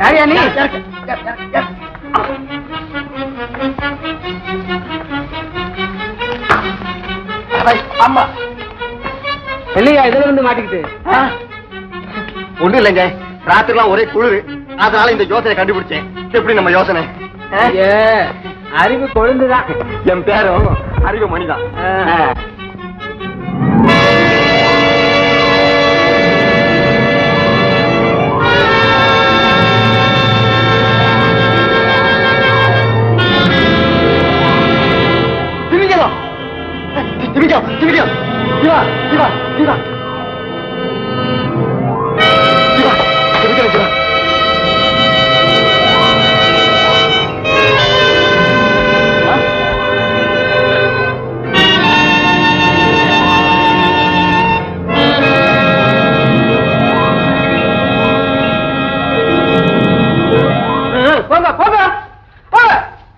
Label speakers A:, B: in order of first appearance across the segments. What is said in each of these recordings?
A: யாரையா நீ
B: ஆமா
A: இல்லையா இதுல வந்து மாட்டிக்கிட்டு
B: ஒண்ணும் இல்லைங்க ராத்திரிலாம் ஒரே குளிர் அதனால இந்த யோசனை கண்டுபிடிச்சேன் எப்படி நம்ம யோசனை ஆ?
A: ஏ, அறிவு கொழுந்துதான்
B: என் பேரும் அறிவு மணிதான்
A: ஆ.
B: திமிங்கலம் திமிங்கலம் திமிங்கலம் சிவா சிவா சிவா சிவா திமிங்கலம் சிவா
A: போங்க போங்க போங்க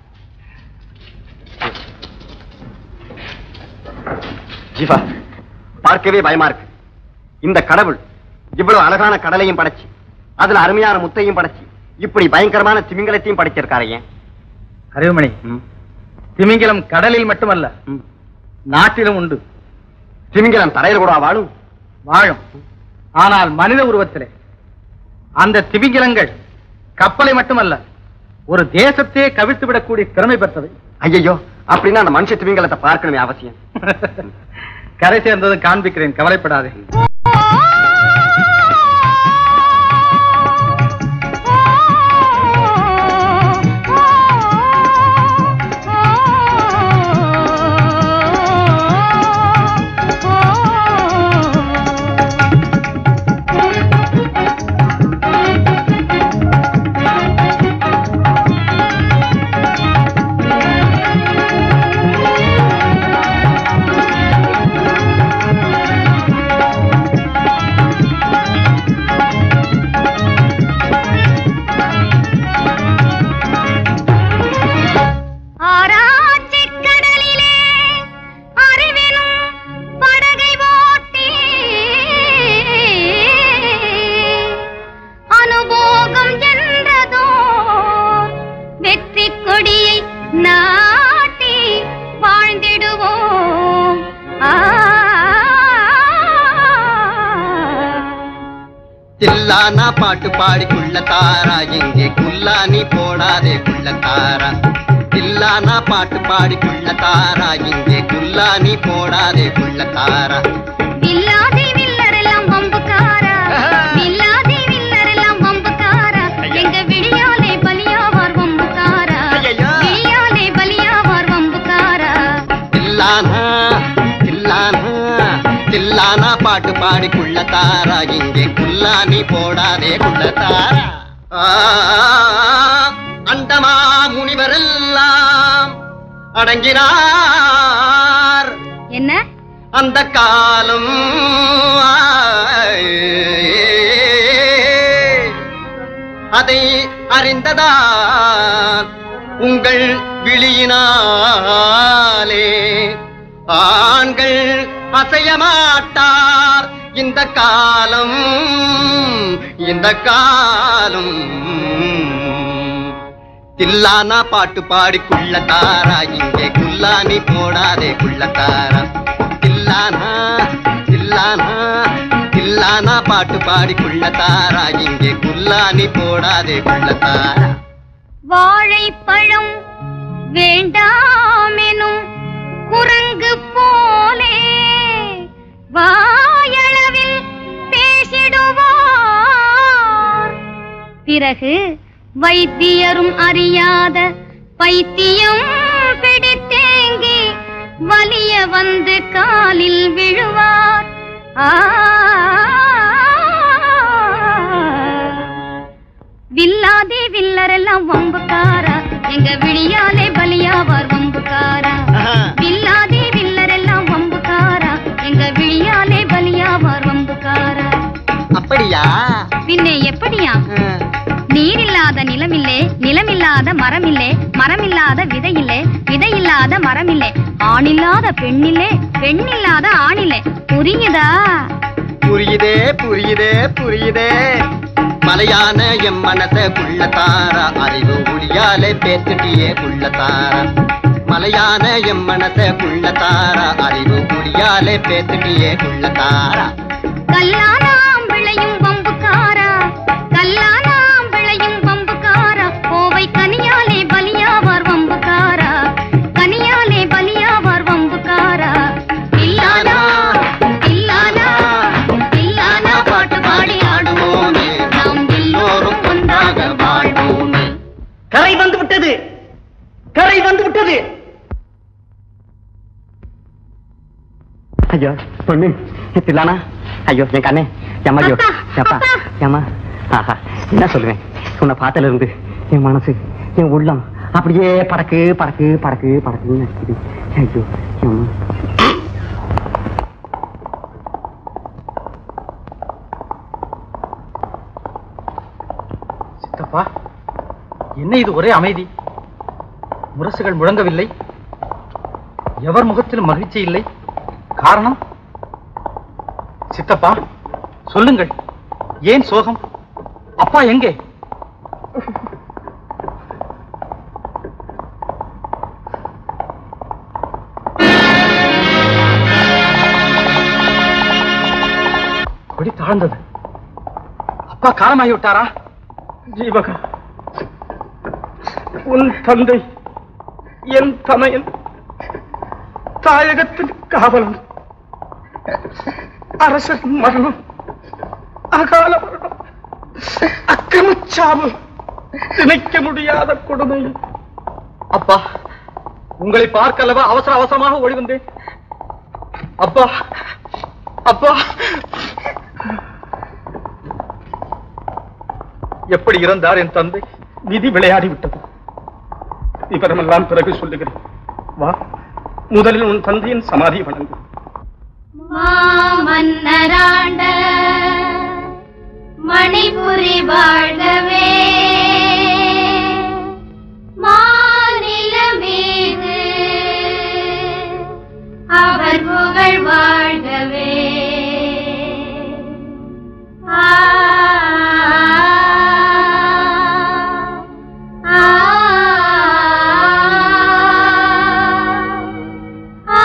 B: ஜீவா பார்க்கவே பயமா இருக்கு இந்த கடவுள் இவ்வளவு அழகான கடலையும் படைச்சு அதுல அருமையான முத்தையும் படைச்சு இப்படி பயங்கரமான திமிங்கலத்தையும் படைச்சிருக்காரு ஏன்
C: அறிவுமணி திமிங்கலம் கடலில் மட்டுமல்ல நாட்டிலும் உண்டு
B: திமிங்கலம் தரையில் கூட வாழும்
C: வாழும் ஆனால் மனித உருவத்திலே அந்த திமிங்கலங்கள் கப்பலை மட்டுமல்ல ஒரு தேசத்தையே கவிழ்த்து விடக்கூடிய திறமை பெற்றவை
B: ஐயோ அப்படின்னா அந்த மனுஷ திமிங்கலத்தை பார்க்கணுமே அவசியம்
C: கரை சேர்ந்ததும் காண்பிக்கிறேன் கவலைப்படாதே
D: ஆராய்ச்சிக் கடலிலே அறிவினும் படகை ஓட்டி அனுபோகம் என்றதோ வெற்றி கொடியை நாட்டி வாழ்ந்திடுவோம் ஆ
E: தில்லானா பாட்டு பாடி குள்ள தாரா எங்கே குல்லானி போடாதே குள்ள தாரா தில்லானா பாட்டு பாடி குள்ள தாரா எங்கே குல்லானி போடாதே குள்ள தாரா
D: வில்லாதி வில்லரெல்லாம் வம்புக்காரா வில்லாதி வில்லரெல்லாம் வம்புக்காரா எங்க விடியாலே பலியாவார் வம்புக்காரா
E: ஐயையோ.
D: விடியாலே பலியாவார் வம்புக்காரா
E: தில்லானா தில்லானா தில்லானா பாட்டு பாடி குள்ள தாரா எங்கே குல்லானி போடாதே குள்ள தாரா ஆ, அண்டமா முனிவரெல்லாம் அடங்கினார்
D: என்ன
E: அந்த காலம் அதை அறிந்ததால் உங்கள் விழியினாலே ஆண்கள் அசைய மாட்டார் இந்த காலம் இந்த காலம் தில்லானா பாட்டு பாடி குள்ள தாரா இங்கே குல்லானி போடாதே குள்ள தாரா தில்லானா தில்லானா தில்லானா பாட்டு பாடி குள்ள தாரா இங்கே குல்லானி போடாதே குள்ள தாரா
D: வாழைப்பழம் வேண்டாமெனும் குரங்கு போலே வாயளவில் பேசிடுவார் பிறகு வைத்தியரும் அறியாத பைத்தியம் பிடித்தேங்கி வலிய வந்து காலில் விழுவார் ஆ வில்லாதே வில்லரெல்லாம் வம்புக்காரா எங்க விழியாலே பலியாவார் வம்புக்காரா வில்லாதே வில்லரெல்லாம் வம்புக்காரா எங்க விழியாலே பலியாவார் வம்புக்காரா
E: அப்படியா
D: பின்னே எப்படியா நீரில்லாத நிலமில்லே நிலமில்லாத மரமில்லே மரமில்லாத விதையில்லே விதையில்லாத மரமில்லே ஆணில்லாத பெண்ணில்லே பெண்ணில்லாத ஆணில்லே புரியுதா
E: புரியுதே புரியுதே புரியுதே மலையான எம் மனச குள்ளத்தாரா அறிவு ஒளியாலே பேத்துட்டியே குள்ளத்தாரா மலையான எம் மனச குள்ளத்தாரா அறிவு ஒளியாலே பேத்துட்டியே குள்ளத்தாரா
D: கல்லானாம் விளையும் வம்புக்காரா கல்லானாம் விளையும் வம்புக்காரா கோவை கனியாலே பலியாவார் வம்புக்காரா கனியாலே பலியாவார் வம்புக்காரா இல்லானா இல்லானா இல்லானா பாட்டு பாடி ஆடுவோமே நாம் எல்லோரும் ஒன்றாக வாழ்வோமே
A: கரை வந்து விட்டது கரை வந்து விட்டது
B: ஐயோ பொண்ணு தில்லானா ஐயோ என் கண்ணே ஏம்மா ஐயோ
D: அப்பா,
B: ஏப்பா
D: அப்பா.
B: ஏம்மா ஆஹா என்ன சொல்லுவேன் உன்னை பார்த்தல இருந்து என் மனசு என் உள்ளம் அப்படியே பறக்கு பறக்கு பறக்கு பறக்குன்னு இருக்குது ஐயோ ஏம்மா
C: சித்தப்பா என்ன இது ஒரே அமைதி முரசுகள் முழங்கவில்லை எவர் முகத்திலும் மகிழ்ச்சி இல்லை காரணம் சித்தப்பா சொல்லுங்கள் ஏன் சோகம் அப்பா எங்கே கொடி தாழ்ந்தது அப்பா காலமாகி விட்டாரா
A: ஜீவகா உன் தந்தை என் தமையன் தாயகத்தின் காவலன் அரசன் மரணம் அகால மரணம் அக்கமச்சாவு நினைக்க முடியாத கொடுமை
C: அப்பா உங்களை பார்க்க அல்லவா அவசர அவசரமாக ஓடி வந்தேன் அப்பா அப்பா எப்படி இறந்தார் என் தந்தை
A: விதி விளையாடி விட்டது விவரமெல்லாம் பிறகு சொல்லுகிறேன் வா முதலில் உன் தந்தையின் சமாதி வணங்கு
D: மாமன்னராண்ட மணிபுரி வாழ்கவே மாநில மீது அவர் புகழ் வாழ்கவே ஆ ஆ ஆ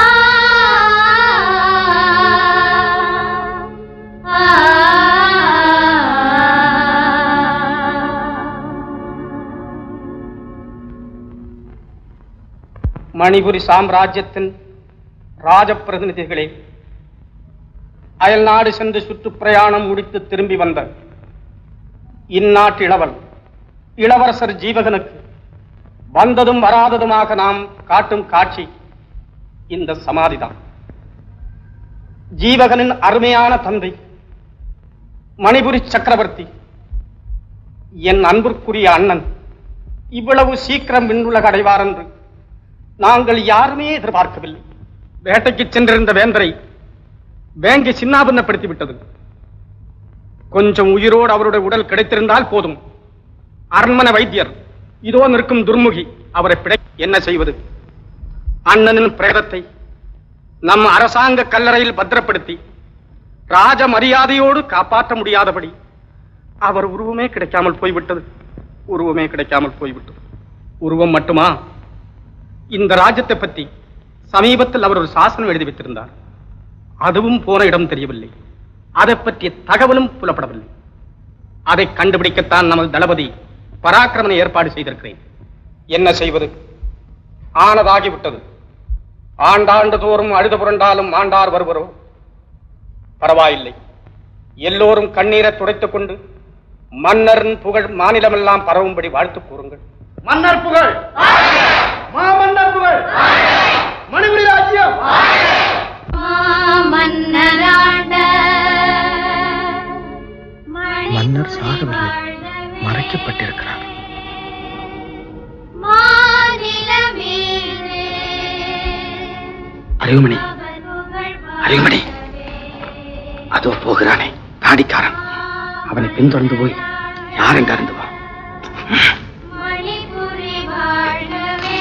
A: மணிபுரி சாம்ராஜ்யத்தின் ராஜப்பிரதிநிதிகளே அயல்நாடு சென்று சுற்றுப்பிரயாணம் முடித்து திரும்பி வந்த இந்நாட்டு இளவல் இளவரசர் ஜீவகனுக்கு வந்ததும் வராததுமாக நாம் காட்டும் காட்சி இந்த சமாதிதான் ஜீவகனின் அருமையான தந்தை மணிபுரி சக்கரவர்த்தி என் அன்பிற்குரிய அண்ணன் இவ்வளவு சீக்கிரம் விண்ணுலக அடைவார் என்று நாங்கள் யாருமே எதிர்பார்க்கவில்லை வேட்டைக்கு சென்றிருந்த வேந்தரை வேங்கை சின்னாபின்னப்படுத்தி விட்டது கொஞ்சம் உயிரோடு அவருடைய உடல் கிடைத்திருந்தால் போதும் அரண்மனை வைத்தியர் இதோ நிற்கும் துர்முகி அவரை பிழை என்ன செய்வது அண்ணனின் பிரேதத்தை நம் அரசாங்க கல்லறையில் பத்திரப்படுத்தி ராஜ மரியாதையோடு காப்பாற்ற முடியாதபடி அவர் உருவமே கிடைக்காமல் போய்விட்டது உருவமே கிடைக்காமல் போய்விட்டது உருவம் மட்டுமா இந்த ராஜ்யத்தை பற்றி சமீபத்தில் அவர் ஒரு சாசனம் எழுதி வைத்திருந்தார் அதுவும் போன இடம் தெரியவில்லை அதை பற்றிய தகவலும் புலப்படவில்லை அதை கண்டுபிடிக்கத்தான் நமது தளபதி பராக்கிரமனை ஏற்பாடு செய்திருக்கிறேன் என்ன செய்வது ஆனதாகிவிட்டது ஆண்டாண்டு தோறும் அழுது புரண்டாலும் ஆண்டார் வருவரோ பரவாயில்லை எல்லோரும் கண்ணீரை துடைத்துக் கொண்டு மன்னரின் புகழ் மாநிலமெல்லாம் பரவும்படி வாழ்த்து கூறுங்கள்
C: மன்னர் புகழ் மாமன்னர் புகழ் மணிபுரி ராஜ்யம்
D: மாமன்னராண்ட
C: மன்னர் சாகவில்லை மறைக்கப்பட்டிருக்கிறார்
D: மாநில மீது
C: அறிவுமணி
D: அவர் புகழ்
C: அறிவுமணி அதோ போகிறானே தாடிக்காரன் அவனை பின்தொடர்ந்து போய் யார் என்று அறிந்து வா
D: மணிபுரி வாழ்கவே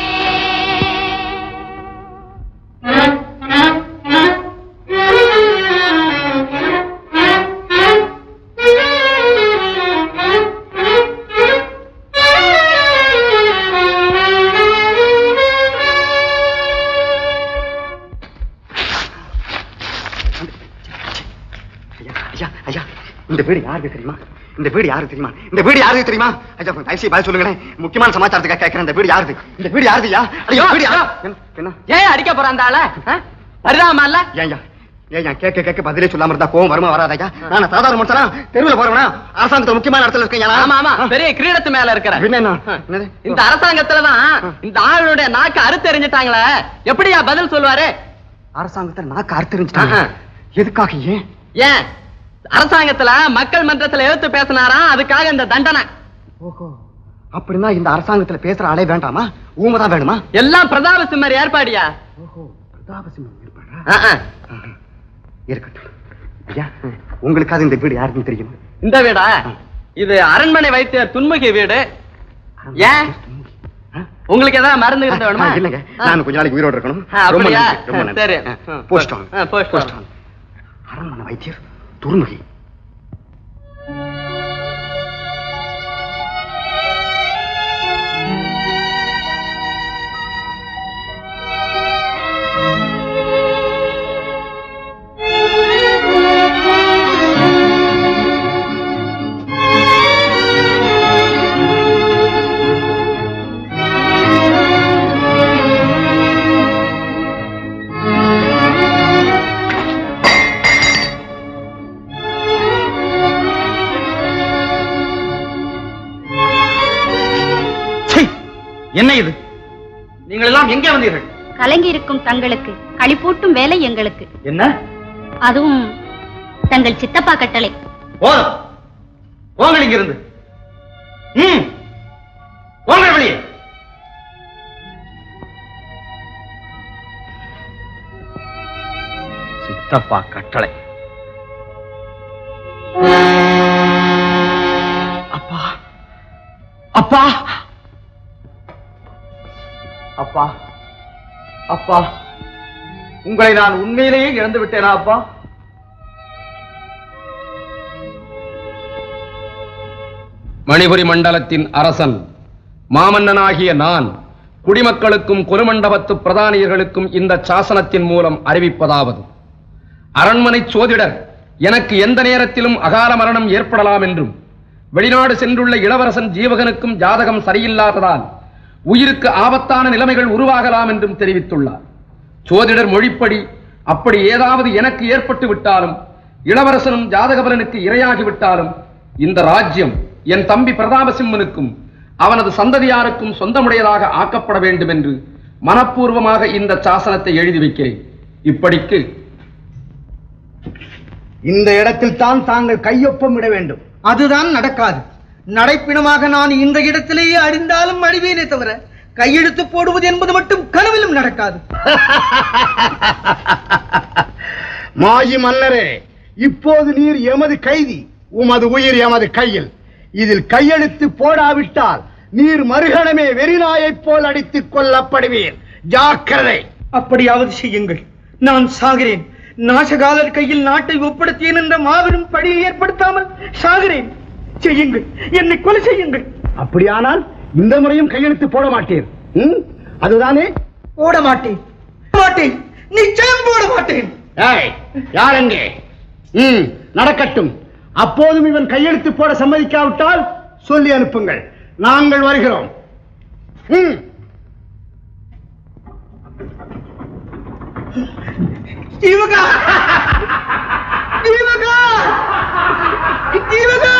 B: இந்த வீடு யாருக்கு தெரியுமா இந்த வீடு யாருக்கு தெரியுமா இந்த வீடு யாருக்கு தெரியுமா ஐயா தயவுசெய்து பதில் சொல்லுங்களேன் முக்கியமான சமாச்சாரத்துக்காக கேட்கிறேன் இந்த வீடு யாருது இந்த வீடு யாருதுயா ஐயோ வீடு யாரு என்ன, என்ன
F: ஏன் அடிக்க போற அந்த ஆள வருதாமா இல்ல
B: ஏன்யா ஏன் கேட்க கேட்க பதிலே சொல்லாம இருந்தா கோவம் வருமா வராதையா நான் சாதாரண மனுஷனா தெருவில் போறவனா அரசாங்கத்துல முக்கியமான இடத்துல இருக்கேன்
F: ஆமா ஆமா பெரிய கிரீடத்து மேல இருக்கிற
B: என்ன என்னது?
F: இந்த அரசாங்கத்துலதான் இந்த ஆளுடைய நாக்கு அறுத்தெறிஞ்சிட்டாங்களே எப்படியா பதில் சொல்லுவாரு
B: அரசாங்கத்துல நாக்கு அறுத்தறிஞ்சிட்டாங்க எதுக்காக ஏன்
F: ஏன் அரசாங்கத்துல மக்கள் மன்றத்துல எழுத்து பேசினாராம் அதுக்காக இந்த தண்டனை
B: ஓஹோ அப்படின்னா இந்த அரசாங்கத்துல பேசுற ஆளே வேண்டாமா ஊமை தான் வேணுமா
F: எல்லாம் பிரதாப சிம்மர் ஏற்பாடியா
B: ஓஹோ பிரதாபசிம்மன் ஏற்பாடா
F: ஆ, ஆ.
B: ஆஹா. இருக்கட்டும் ஐயா உங்களுக்காவது இந்த வீடு யாருக்குன்னு தெரியுமா
F: இந்த வீடா இது அரண்மனை வைத்தியர் துன்முகி வீடு ஏன் உங்களுக்கு ஏதாவது மருந்து இருந்த வேணுமா
B: ஆ, இல்லைங்க நான் கொஞ்ச நாளைக்கு உயிரோட இருக்கணும்
F: ஆ,
B: ரொம்ப
F: அப்படியா?
B: நன்றி, ரொம்ப நன்றி.
F: சரி.
B: ஆ, போஸ்ட் வாங்க.
F: ஆ, போஸ்ட்
B: போஸ்ட்
F: வாங்க.
B: வாங்க. அரண்மனை வைத்தியர் துருமுகி
C: சீ! என்ன இது நீங்கள் எல்லாம் எங்கே வந்தீர்கள்
G: கலங்கி இருக்கும் தங்களுக்கு களிப்பூட்டும் வேலை எங்களுக்கு
C: என்ன
G: அதுவும் தங்கள் சித்தப்பா கட்டளை
C: போதும் போங்கள் இங்கிருந்து ம் போங்கள் வெளியே சித்தப்பா கட்டளை அப்பா அப்பா அப்பா அப்பா உங்களை நான் உண்மையிலேயே இழந்து விட்டேனா அப்பா
A: மணிபுரி மண்டலத்தின் அரசன் மாமன்னனாகிய நான் குடிமக்களுக்கும் குருமண்டபத்து பிரதானியர்களுக்கும் இந்த சாசனத்தின் மூலம் அறிவிப்பதாவது அரண்மனை சோதிடர் எனக்கு எந்த நேரத்திலும் அகால மரணம் ஏற்படலாம் என்றும் வெளிநாடு சென்றுள்ள இளவரசன் ஜீவகனுக்கும் ஜாதகம் சரியில்லாததால் உயிருக்கு ஆபத்தான நிலைமைகள் உருவாகலாம் என்றும் தெரிவித்துள்ளார் சோதிடர் மொழிப்படி அப்படி ஏதாவது எனக்கு ஏற்பட்டு விட்டாலும் இளவரசனும் ஜாதகபலனுக்கு இரையாகி விட்டாலும் இந்த ராஜ்யம் என் தம்பி பிரதாபசிம்மனுக்கும் அவனது சந்ததியாருக்கும் சொந்தமுடையதாக ஆக்கப்பட வேண்டும் என்று மனப்பூர்வமாக இந்த சாசனத்தை எழுதி வைக்கிறேன் இப்படிக்கு
H: இந்த இடத்தில் தான் தாங்கள் கையொப்பம் இட வேண்டும்
I: அதுதான் நடக்காது நடைப்பிணமாக நான் இந்த இடத்திலேயே அழிந்தாலும் அழிவேனே தவிர கையெழுத்து போடுவது என்பது மட்டும் கனவிலும் நடக்காது
H: மாயி மன்னரே இப்போது நீர் எமது கைதி உமது உயிர் எமது கையில் இதில் கையெழுத்து போடாவிட்டால் நீர் மறுகணமே வெறிநாயைப் போல் அடித்துக் கொல்லப்படுவீர் ஜாக்கிரதை
I: அப்படியாவது செய்யுங்கள் நான் சாகிறேன் நாசகாலர் கையில் நாட்டை ஒப்படைத்தேன் என்ற மாபெரும் பழியை ஏற்படுத்தாமல் சாகிறேன் செய்யுங்கள் என்னை கொலை செய்யுங்கள்
H: அப்படியானால் இந்த முறையும் கையெழுத்து போட மாட்டீர் ம்? அதுதானே
I: போட மாட்டேன் மாட்டேன் நிச்சயம் போட மாட்டேன்
H: ஏய் யார் எங்கே ம் நடக்கட்டும் அப்போதும் இவன் கையெழுத்து போட சம்மதிக்காவிட்டால் சொல்லி அனுப்புங்கள் நாங்கள் வருகிறோம் ம்
I: ஜீவகா ஜீவகா ஜீவகா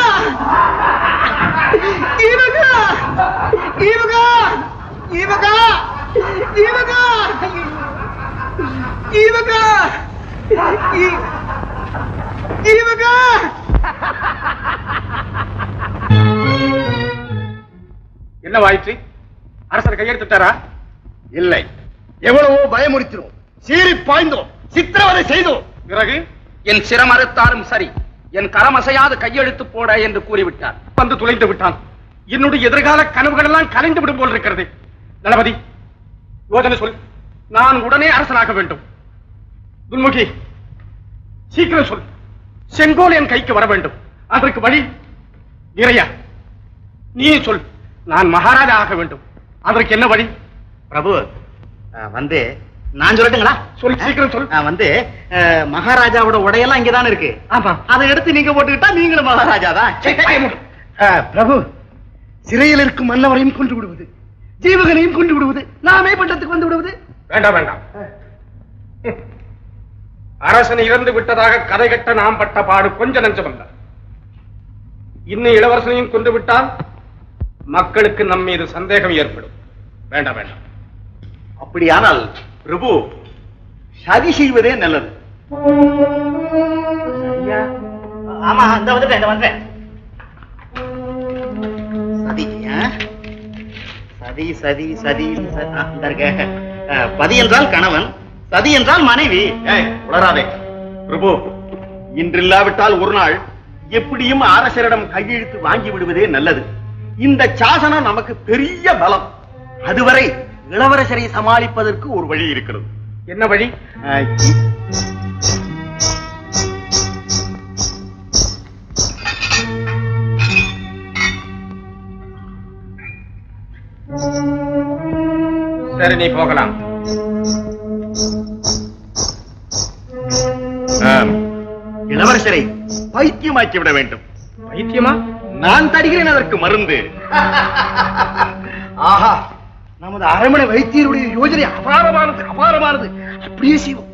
I: ஜீவகா ஜீவகா ஜீவகா ஜீவகா ஜீவகா ஜீ- ஜீவகா
A: என்ன வாயிற்று அரசர் கையெழுத்துட்டாரா
H: இல்லை எவ்வளவோ பயமுறுத்தினோம் சீறி பாய்ந்தோம் சித்திரவதை செய்தோம்
A: பிறகு என் சிரமறுத்தாலும் சரி என் கரமசையாது கையெழுத்து போட என்று கூறிவிட்டார் வந்து துளைந்து விட்டான் என்னுடைய எதிர்கால கனவுகள் எல்லாம் கலைந்து விடும் போல் இருக்கிறது தளபதி யோசனை சொல் நான் உடனே அரசனாக வேண்டும் துன்முகி சீக்கிரம் சொல் செங்கோல் என் கைக்கு வர வேண்டும் அதற்கு வழி நிறையா நீ சொல் நான் மகாராஜா ஆக வேண்டும் அதற்கு என்ன வழி
B: பிரபு வந்து
C: நான் சொல்லட்டுங்களா
A: சொல், சீக்கிரம் சொல்.
C: ஆ, வந்து அஹ், மகாராஜாவோட உடையெல்லாம் இங்கதானே இருக்கு
A: ஆமா
C: அதை எடுத்து நீங்க போட்டுக்கிட்டா நீங்களும் மகாராஜா தான்
H: ஆ, பிரபு சிறையில் இருக்கும் மன்னவரையும் கொண்டு விடுவது ஜீவகனையும் கொண்டு விடுவது நாமே பட்டத்துக்கு வந்து விடுவது
A: வேண்டாம் வேண்டாம் அரசன் இறந்து விட்டதாக கதை கட்ட நாம் பட்ட பாடு கொஞ்ச நஞ்சமல்ல இன்னும் இளவரசனையும் கொண்டு விட்டால் மக்களுக்கு நம் மீது சந்தேகம் ஏற்படும் வேண்டாம் வேண்டாம்
C: அப்படியானால் பிரபு சதி செய்வதே நல்லது ஆமா இந்த வந்துட்டேன் இந்த வந்துட்டேன் சதி ஆ? சதி சதி சதி ச- ஆ, இந்த இருக்க அஹ், பதி என்றால் கணவன் சதி என்றால் மனைவி ஏய், உளராதே பிரபு இன்றில்லாவிட்டால் ஒரு நாள் எப்படியும் அரசரிடம் கையெழுத்து வாங்கி விடுவதே நல்லது இந்த சாசனம் நமக்கு பெரிய பலம் அதுவரை இளவரசரை சமாளிப்பதற்கு ஒரு வழி இருக்கிறது
A: என்ன வழி
C: அஹ்,
A: சரி நீ போகலாம்
C: ஆம். இளவரசரை பைத்தியமாக்கி விட வேண்டும்
A: பைத்தியமா
C: நான் தருகிறேன் அதற்கு மருந்து
H: ஆஹா நமது அரண்மனை வைத்தியருடைய யோஜனை அபாரமானது அபாரமானது அப்படியே செய்வோம்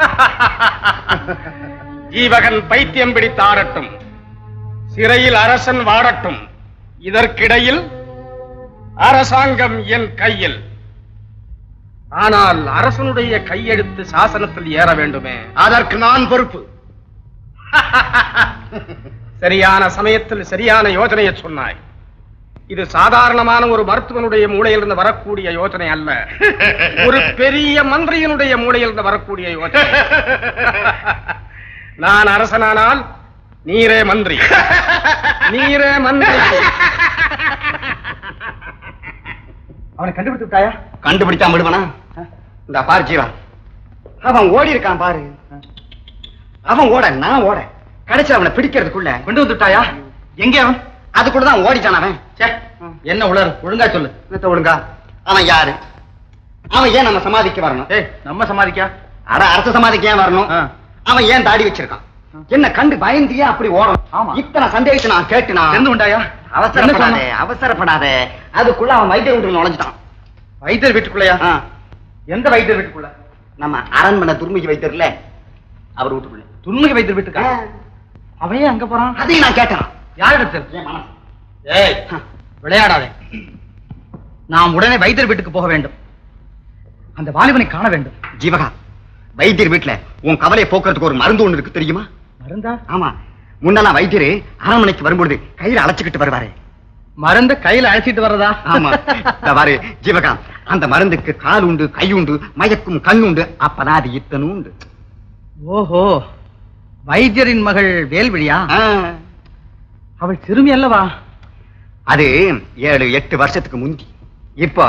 A: ஜீவகன் பைத்தியம் பிடித்தாடட்டும் சிறையில் அரசன் வாடட்டும் இதற்கிடையில் அரசாங்கம் என் கையில் ஆனால் அரசனுடைய கையெழுத்து சாசனத்தில் ஏற வேண்டுமே
H: அதற்கு நான் பொறுப்பு
A: சரியான சமயத்தில் சரியான யோசனையை சொன்னாய் இது சாதாரணமான ஒரு மருத்துவனுடைய மூளையிலிருந்து வரக்கூடிய யோசனை அல்ல ஒரு பெரிய மந்திரியினுடைய மூளையிலிருந்து வரக்கூடிய யோசனை நான் அரசனானால் நீரே மந்திரி நீரே மந்திரி
C: அவனை கண்டுபிடித்து விட்டாயா
B: கண்டுபிடிச்சா விடுவனா இந்த பாரு ஜீவா அவன் ஓடி இருக்கான் பாரு அவன் ஓட நான் ஓட கடைசி அவனை பிடிக்கிறதுக்குள்ள
C: கொண்டு வந்துட்டாயா எங்கே அவன்
B: அதுக்குள்ளதான் ஓடிட்டான் அவன்
C: ச்சே, என்ன உளறு ஒழுங்கா சொல்லு
B: என்னத்த ஒழுங்கா அவன் யாரு அவன் ஏன் நம்ம சமாதிக்கு வரணும்
C: ஏய் நம்ம சமாளிக்கா
B: அட அரச சமாதிக்கு ஏன் வரணும்
C: ஆ.
B: அவன் ஏன் தாடி வச்சிருக்கான் என்ன கண்டு பயந்தியே அப்படி ஓடணும்
C: ஆமா.
B: இத்தனை சந்தேகத்தை நான் கேட்டு நான்
C: தெரிந்து கொண்டாயா
B: அவசரப்படாதே அவசரப்படாதே அதுக்குள்ள அவன் வைத்திய வீட்டுல நுழைஞ்சிட்டான்
C: வைத்தியர் வீட்டுக்குள்ளயா
B: ஆ.
C: எந்த வைத்தியர் வீட்டுக்குள்ள
B: நம்ம அரண்மனை துர்முகி வைத்தியர்ல அவர் வீட்டுக்குள்ள
C: துன்முகி வைத்தியர் வீட்டுக்கா அவன் ஏன் அங்க போறான்
B: அதையும் நான் கேட்டேன்
C: யாரிடத்தில்
B: என் மனசு
C: ஏய் விளையாடாதே நாம் உடனே வைத்தியர் வீட்டுக்கு போக வேண்டும் அந்த வாலிபனை காண வேண்டும்
B: ஜீவகா வைத்தியர் வீட்டுல உன் கவலையை போக்குறதுக்கு ஒரு மருந்து ஒண்ணு இருக்கு தெரியுமா
C: மருந்தா
B: ஆமா முன்னெல்லாம் வைத்தியர் அரண்மனைக்கு வரும்பொழுது கையில அழைச்சுக்கிட்டு வருவாரு
C: மருந்த கையில அழைச்சிட்டு வர்றதா
B: ஆமா இந்த பாரு ஜீவகா அந்த மருந்துக்கு கால் உண்டு கை உண்டு மயக்கும் கண் உண்டு அப்பதான் அது இத்தனும் உண்டு
C: ஓஹோ வைத்தியரின் மகள் வேல்விழியா
B: ஆ.
C: அவள் சிறுமி அல்லவா
B: அது ஏழு எட்டு வருஷத்துக்கு முந்தி இப்போ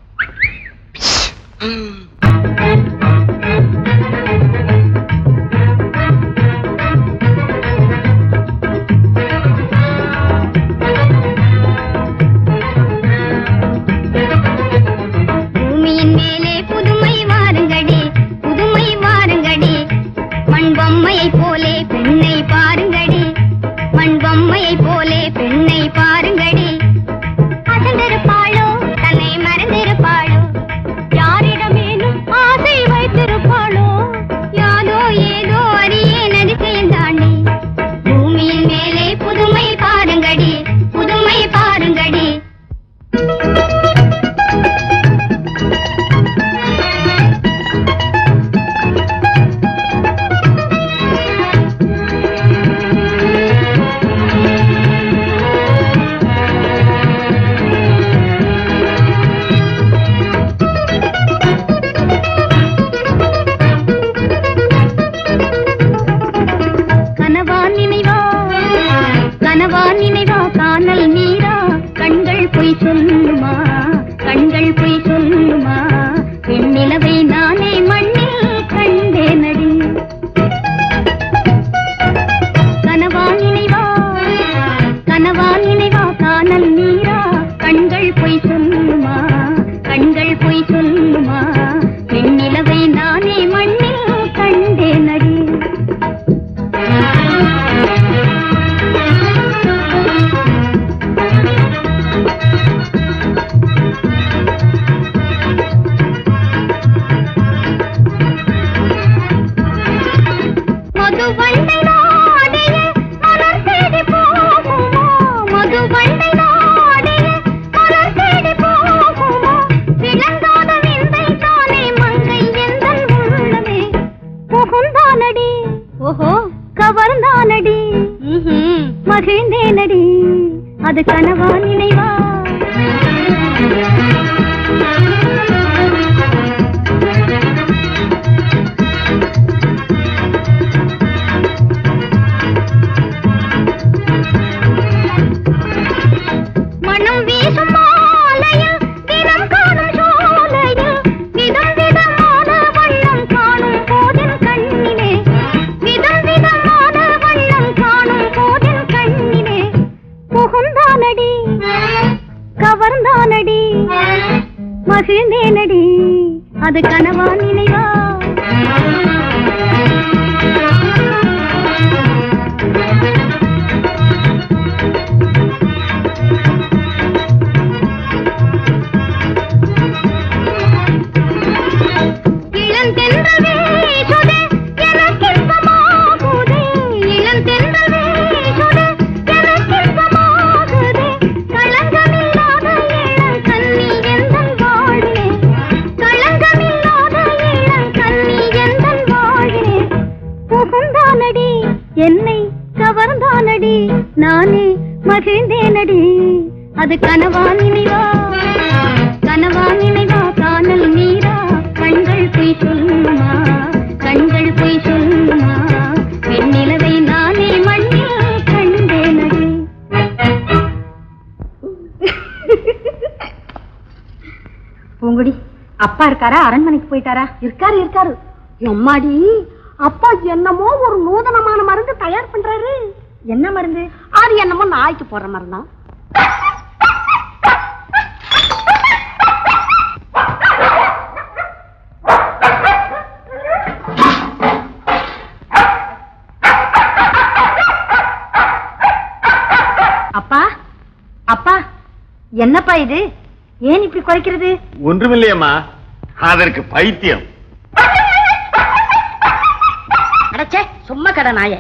D: பூமியின் மேலே புதுமை வாருங்கடி புதுமை வாருங்கடி மண் பொம்மையை போலே பெண்ணை பாருங்கடி மண் பொம்மையை போலே பெண்ணை பாருங்கடி அசந்திருப்பாளோ தன்னை மறந்திருப்பாளோ யாரிடமேனும் ஆசை வைத்திருப்பாளோ யாதோ ஏதோ அறியேன் அதிசயம் தாண்டி பூமியின் மேலே புதுமை பாருங்கடி புதுமை பாருங்கடி கனவா நினைவா கனவா நினைவா காணல் நீரா கண்கள் பொய் சொல்லுமா கண்கள் பொய் சொல்லுமா பெண்ணிலவை நானே மண்ணில் கண்டேனடி கனவா நினைவா கனவா நினைவா காணல் நீரா கண்கள் பொய் சொல்லுமா கண்கள் பொய் சொல்லுமா பெண்ணிலவை நான் அது கனவா நினைவா மனம் வீசும் மாலையில் தினம் காணும் சோலையில் விதம் விதமான வண்ணம் காணும் போதின் கண்ணிலே விதம் விதமான வண்ணம் காணும் போதின் கண்ணிலே புகுந்தானடி கவர்ந்தானடி மகிழ்ந்தேனடி அது கனவா நினைவா இளந்தென்றல் வீசுதே, எனக்கின்பமாகுதே. இளந்தென்றல் வீசுதே, எனக்கின்பமாகுதே. களங்கமில்லாத இளங்கன்னி எந்தன் வாழ்விலே. களங்கமில்லாத இளங்கன்னி எந்தன் வாழ்விலே. புகுந்தானடி என்னை கவர்ந்தானடி நானே மகிழ்ந்தேனடி அது கனவா நினைவா கனவா நினைவா காணல் நீரா கண்கள் பொய் சொல்லுமா கண்கள் பொய் சொல்லுமா பெண்ணிலவை நானே மண்ணில் கண்டேனடி பூங்குடி அப்பா இருக்காரா அரண்மனைக்கு போயிட்டாரா இருக்காரு இருக்காரு எம்மாடி அப்பா என்னமோ ஒரு நூதனமான மருந்து தயார் பண்றாரு என்ன மருந்து அது என்னமோ நாய்க்கு போடுற மருந்தா அப்பா அப்பா என்னப்பா இது ஏன் இப்படி குறைக்கிறது
C: ஒன்றுமில்லையம்மா அதற்கு பைத்தியம்
D: அடச்சே சும்மா கடை நாயே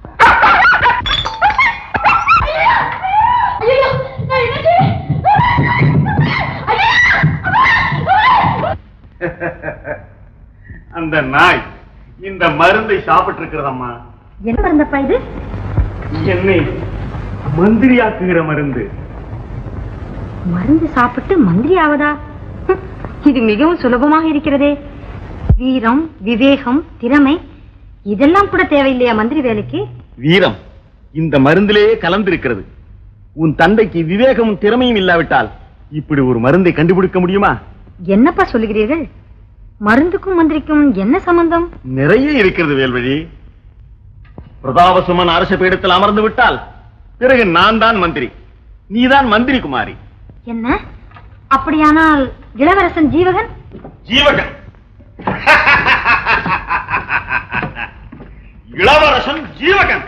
C: அந்த நாய் இந்த மருந்தை சாப்பிட்டு இருக்கிறதம்மா
D: என்ன மருந்தப்பா இது
C: என்னை மந்திரியாக்குகிற மருந்து
D: மருந்து சாப்பிட்டு மந்திரி ஆவதா ஹம், இது மிகவும் சுலபமாக இருக்கிறதே வீரம் விவேகம் திறமை இதெல்லாம் கூட தேவையில்லையா மந்திரி வேலைக்கு
C: வீரம் இந்த மருந்திலேயே கலந்திருக்கிறது உன் தந்தைக்கு விவேகமும் திறமையும் இல்லாவிட்டால் இப்படி ஒரு மருந்தை கண்டுபிடிக்க முடியுமா
D: என்னப்பா சொல்லுகிறீர்கள் மருந்துக்கும் மந்திரிக்கும் என்ன சம்பந்தம்
C: நிறைய இருக்கிறது வேல்வழி பிரதாபசுமன் அரச பீடத்தில் அமர்ந்து விட்டால் பிறகு நான் தான் மந்திரி நீதான் மந்திரி குமாரி
D: என்ன அப்படியானால் இளவரசன் ஜீவகன்
C: ஜீவகன் இளவரசன் ஜீவகன்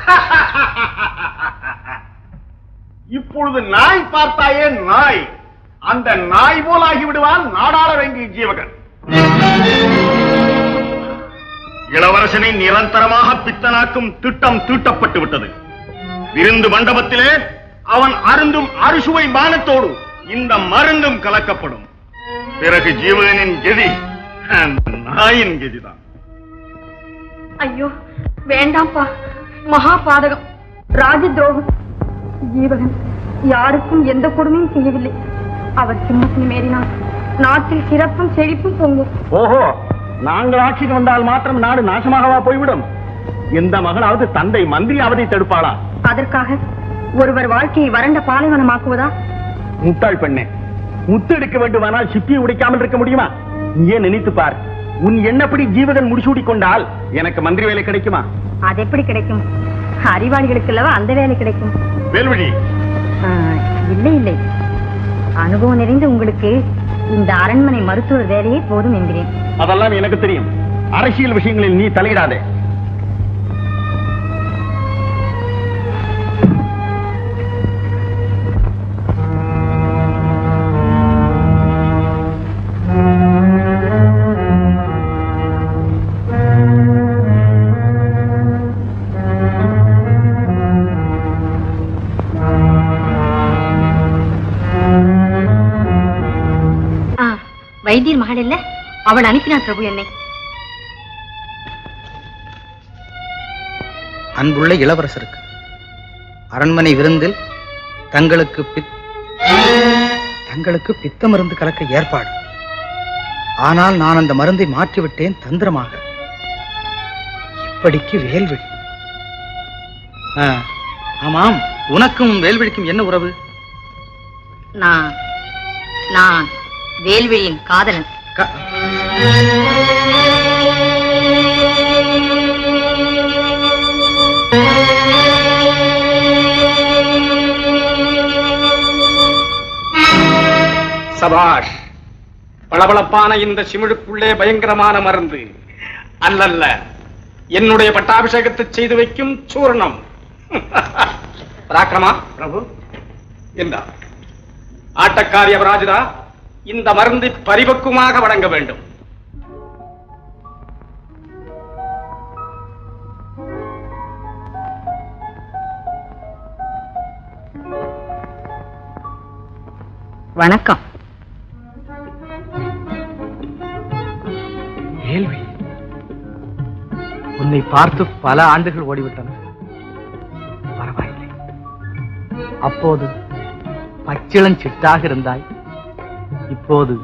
C: இப்பொழுது நாய் பார்த்தாயே நாய் அந்த நாய் போல் ஆகிவிடுவான் நாடாள வேண்டிய ஜீவகன் இளவரசனை நிரந்தரமாக பித்தனாக்கும் திட்டம் தீட்டப்பட்டு விட்டது விருந்து மண்டபத்திலே அவன் அருந்தும் அறுசுவை பானத்தோடு இந்த மருந்தும் கலக்கப்படும் பிறகு ஜீவகனின் கெதி அந்த நாயின் கெதிதான்
D: ஐயோ வேண்டாம்ப்பா மகா பாதகம் ராஜ துரோகம் ஜீவகன் யாருக்கும் எந்த கொடுமையும் செய்யவில்லை அவர் சிம்மத்தின் மேறினார் நாட்டில் சிறப்பும் செழிப்பும் பொங்கும்
C: ஓஹோ நாங்கள் ஆட்சிக்கு வந்தால் மாத்திரம் நாடு நாசமாகவா போய்விடும் எந்த மகளாவது தந்தை மந்திரி அவதை தடுப்பாளா
D: அதற்காக ஒருவர் வாழ்க்கையை வறண்ட பாலைவனமாக்குவதா
C: முட்டாள் பெண்ணே முத்து எடுக்க வேண்டுமானால் சிப்பியை உடைக்காமல் இருக்க முடியுமா நீயே நினைத்து பார் உன் எண்ணப்படி ஜீவகன் முடிசூடி கொண்டால் எனக்கு மந்திரி வேலை கிடைக்குமா
D: அது எப்படி கிடைக்கும் அறிவாளிகளுக்கு அல்லவா அந்த வேலை கிடைக்கும்
C: வேல்வழி
D: ஆ, இல்லை இல்லை அனுபவம் நிறைந்த உங்களுக்கு இந்த அரண்மனை மருத்துவர் வேலையே போதும் என்கிறேன்
C: அதெல்லாம் எனக்கு தெரியும் அரசியல் விஷயங்களில் நீ தலையிடாதே
D: ஆ, வைத்தியர் மகள் இல்ல அவள் அனுப்பினார் பிரபு என்னை
J: அன்புள்ள இளவரசருக்கு அரண்மனை விருந்தில்
I: தங்களுக்கு பித் தங்களுக்கு பித்த மருந்து கலக்க ஏற்பாடு ஆனால் நான் அந்த மருந்தை மாற்றிவிட்டேன் தந்திரமாக இப்படிக்கு வேல்விழி ஆ, ஆமாம் உனக்கும் வேல்விழிக்கும் என்ன உறவு
G: நான் நான் வேல்விழியின் காதலன்
I: க-
A: சபாஷ் பளபளப்பான இந்த சிமிழுக்குள்ளே பயங்கரமான மருந்து அல்லல்ல என்னுடைய பட்டாபிஷேகத்தை செய்து வைக்கும் சூர்ணம் பராக்கிரமா பிரபு என்றா ஆட்டக்காரி அபராஜிதா இந்த மருந்தை பரிபக்குவமாக வழங்க வேண்டும்
G: வணக்கம்
I: வேல்வி உன்னை பார்த்து பல ஆண்டுகள் ஓடிவிட்டன பரவாயில்லை அப்போது பச்சிளம் சிட்டாக இருந்தாய் இப்போது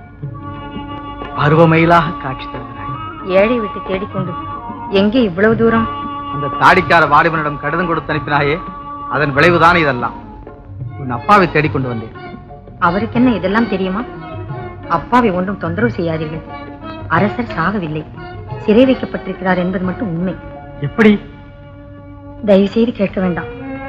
I: பருவமயிலாக காட்சி தருகிறாய்
G: ஏழை விட்டு தேடிக்கொண்டு எங்கே இவ்வளவு தூரம்
I: அந்த தாடிக்கார வாலிபனிடம் கடிதம் கொடுத்து அனுப்பினாயே அதன் விளைவுதான் இதெல்லாம் உன் அப்பாவை தேடிக்கொண்டு வந்தேன்
G: அவருக்கு என்ன இதெல்லாம் தெரியுமா அப்பாவை ஒன்றும் தொந்தரவு செய்யாதீர்கள் அரசர் சாகவில்லை சிறை வைக்கப்பட்டிருக்கிறார் என்பது மட்டும் உண்மை
I: எப்படி
G: தயவு செய்து கேட்க வேண்டாம்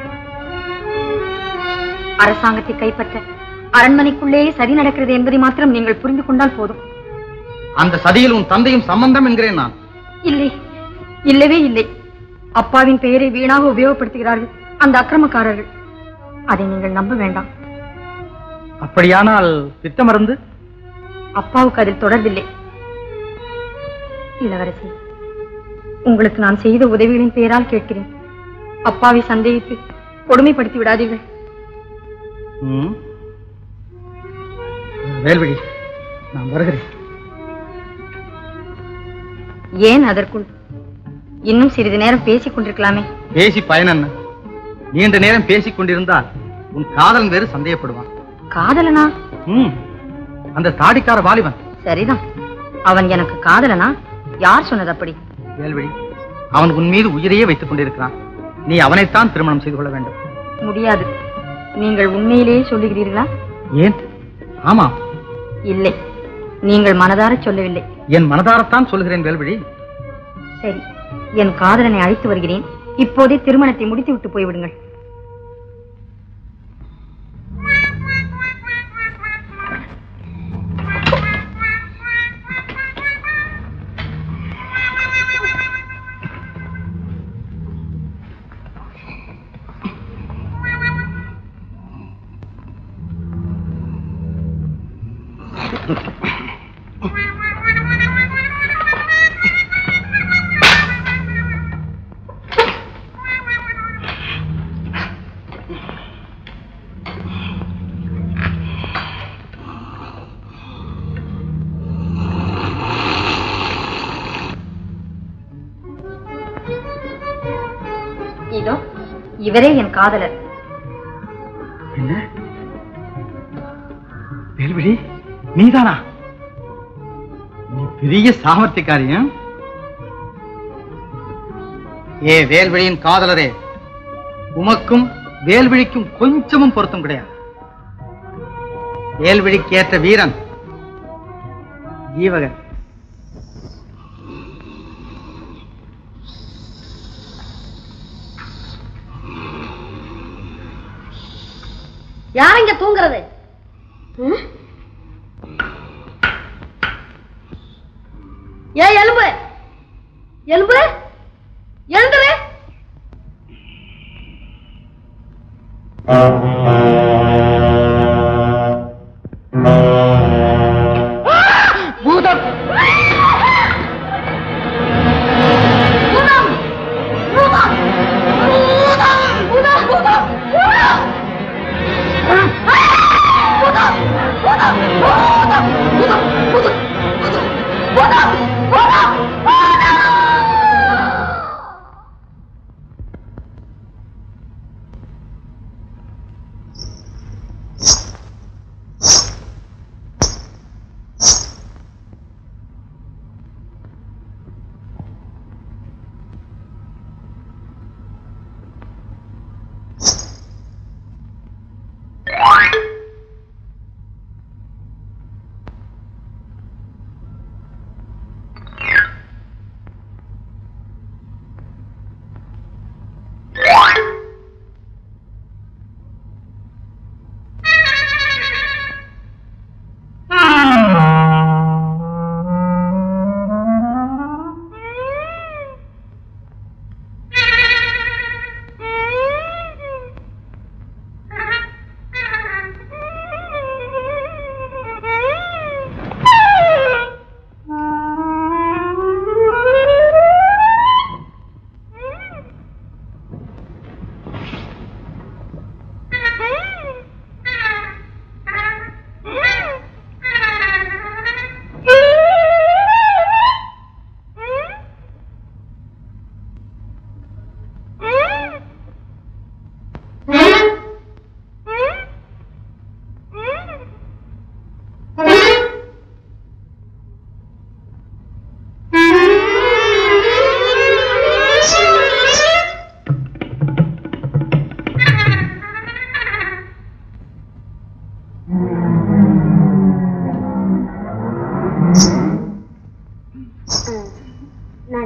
G: அரசாங்கத்தை கைப்பற்ற அரண்மனைக்குள்ளேயே சரி நடக்கிறது என்பதை மாத்திரம் நீங்கள் புரிந்து கொண்டால் போதும்
I: அந்த சதியில் உன் தந்தையும் சம்பந்தம் என்கிறேன் நான்
G: இல்லை இல்லவே இல்லை அப்பாவின் பெயரை வீணாக உபயோகப்படுத்துகிறார்கள் அந்த அக்கிரமக்காரர்கள் அதை நீங்கள் நம்ப வேண்டாம்
I: அப்படியானால் பித்த மருந்து
G: அப்பாவுக்கு அதில் தொடர்பில்லை இளவரசி உங்களுக்கு நான் செய்த உதவிகளின் பெயரால் கேட்கிறேன் அப்பாவை சந்தேகித்து கொடுமைப்படுத்தி விடாதீர்கள்
I: ம். வேல்விழி நான் வருகிறேன்
G: ஏன் அதற்குள் இன்னும் சிறிது நேரம் பேசிக் கொண்டிருக்கலாமே
I: பேசி பயன் என்ன நீண்ட நேரம் பேசிக் கொண்டிருந்தால் உன் காதலன் வேறு சந்தேகப்படுவான்
G: காதலனா
I: ம். அந்த தாடிக்கார வாலிபன்
G: சரிதான் அவன் எனக்கு காதலனா யார் சொன்னது அப்படி
I: வேல்விழி அவன் உன் மீது உயிரையே வைத்துக் கொண்டிருக்கிறான் நீ அவனைத்தான் திருமணம் செய்து கொள்ள வேண்டும்
G: முடியாது நீங்கள் உண்மையிலேயே சொல்லுகிறீர்களா
I: ஏன் ஆமாம்
G: இல்லை நீங்கள் மனதார சொல்லவில்லை
I: என் மனதாரத்தான் சொல்கிறேன் வேல்விழி
G: சரி என் காதலனை அழைத்து வருகிறேன் இப்போதே திருமணத்தை முடித்து விட்டு போய்விடுங்கள் இதோ இவரே என் காதலர்
I: என்ன வேல்விழி நீதானா நீ பெரிய சாமர்த்தியக்காரியம் ஏ வேல்விழியின் காதலரே உமக்கும் வேல்விழிக்கும் கொஞ்சமும் பொருத்தம் கிடையாது வேல்விழிக்கு ஏற்ற வீரன் ஜீவகன்
D: யார் இங்க தூங்குறது ம்? ஏ எலும்பு எலும்பு எழுந்துரு பூதம் பூதம் பூதம் பூதம் பூதம் பூதம் பூதம்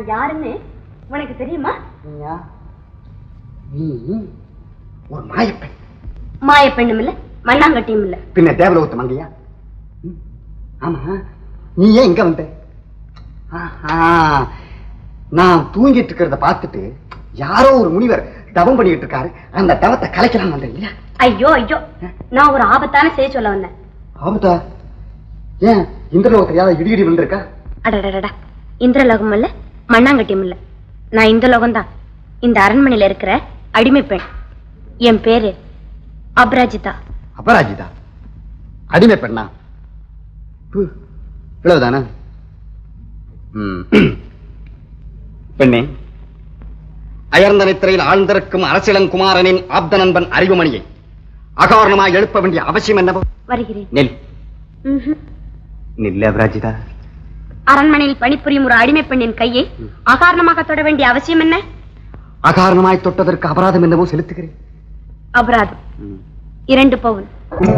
D: யாருன்னு உனக்கு தெரியுமா
B: நீ ஒரு மாயப்பெண்
D: மாய பெண்ணும் இல்ல மண்ணாங்கட்டியும் இல்ல
B: பின்ன தேவலோகத்து மங்கையா ம், ஆமா நீ ஏன் இங்க வந்த ஆஹா, நான் தூங்கிட்டு இருக்கிறத பார்த்துட்டு யாரோ ஒரு முனிவர் தவம் பண்ணிட்டு இருக்காரு அந்த தவத்தை கலைக்கலாம் வந்தேன் இல்லையா
D: ஐயோ ஐயோ நான் ஒரு ஆபத்தான செய்தி சொல்ல வந்தேன்
B: ஆபத்தா ஏன் இந்திரலோகத்தில் யாராவது இடி இடி விழுந்திருக்கா
D: அடடடடா இந்திரலோகம் இல்ல மண்ணாங்கட்டியும் இல்ல நான் இந்த லோகம் தான் இந்த அரண்மனையில இருக்கிற அடிமை பெண் என் பேரு அபராஜிதா
B: அபராஜிதா அடிமை பெண்ணா ப்பு, இவ்வளவுதானா ம். பெண்ணே அயர்ந்த நித்திரையில் ஆழ்ந்திருக்கும் அரசியலங்குமாரனின் ஆப்த நண்பன் அறிவுமணியை அகாரணமாய் எழுப்ப வேண்டிய அவசியம் என்னவோ
D: வருகிறேன்
B: நெல்
D: ம்ஹும்.
B: நில்ல அபராஜிதா
D: அரண்மனையில் பணிபுரியும் ஒரு அடிமை பெண்ணின் கையை அகாரணமாக தொட வேண்டிய அவசியம் என்ன
B: அகாரணமாய் தொட்டதற்கு அபராதம் என்னவோ செலுத்துகிறேன்
D: அபராதம் இரண்டு பவுன்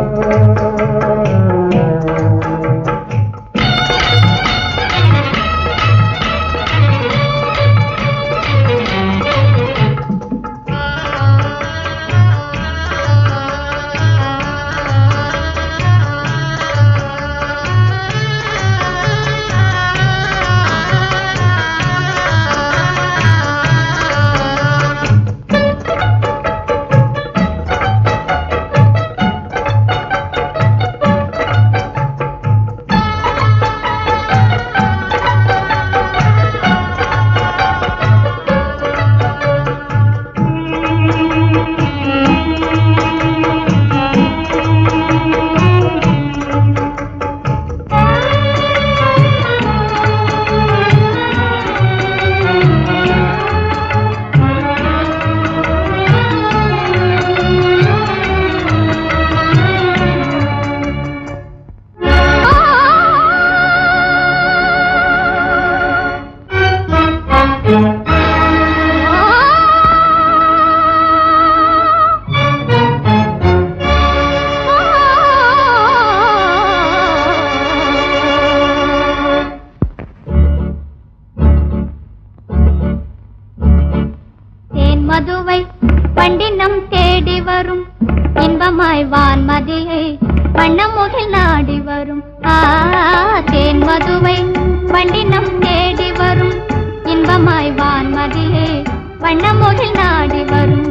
J: தேன் மதுவை பண்டினம் தேடி வரும் இன்பமாய் வான்மதியை வண்ணமுகில் நாடி வரும் ஆ தேன் மதுவை பண்டினம் தேடி வரும் இன்பமாய் வான்மதியை வண்ணமுகில் நாடி வரும்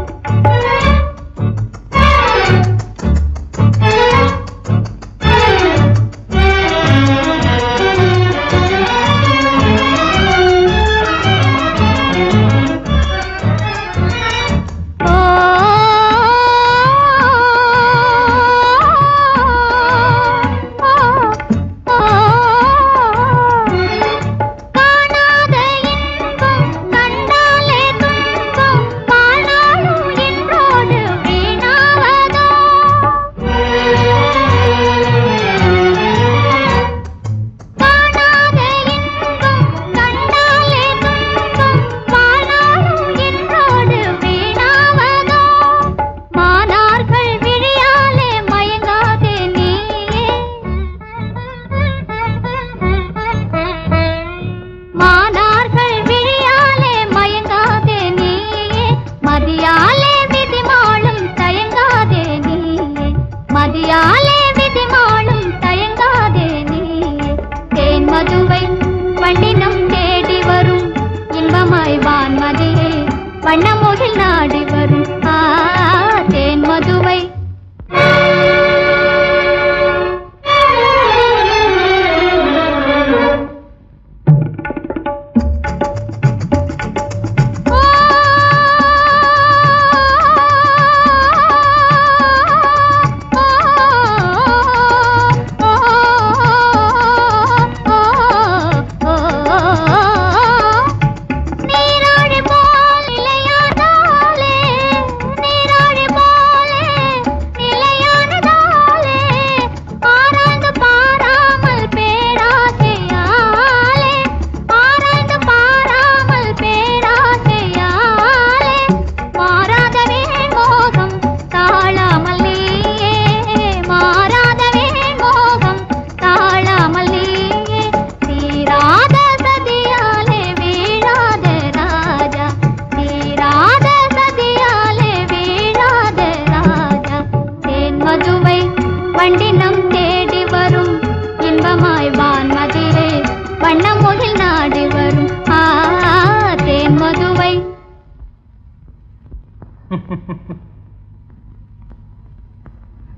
J: ஓ காணாத இன்பம் கண்டாலே துன்பம் வாழ்நாளும் என்றோடு வீணாவதோ காணாத இன்பம் கண்டாலே துன்பம் வாழ்நாளும் என்றோடு வீணாவதோ மானார்கள் விழியாலே மயங்காதே நீயே மானார்கள் விழியாலே மயங்காதே நீயே மதியாலே விதிமாளும் தயங்காதே நீயே மதியாலே விதிமாளும் தயங்காதே நீயே தேன் மதுவை வண்டினம் தேடி வரும் இன்பமாய் வான்மதியே வண்ணமுகில் நாடி வரும் ஆ தேன் மதுவை ஆ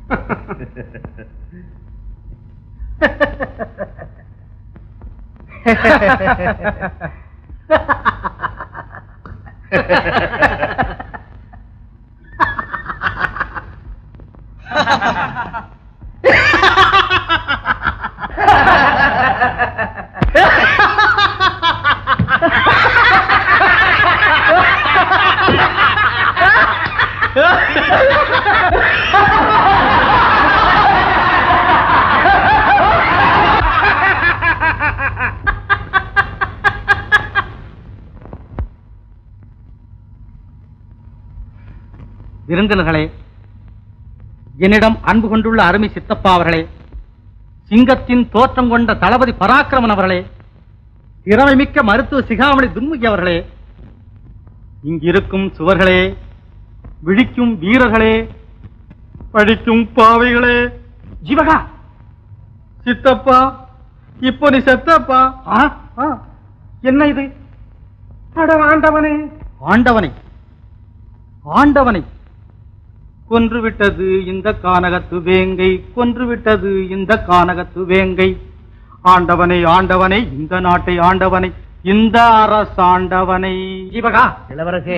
K: விருந்தினர்களே என்னிடம் அன்பு கொண்டுள்ள அருமை சித்தப்பா அவர்களே சிங்கத்தின் தோற்றம் கொண்ட தளபதி பராக்கிரமன் அவர்களே திறமை மிக்க மருத்துவ சிகாமணி துன்முகி அவர்களே இங்கிருக்கும் சுவர்களே விழிக்கும் வீரர்களே படிக்கும் பாவைகளே ஜீவகா சித்தப்பா இப்போ நீ செத்தப்பா ஆ, ஆ, என்ன இது அட ஆண்டவனே ஆண்டவனை ஆண்டவனை கொன்று விட்டது இந்த கானகத்து வேங்கை கொன்று விட்டது இந்த கானகத்து வேங்கை ஆண்டவனை ஆண்டவனை இந்த நாட்டை ஆண்டவனை இந்த அரசாண்டவனை ஜீவகா இளவரசே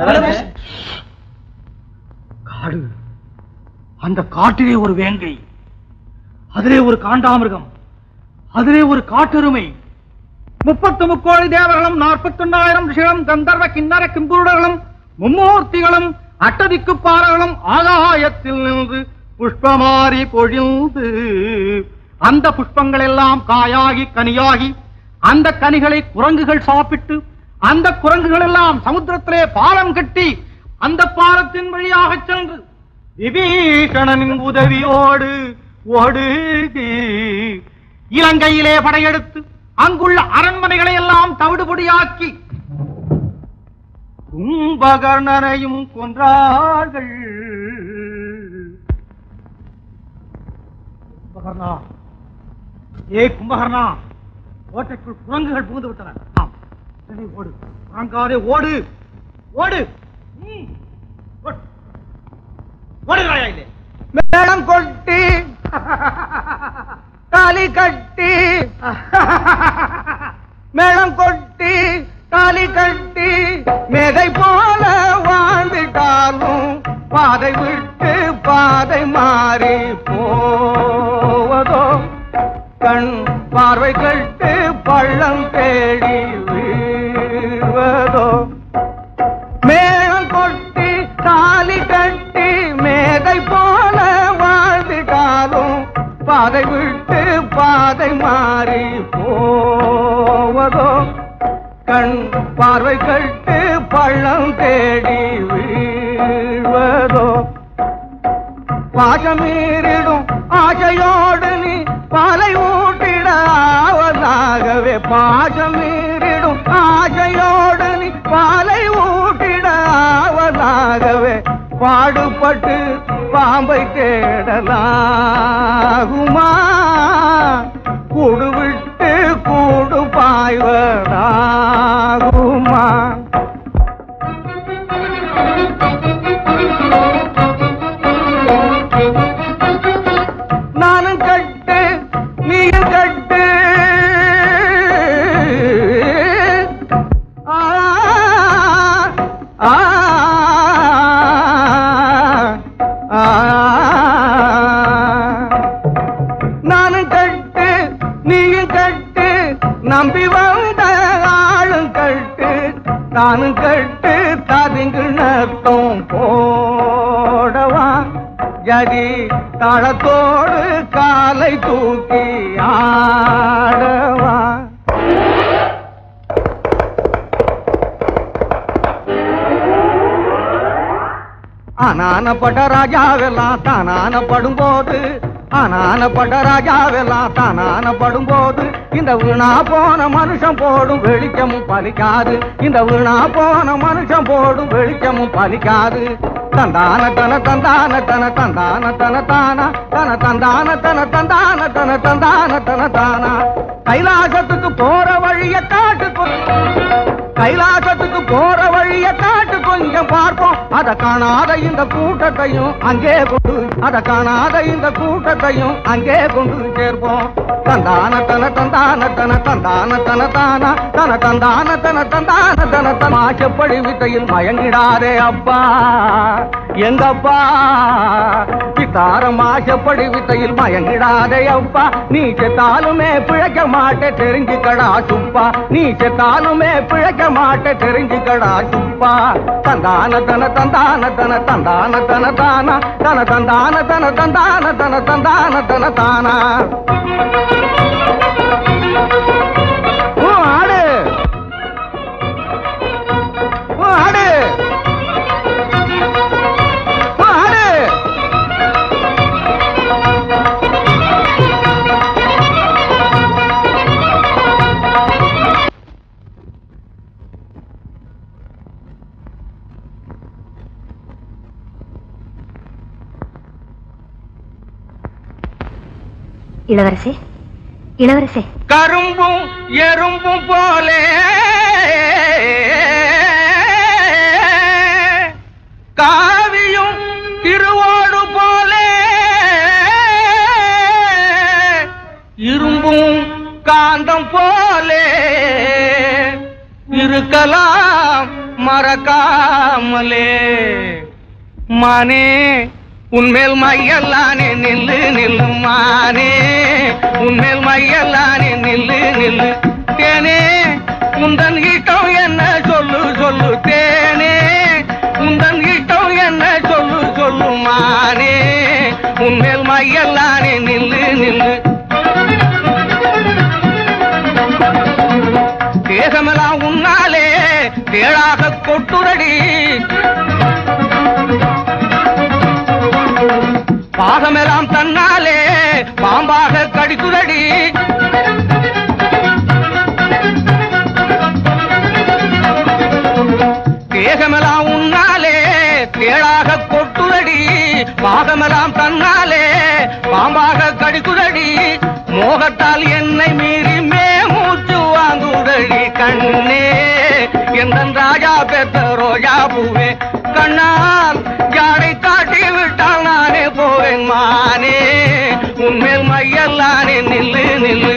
K: காடு அந்த காட்டிலே ஒரு வேங்கை அதிலே ஒரு காண்டாமிருகம் அதிலே ஒரு காட்டெருமை முப்பத்து முக்கோடி தேவர்களும் நாற்பத்தொன்னாயிரம் ரிஷிகளும் கந்தர்வ கிண்ணற கிம்புருடர்களும் மும்மூர்த்திகளும் அட்டதிக்கு பாறைகளும் ஆகாயத்தில் நின்று புஷ்பமாரி பொழிந்து அந்த புஷ்பங்கள் எல்லாம் காயாகி கனியாகி அந்த கனிகளை குரங்குகள் சாப்பிட்டு அந்த குரங்குகள் எல்லாம் சமுத்திரத்திலே பாலம் கட்டி அந்த பாலத்தின் வழியாக சென்று விபீஷணனின் உதவியோடு ஓடு இலங்கையிலே படையெடுத்து அங்குள்ள அரண்மனைகளை எல்லாம் தவிடுபொடியாக்கி கும்பகர்ணனையும் கொன்றார்கள் கும்பகர்ணா ஏ கும்பகர்ணா ஓட்டைக்குள் குரங்குகள் புகுந்து விட்டன ஆம். உடனே ஓடு குரங்காதே ஓடு ஓடு ம். ஓடு. ஓடுகிறாயா இல்லை
I: மேளம் கொட்டி தாலி கட்டி மேளம் கொட்டி தாலி கட்டி மேதை போல வாழ்ந்துட்டாலும் பாதை விட்டு பாதை மாறி போவதோ கண் பார்வை கட்டு பள்ளம் தேடி வீழ்வதோ மேளம் கொட்டி தாலி கட்டி மேதை போல வாழ்ந்துட்டாலும் பாதை விட்டு பாதை மாறி போவதோ கண் பார்வை கட்டு பள்ளம் தேடி வீழ்வதோ பாசமீறிடும் ஆசையோடு நீ பாலை ஊட்டிட ஆவதாகவே பாசமீறிடும் ஆசையோடு நீ பாலை ஊட்டிட ஆவதாகவே பாடுபட்டு பாம்பை தேடலாகுமா கூடு விட்டு கூடு பாய்வதாகுமா நானும் கட்டு நீயும் கட்டு ஆ, ஆ, ஆ. நானும் கட்டு நீயும் கட்டு நம்பி வந்த ஆளும் கட்டு நானும் கட்டு ததுங்கு நத்தம் போடவா ஜதி தாளத்தோடு காலை தூக்கி ஆடவா அனானப்பட்ட ராஜாவெல்லாம் தானானப்படும் போது அனானப்பட்ட ராஜாவெல்லாம் தானானப்படும் போது இந்த வீணா போன மனுஷன் போடும் வெளிச்சமும் பலிக்காது இந்த வீணா போன மனுஷன் போடும் வெளிச்சமும் பலிக்காது தந்தான தன தந்தான தன தந்தான தன தானா தன தந்தான தன தந்தான தன தந்தான தன தானா கைலாசத்துக்கு போற வழிய காட்டு கைலாசத்துக்கு போற வழிய காட்டு கொஞ்சம் பார்ப்போம் அத காணாத இந்த கூட்டத்தையும் அங்கே கொண்டு அத காணாத இந்த கூட்டத்தையும் அங்கே கொண்டு சேர்ப்போம் தந்தான தன தந்தான தன தந்தான தன தானா தன தந்தான தன தந்தான தன தமாஷப்படி வித்தையில் மயங்கிடாதே அப்பா எங்கப்பா பித்தாரம் ஆசைப்படி வித்தையில் மயங்கிடாதே அப்பா நீ செத்தாலுமே பிழைக்க மாட்டே தெரிஞ்சுக்கடா சுப்பா நீ செத்தாலுமே பிழைக்க மாட்டே தெரிஞ்சுக்கடா சுப்பா தந்தான தன தந்தான தன தந்தான தன தானா தன தந்தான தன தந்தான தன தந்தான தன தானா ஓ ஆடு ஓ ஆடு ஓ ஆடு
G: இளவரசே இளவரசே
I: கரும்பும் எறும்பும் போலே காவியும் திருவோடு போலே இரும்பும் காந்தம் போலே இருக்கலாம் மறக்காமலே மானே உன்மேல் மையல்லானே நில்லு நில்லு மானே உன்மேல் மையல்லானே நில்லு நில்லு தேனே உந்தன் இஷ்டம் என்ன சொல்லு சொல்லு தேனே உந்தன் இஷ்டம் என்ன சொல்லு சொல்லு மானே உன்மேல் மையல்லானே நில்லு நில்லு தேகமெல்லாம் உன்னாலே தேழாக கொட்டுரடி பாகமெல்லாம் தன்னாலே பாம்பாக கடிக்குதடி தேகமெல்லாம் உன்னாலே தேழாக கொட்டுதடி பாகமெல்லாம் தன்னாலே பாம்பாக கடிக்குதடி மோகத்தால் என்னை மீறி மே மூச்சு வாங்குதடி கண்ணே எந்த ராஜா பெத்த ரோஜா பூவே கண்ணால் யாரை காட்டி விட்டால் நானே போவேன் மானே உன்மேல் மையல்லானே நில்லு நில்லு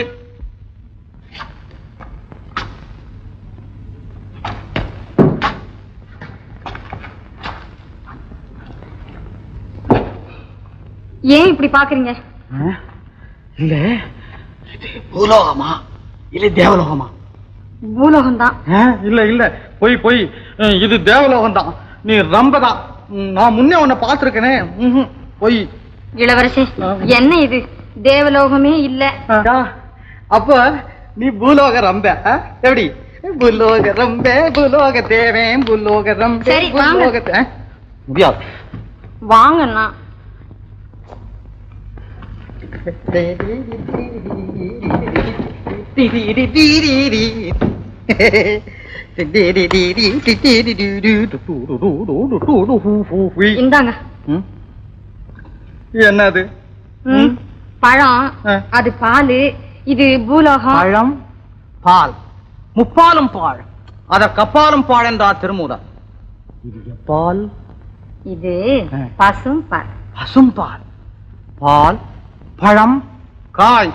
G: ஏன் இப்படி பாக்குறீங்க
K: இல்ல இது பூலோகமா இல்ல தேவலோகமா
G: பூலோகம் தான்
K: ஆ, இல்ல இல்ல போய் போய் அஹ், இது தேவலோகம் தான் நீ ரம்பதான் ம், நான் முன்னே உன்னை பார்த்திருக்கேனே ம்ஹும். போய்
G: இளவரசே என்ன இது தேவலோகமே இல்ல
K: அப்ப நீ பூலோக ரம்ப ஆ? எப்படி பூலோக ரம்ப பூலோக தேவன் பூலோக ரம்ப
G: சரி, வாங்க.
K: பூலோக தே- ஆ? முடியாது
G: வாங்கண்ணா இந்தாங்க
K: என்னது
G: ம், பழம் அது பாலு இது பூலோகம்
K: பழம் பால் முப்பாலும் பால் அத கப்பாலும் பால் என்றா திருமூதா இது பால்
G: இது பசும் பால்
K: பசும் பால் பால் பழம் காய்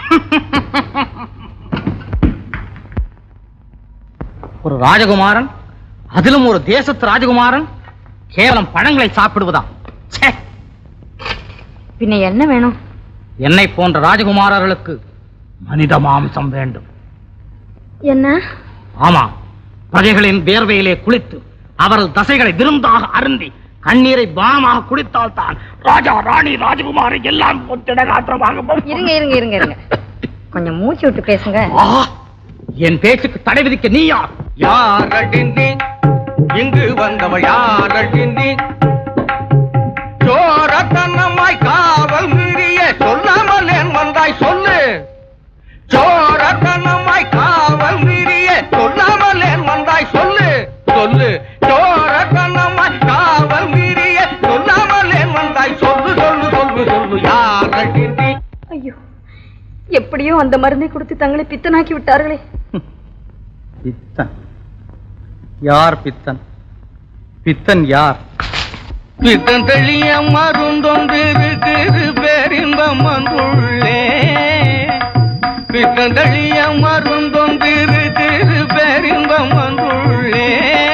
K: ஒரு ராஜகுமாரன் அதிலும் ஒரு தேசத்து ராஜகுமாரன் கேவலம் பழங்களை சாப்பிடுவதா ச்சே!
G: பின்ன என்ன வேணும்
K: என்னை போன்ற ராஜகுமாரர்களுக்கு மனித மாம்சம் வேண்டும்
G: என்ன
K: ஆமா பிரஜைகளின் வேர்வையிலே குளித்து அவரது தசைகளை விருந்தாக அருந்தி கண்ணீரை பானமாக குடித்தால் தான் ராஜா ராணி ராஜகுமாரி எல்லாம் கொத்திட காற்றமாக
G: இருங்க இருங்க இருங்க இருங்க கொஞ்சம் மூச்சு விட்டு பேசுங்க
K: என் பேச்சுக்கு தடை விதிக்க நீ யார்
I: யாரடி நீ இங்கு வந்தவள் யாரடி நீ சோரத்தனமாய் காவல் மீறிய சொல்லாமல் ஏன் வந்தாய் சொல்லு சோரத்தனமாய் காவல் மீறிய சொல்லாமல் ஏன் வந்தாய் சொல்லு சொல்லு சோரத்தனமாய் காவல் மீறிய சொல்லாமல் ஏன் வந்தாய் சொல்லு சொல்லு சொல்லு சொல்லு யாரடி நீ
G: ஐயோ எப்படியோ அந்த மருந்தை கொடுத்து தங்களை பித்தனாக்கி விட்டார்களே
K: பித்தன் யார் பித்தன் பித்தன் யார் பித்தன் தெளிய மருந்தொன்றிருக்குது பேரின்பம் வந்துள்ளே பித்தன் தெளிய மருந்தொன்றிருக்குது பேரின்பம் வந்துள்ளே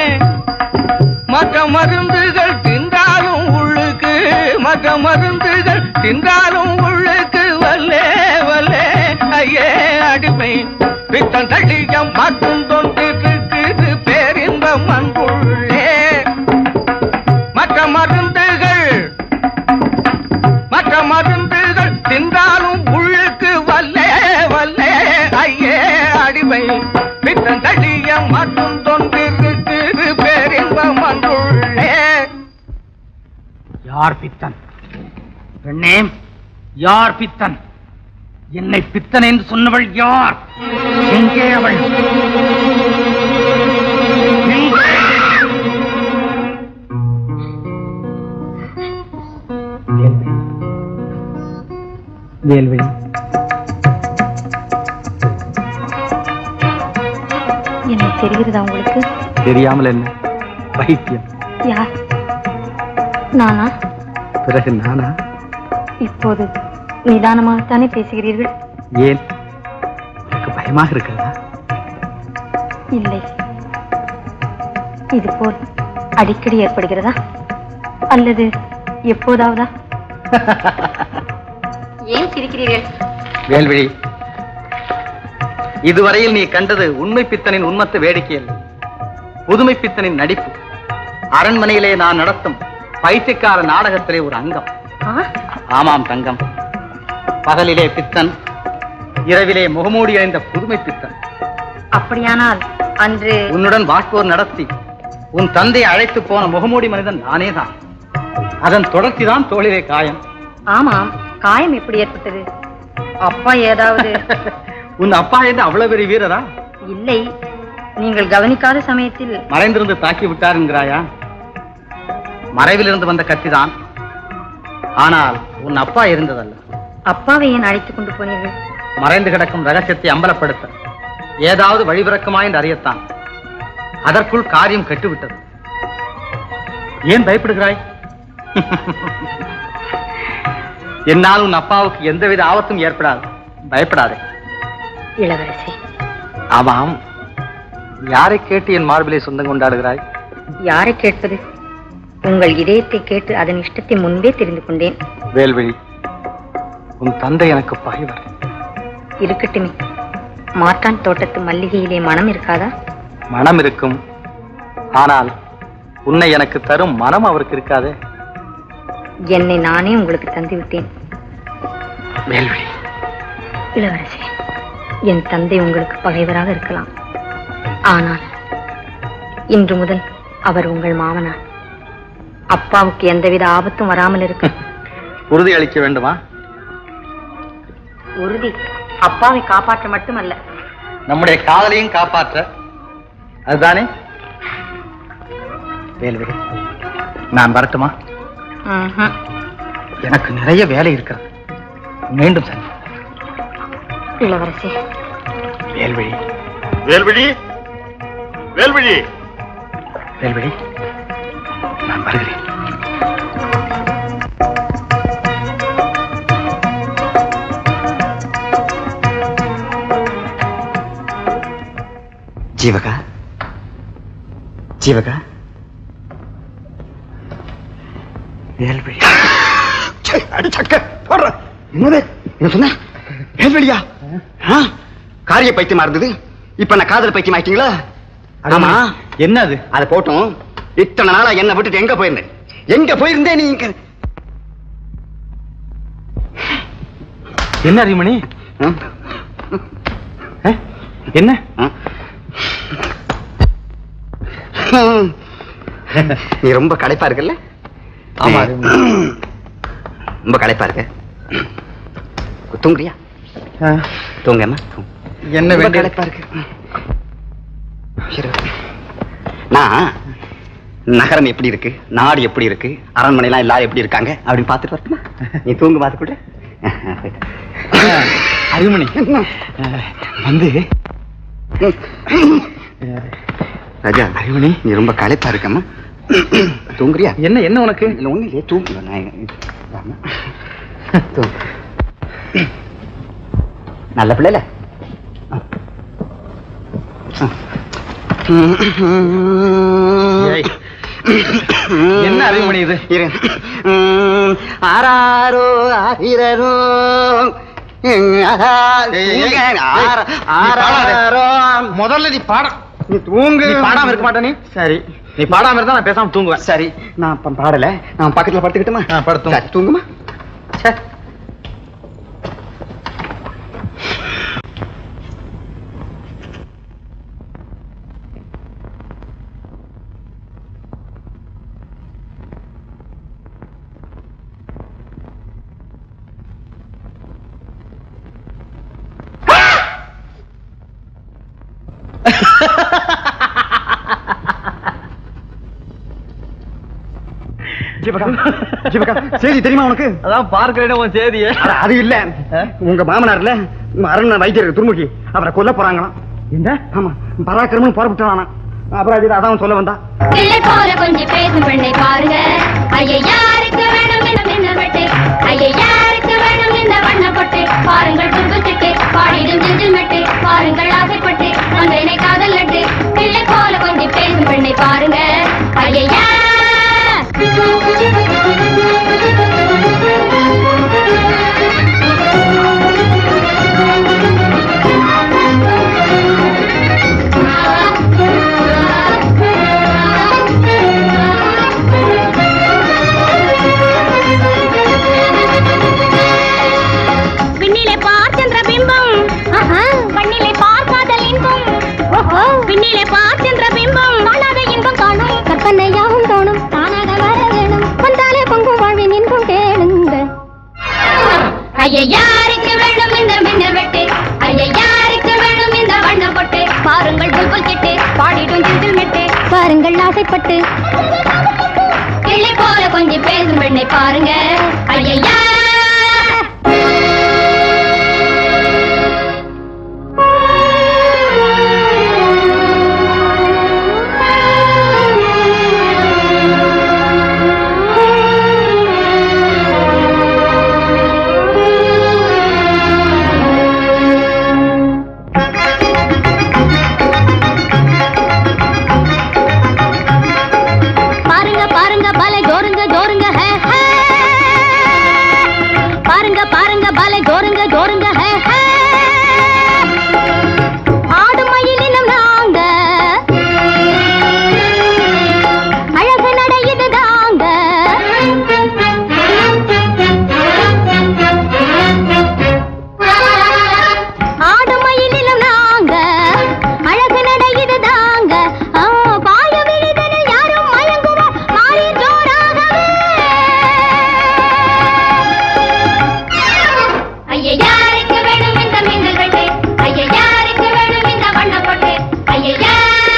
K: மற்ற மருந்துகள் தின்றாலும் உள்ளுக்கு மற்ற மருந்துகள் தின்றாலும் உள்ளுக்கு வல்லே வல்லே ஐயே அடிமை பித்தன் தடியம் மற்றும் தொண்டிருக்கு பேரின்பம் அன்புள்ளே மற்ற மருந்துகள் மற்ற மருந்துகள் தின்றாலும் உள்ளுக்கு வல்லே வல்லே ஐயே அடிமை பித்தன் தடியம் மற்றும் தொண்டிருக்கு பேரின்பம் அன்புள்ளே யார் பித்தன் பெண்ணே யார் பித்தன் என்னை பித்தன் என்று சொன்னவள் யார் எங்கே அவள் எங்கே?
L: வேல்வழி
G: என்ன தெரிகிறதா உங்களுக்கு
L: தெரியாமல் என்ன பைத்தியம்
G: யார் நானா
L: பிறகு நானா
G: இப்போது நிதானமாகத்தானே பேசுகிறீர்கள்
L: ஏன் உனக்கு பயமாக இருக்கிறதா
G: இல்லை இது போல் அடிக்கடி ஏற்படுகிறதா அல்லது எப்போதாவதா ஏன் சிரிக்கிறீர்கள்
F: வேல்விழி இதுவரையில் நீ கண்டது உண்மை பித்தனின் உண்மத்த வேடிக்கை அல்ல புதுமை பித்தனின் நடிப்பு அரண்மனையிலே நான் நடத்தும் பைத்தியக்கார நாடகத்திலே ஒரு அங்கம் ஆமாம் தங்கம் பகலிலே பித்தன் இரவிலே முகமூடி அணிந்த புதுமை பித்தன்
G: அப்படியானால் அன்று
F: உன்னுடன் வாக்கோர் நடத்தி உன் தந்தை அழைத்து போன முகமூடி மனிதன் நானே தான் அதன் தொடர்ச்சிதான் தோளிலே காயம்
G: ஆமாம் காயம் எப்படி ஏற்பட்டது அப்பா ஏதாவது
F: உன் அப்பா என்ன அவ்வளவு பெரிய வீரரா
G: இல்லை நீங்கள் கவனிக்காத சமயத்தில்
F: மறைந்திருந்து தாக்கி விட்டார் என்கிறாயா மறைவிலிருந்து வந்த கத்திதான் ஆனால் உன் அப்பா இருந்ததல்ல
G: அப்பாவை ஏன் அழைத்துக் கொண்டு போனீர்கள்
F: மறைந்து கிடக்கும் ரகசியத்தை அம்பலப்படுத்த ஏதாவது வழிபிறக்குமா என்று அறியத்தான் அதற்குள் காரியம் கெட்டுவிட்டது ஏன் பயப்படுகிறாய் என்னால் உன் அப்பாவுக்கு எந்தவித ஆபத்தும் ஏற்படாது பயப்படாதே
G: இளவரசி
F: ஆமாம் யாரை கேட்டு என் மார்பிலை சொந்தம் கொண்டாடுகிறாய்
G: யாரை கேட்பது உங்கள் இதயத்தை கேட்டு அதன் இஷ்டத்தை முன்பே தெரிந்து கொண்டேன்
F: வேல்விழி உன் தந்தை எனக்கு பகைவர்
G: இருக்கட்டுமே மாட்டான் தோட்டத்து மல்லிகையிலே மனம் இருக்காதா
F: மனம் இருக்கும் ஆனால் உன்னை எனக்கு தரும் மனம் அவருக்கு இருக்காதே
G: என்னை நானே உங்களுக்கு தந்து விட்டேன்
F: வேல்விழி
G: இளவரசி என் தந்தை உங்களுக்கு பகைவராக இருக்கலாம் ஆனால் இன்று முதல் அவர் உங்கள் மாமனார் அப்பாவுக்கு எந்தவித ஆபத்தும் வராமல் இருக்க
F: உறுதி அளிக்க வேண்டுமா
G: உறுதி அப்பாவை காப்பாற்ற மட்டுமல்ல
F: நம்முடைய காதலையும் காப்பாற்ற அதுதானே வேல்விழி நான் வரட்டுமா
G: ம்ஹும்.
F: எனக்கு நிறைய வேலை இருக்கிறது மீண்டும் சந்தி
G: இளவரசி
F: வேல்விழி
C: வேல்விழி வேல்விழி
F: வேல்விழி நான் வருகிறேன்
B: ஜீவகா ஜீவகா வேல்வழி அடி சக்க போடுற என்னது என்ன சொன்ன வேல்வழியா ஆ, காரிய பைத்தியமா இருந்தது இப்ப நான் காதல் பைத்தியம் ஆயிட்டீங்களா ஆமா
F: என்னது
B: அத போட்டும் இத்தனை நாளா என்ன விட்டுட்டு எங்க போயிருந்தேன் எங்க போயிருந்தே நீ இங்க
F: என்ன அறிமணி
B: ஆ?
F: என்ன
B: ஆ? ம். நீ ரொம்ப களைப்பா இருக்கல்ல
F: ஆமா,
B: ரொம்ப களைப்பா இருக்க தூங்குறியா தூங்கம்மா தூங்கு.
F: என்ன
B: ரொம்ப
F: வேண்டிய
B: களைப்பா இருக்கு சரி. நான் நகரம் எப்படி இருக்கு நாடு எப்படி இருக்கு அரண்மனை எல்லாம் எல்லாரும் எப்படி இருக்காங்க அப்படின்னு பார்த்துட்டு வரட்டுமா நீ தூங்கு பார்த்துக்கூட
F: அருமணி வந்து
B: ராஜா அறிவணி நீ ரொம்ப களைப்பா இருக்கம்மா தூங்குறியா
F: என்ன என்ன உனக்கு
B: இல்ல ஒண்ணு இல்லையே தூங்கு நான் ஆமா. தூங்கு. நல்ல பிள்ளைல
F: ஏய், என்ன அறிவுமணி இது
B: இரு. ம், ஆராரோ ஆயிரரோ ஆராரோ
F: முதல்ல நீ பாட
B: நீ தூங்கு
F: நீ பாடாம இருக்க மாட்டே நீ
B: சரி
F: நீ பாடாம இருந்தா நான் பேசாம தூங்குவேன்
B: சரி நான் இப்ப பாடல நான் பக்கத்துல படுத்துக்கிட்டுமா
F: ஆ, படுத்து
B: சரி, தூங்குமா
F: ச்சே.
B: ஜீவகா ஜீவகா செய்தி தெரியுமா உனக்கு
F: அதான் பார்க்கிறேன் உன் செய்தியே
B: அட, அது இல்ல உங்க மாமனார்ல அருண் வைத்தியர் துருமுகி அவரை கொல்ல போறாங்களாம்
F: என்ன
B: ஆமா பராக்கிரமம் புறப்பட்டானா அப்புறம் அது அதான் சொல்ல வந்தா
J: பிள்ளை போல கொஞ்சம் பேசும் பெண்ணை பாருங்க ஐயா யாருக்கு வேணும் இந்த மின்னல் வெட்டு ஐயா யாருக்கு வேணும் இந்த வண்ண பொட்டு பாருங்கள் துன்பத்திட்டு பாடிடும் ஜிஞ்சில் மெட்டு பாருங்கள் ஆசைப்பட்டு வந்தேனை காதல் நட்டு பிள்ளை போல கொஞ்சம் பேசும் பெண்ணை பாருங்க ஐயா விண்ணிலே பார் சந்திர பிம்பம் பண்ணிலே பார் காதல் இன்பம் விண்ணிலே பார் சந்திர பிம்பம் காணாத இன்பம் காணும் கற்பனையாவும் தோணும் தானாக வர வேணும் வந்தாலே பொங்கும் வாழ்வின் இன்பம் கேளுங்க ஐயா யாருக்கு வேணும் இந்த மின்னல் வெட்டு ஐயா யாருக்கு வேணும் இந்த வண்ணம் பொட்டு பாருங்கள் புல்புல் சிட்டு பாடிடும் சிந்தில் மெட்டு பாருங்கள் ஆசைப்பட்டு கிளி போல கொஞ்சம் பேசும் பெண்ணை பாருங்க ஐயா பாருங்க பாருங்க பலை ஜோருங்க ஜோருங்க ஹே ஹே பாருங்க பாருங்க பலை ஜோருங்க ஜோருங்க ஹே ஹே ஆடு மயிலினம் நாங்க அழகு நடை இது தாங்க ஆடு மயிலினம் நாங்க அழகு நடை இது தாங்க ஆ, பாய விழிதனில் யாரும் மயங்குவோம் மாறி ஜோராகவே ஐயா யாருக்கு வேணும் இந்த மின்னல் வெட்டு ஐயா யாருக்கு வேணும் இந்த வண்ணப்பட்டு ஐயா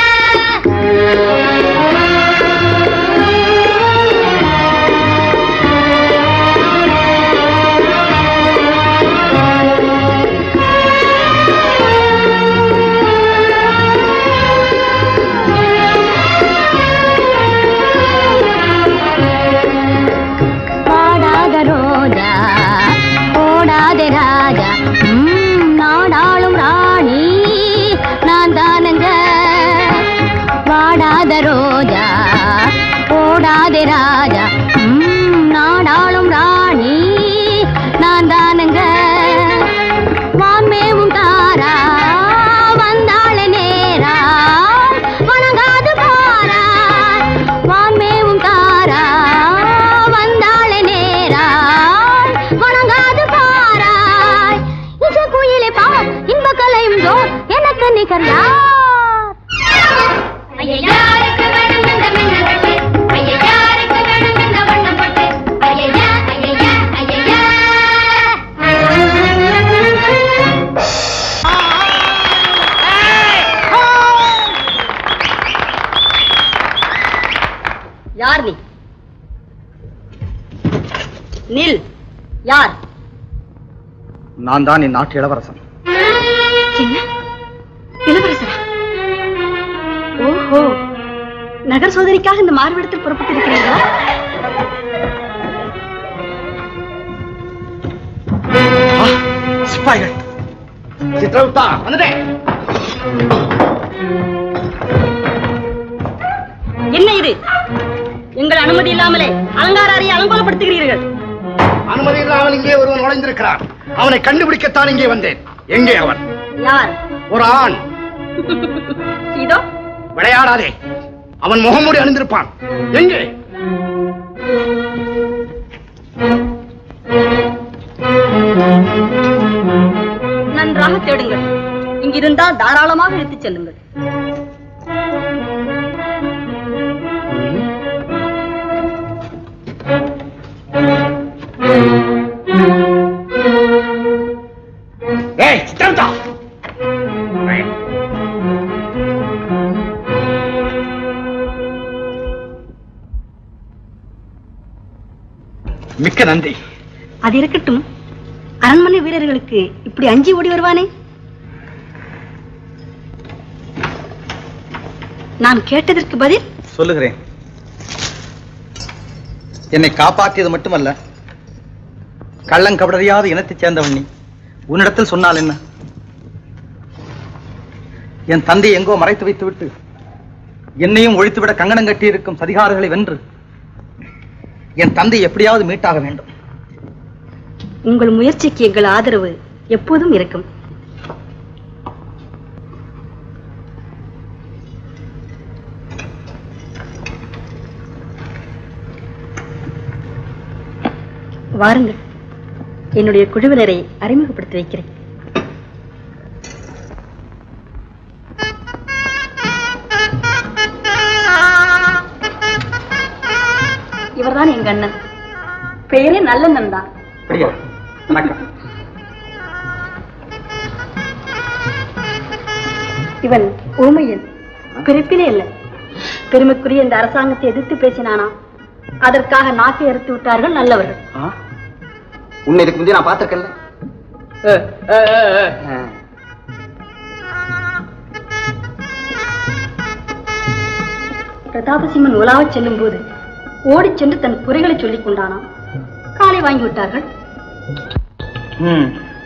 J: பாடாத ரோஜா ஓடாத ராஜா ம், நாடாளும் ராணி நான் தானங்க வாடாத ரோஜா ஓடாத ராஜா ம், நாடாளும் ராணி நான் தானங்க வான்மேவும் தாரா வந்தாள நேரா வணங்காது பாரா வான்மேவும் தாரா வந்தாள நேரா வணங்காது பாராய் இசை குயிலே பார் இன்ப கலையும் ஜோர் எனக்கு நிகர் யார் ஐயா யாருக்கு வேணும் இந்த மின்னல் வெட்டு ஐயா யாருக்கு வேணும் இந்த வண்ணம் பட்டு ஐயா ஐயா ஐயா
G: யார் நீ நில் யார்
F: நான் தான் என் நாட்டு இளவரசன்
G: என்ன இளவரசரா ஓஹோ
D: ஓஹோ நகர் சோதனைக்காக இந்த மாறுவிடத்தில் புறப்பட்டிருக்கிறீர்களா
C: சிப்பாய்கள் சித்ரகுப்தா வந்துட்டேன்
D: என்ன இது எங்கள் அனுமதி இல்லாமலே அலங்கார அறையை அலங்கோலப்படுத்துகிறீர்கள்
H: அனுமதி இல்லாமல் இங்கே ஒருவன் நுழைந்திருக்கிறான் அவனை கண்டுபிடிக்கத்தான் இங்கே வந்தேன் எங்கே அவன்
D: யார்
H: ஒரு ஆண்
D: இதோ
H: விளையாடாதே அவன் முகமூடி அணிந்திருப்பான் எங்கே
D: நன்றாக தேடுங்கள் இங்கிருந்தால் தாராளமாக இழுத்துச் செல்லுங்கள்
H: ஏய் சித்ரகுப்தா
C: மிக்க நன்றி
D: அது இருக்கட்டும் அரண்மனை வீரர்களுக்கு இப்படி அஞ்சி ஓடி வருவானே நான் கேட்டதற்கு பதில்
F: சொல்லுகிறேன் என்னை காப்பாற்றியது மட்டுமல்ல கள்ளங்கபடறியாத இனத்தைச் சேர்ந்தவன் நீ உன்னிடத்தில் சொன்னால் என்ன என் தந்தை எங்கோ மறைத்து வைத்துவிட்டு என்னையும் ஒழித்துவிட கங்கணம் கட்டியிருக்கும் சதிகாரர்களை வென்று என் தந்தை எப்படியாவது மீட்டாக வேண்டும்
D: உங்கள் முயற்சிக்கு எங்கள் ஆதரவு எப்போதும் இருக்கும் வாருங்கள் என்னுடைய குழுவினரை அறிமுகப்படுத்தி வைக்கிறேன் இவர்தான் எங்க அண்ணன் பெயரே நல்லண்ணன் தான்
F: அப்படியா வணக்கம்
D: இவன் ஊமையன் பிறப்பிலே இல்லை பெருமைக்குரிய இந்த அரசாங்கத்தை எதிர்த்து பேசினானா அதற்காக நாக்கை அறுத்து விட்டார்கள் நல்லவர்கள்
B: உன்னை இதுக்கு முந்தைய நான் பார்த்திருக்கேன்ல
D: பிரதாபசிம்மன் உலாவச் செல்லும் போது ஓடிச் சென்று தன் குறைகளை சொல்லிக் கொண்டானாம் காலை வாங்கி விட்டார்கள்
F: ம்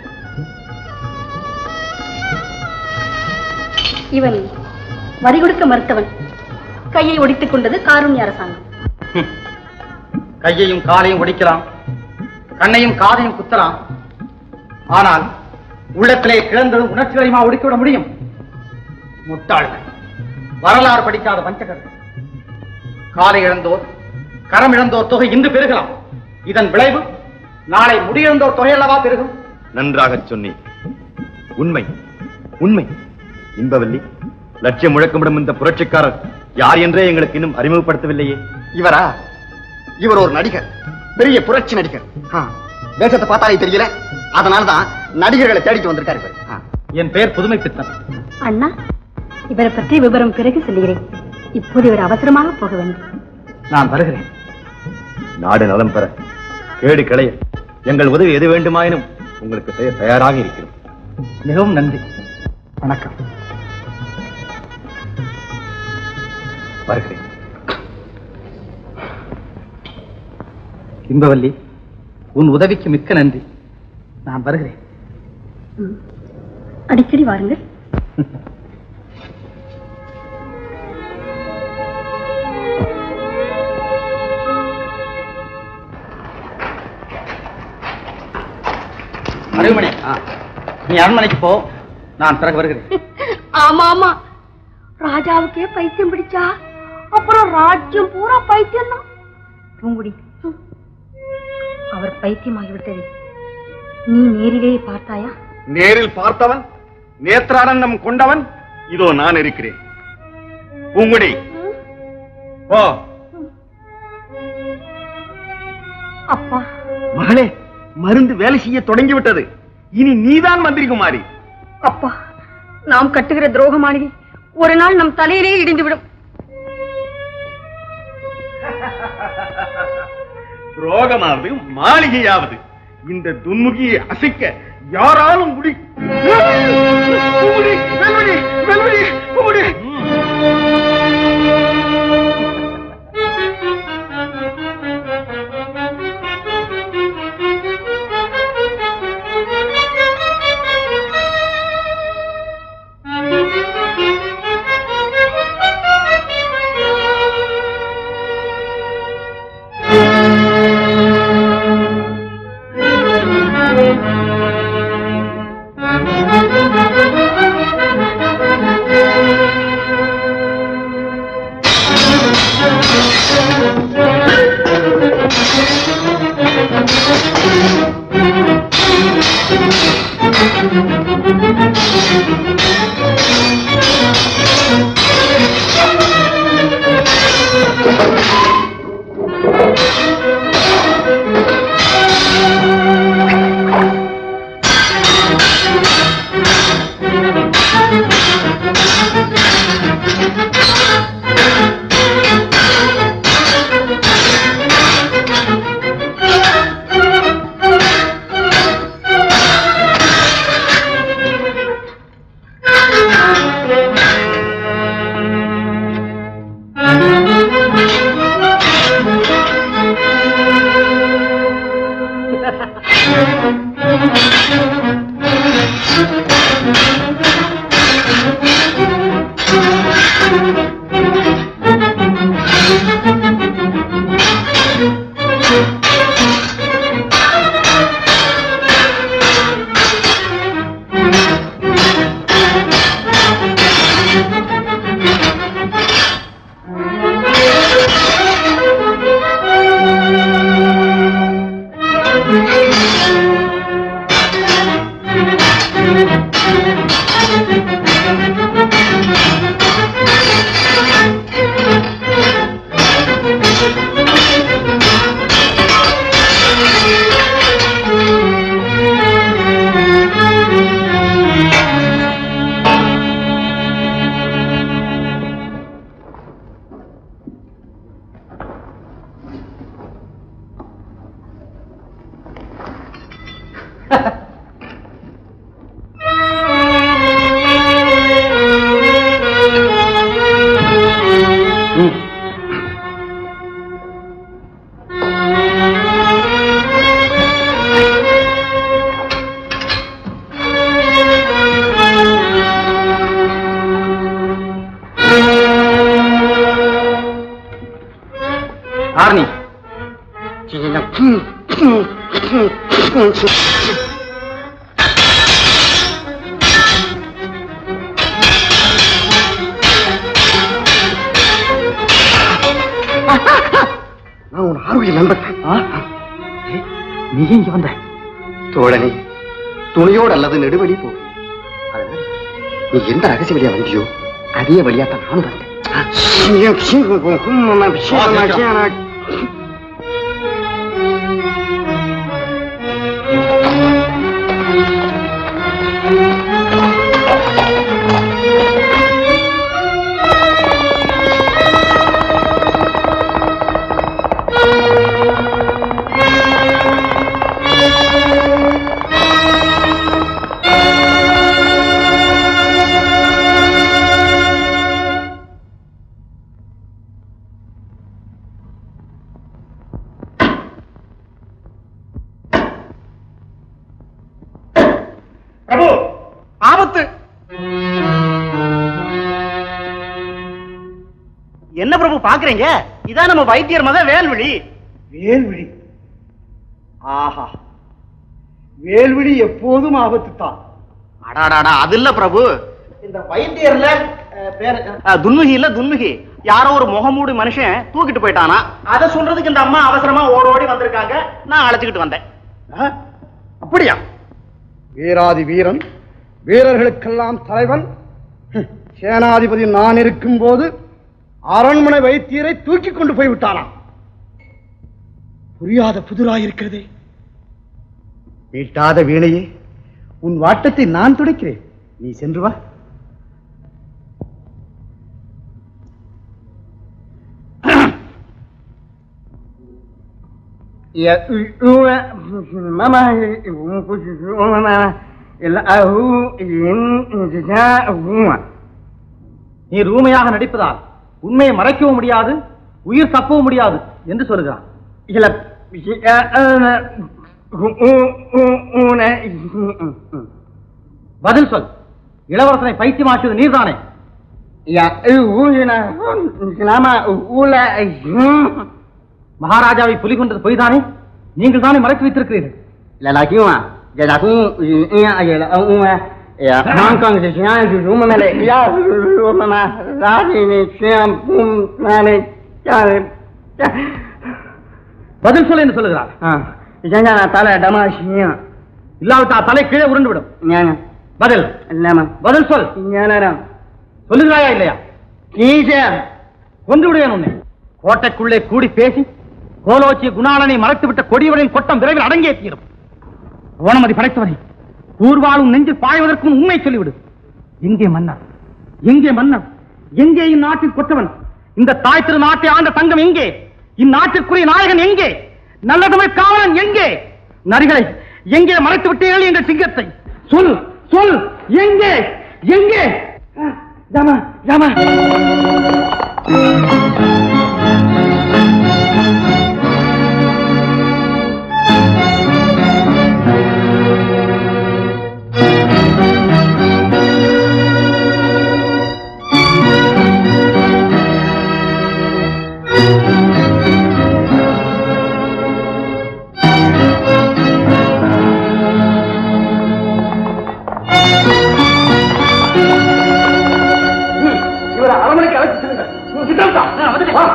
D: இவன் வரி கொடுக்க மறுத்தவன் கையை ஒடித்துக் கொண்டது காருண்ய அரசாங்கம்
F: கையையும் காலையும் ஒடிக்கலாம் கண்ணையும் காதையும் குத்தலாம் ஆனால் உள்ளத்திலே கிழந்ததும் உணர்ச்சிகளையுமா ஒடுக்கிவிட முடியும் முட்டாள்கள் வரலாறு படிக்காத வஞ்சகர்கள் காலை இழந்தோர் கரம் இழந்தோர் தொகை இன்று பெருகலாம் இதன் விளைவு நாளை முடியிழந்தோர் தொகை அல்லவா பெருகும்
C: நன்றாகச் சொன்னீர் உண்மை உண்மை இன்பவல்லி லட்சியம் முழக்கமிடும் இந்த புரட்சிக்காரர் யார் என்றே எங்களுக்கு இன்னும் அறிமுகப்படுத்தவில்லையே
B: இவரா இவர் ஒரு நடிகர் பெரிய புரட்சி நடிகர் ஆ, வேஷத்தை பார்த்தாலே தெரியல அதனாலதான் நடிகர்களை தேடிட்டு வந்திருக்காரு இவர் ஆ.
F: என் பெயர் புதுமை பித்தன்
D: அண்ணா இவரை பற்றி விவரம் பிறகு சொல்லுகிறேன் இப்போது இவர் அவசரமாக போக வேண்டும்
F: நான் வருகிறேன்
C: நாடு நலம் பெற கேடு களைய எங்கள் உதவி எது வேண்டுமாயினும் உங்களுக்கு செய்ய தயாராக இருக்கிறோம்
F: மிகவும் நன்றி வணக்கம்
C: வருகிறேன்
F: இன்பவல்லி உன் உதவிக்கு மிக்க நன்றி நான் வருகிறேன்
D: ம். அடிக்கடி வாருங்கள்
F: அறிவுமணி நீ அரண்மனைக்கு போ நான் பிறகு வருகிறேன்
D: ஆமா ஆமா ராஜாவுக்கே பைத்தியம் பிடிச்சா அப்புறம் ராஜ்யம் பூரா பைத்தியம் தான்
G: பூங்குடி அவர் பைத்தியமாகிவிட்டது நீ நேரிலேயே பார்த்தாயா
H: நேரில் பார்த்தவன் நேத்திரானந்தம் கொண்டவன் இதோ நான் இருக்கிறேன் பூங்குடி ஓ
D: அப்பா
H: மகளே மருந்து வேலை செய்ய தொடங்கி விட்டது இனி நீதான் மந்திரி குமாரி
D: அப்பா நாம் கட்டுகிற துரோகமானது ஒரு நாள் நம் தலையிலே இடிந்து விடும்
H: ரோகமாவது மாளிகையாவது இந்த துன்முகியை அசைக்க யாராலும் முடி பூங்குடி, வெல்வடி, வெல்வடி, பூங்குடி.
F: ஆர்னி
B: நான் உன் ஆரோக்கிய நண்பன்
F: நீ இங்க வந்த
B: தோழனே துணையோடு அல்லது நெடுவழி போ அதனால நீ எந்த ரகசிய வழியா வந்தியோ அதே வழியாத்தான் நானும் வந்தேன்
C: பிரபு ஆபத்து என்ன பிரபு பாக்குறீங்க இதான் நம்ம வைத்தியர் மக வேல்விழி
H: வேல்விழி ஆஹா வேல்விழி எப்போதும் ஆபத்து தான்
C: அடாடாடா அது இல்ல பிரபு இந்த வைத்தியர்ல அஹ், பேரு அஹ், துன்முகி இல்ல துன்முகி யாரோ ஒரு முகமூடி மனுஷன் தூக்கிட்டு போயிட்டானா அத சொல்றதுக்கு இந்த அம்மா அவசரமா ஓடி ஓடி வந்திருக்காங்க நான் அழைச்சுக்கிட்டு வந்தேன்
H: ஆ? அப்படியா வீராதி வீரன் வீரர்களுக்கெல்லாம் தலைவன் ஹம், சேனாதிபதி நான் இருக்கும்போது அரண்மனை வைத்தியரை தூக்கி கொண்டு போய் விட்டானாம் புரியாத புதிராயிருக்கிறதே மீட்டாத வீணையே உன் வாட்டத்தை நான் துடைக்கிறேன் நீ சென்று வா
K: நீ ரூமையாக நடிப்பதால் உண்மையை மறைக்கவும் முடியாது உயிர் தப்பவும் முடியாது என்று சொல்லுகிறான் பதில் சொல் இளவரசனை பைத்தியமாக்கியது நீர்தானே மகாராஜாவை புலி கொண்டது பொய்தானே நீங்கள் தானே மறைத்து வைத்திருக்கிறீர்கள் பதில் சொல் என்று சொல்லுகிறார்
H: தலை டமாஷியா
K: இல்லாவிட்டா தலை கீழே உருண்டுவிடும் பதில்
H: இல்லாம
K: பதில் சொல் சொல்லுகிறாயா இல்லையா கொன்று விடுவேன் உன்னை கோட்டைக்குள்ளே கூடி பேசி கோலோச்சிய குணாளனை மறைத்துவிட்ட கொடியவரின் கொட்டம் விரைவில் அடங்கியே தீரும் ஓனமதி படைத்தவனை ஊர்வாழும் நெஞ்சில் பாய்வதற்கு முன் உண்மை சொல்லிவிடு எங்கே மன்னர் எங்கே மன்னர் எங்கே இந்நாட்டில் கொற்றவன் இந்த தாய் திரு நாட்டை ஆண்ட தங்கம் எங்கே இந்நாட்டிற்குரிய நாயகன் எங்கே நல்ல தமிழ் காவலன் எங்கே நரிகளை எங்கே மறைத்து விட்டீர்கள் எங்கள் சிங்கத்தை சொல் சொல் எங்கே எங்கே ஜாமா ஜாமா இவரை அரண்மனைக்கு அழைத்து செல்லுங்கள் சித்தம் தான் வந்துட்டு வா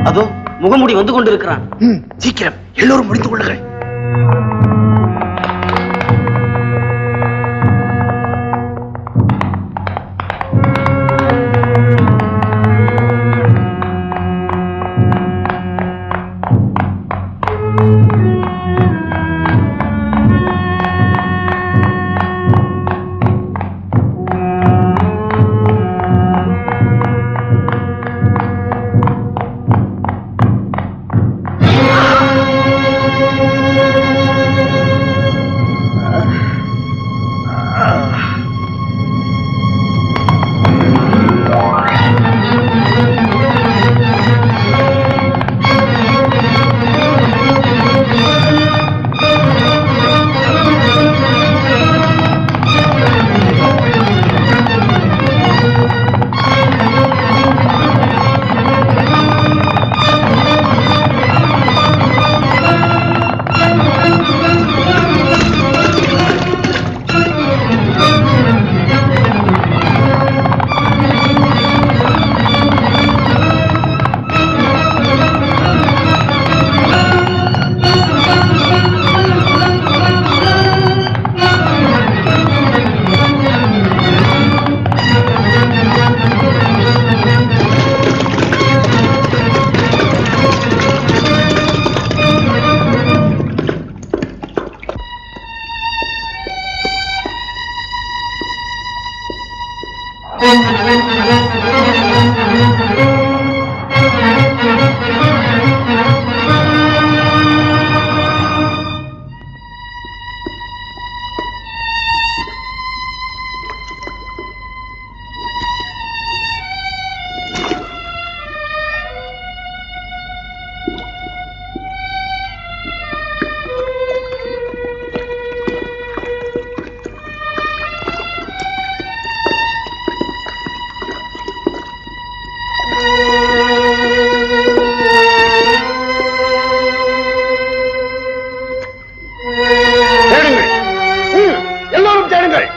C: அதோ முகமுடி வந்து கொண்டிருக்கிறான்
H: சீக்கிரம் எல்லோரும் முடிந்து கொள்ளுங்கள்
A: தேடுங்கள் ம், எல்லோரும் தேடுங்கள்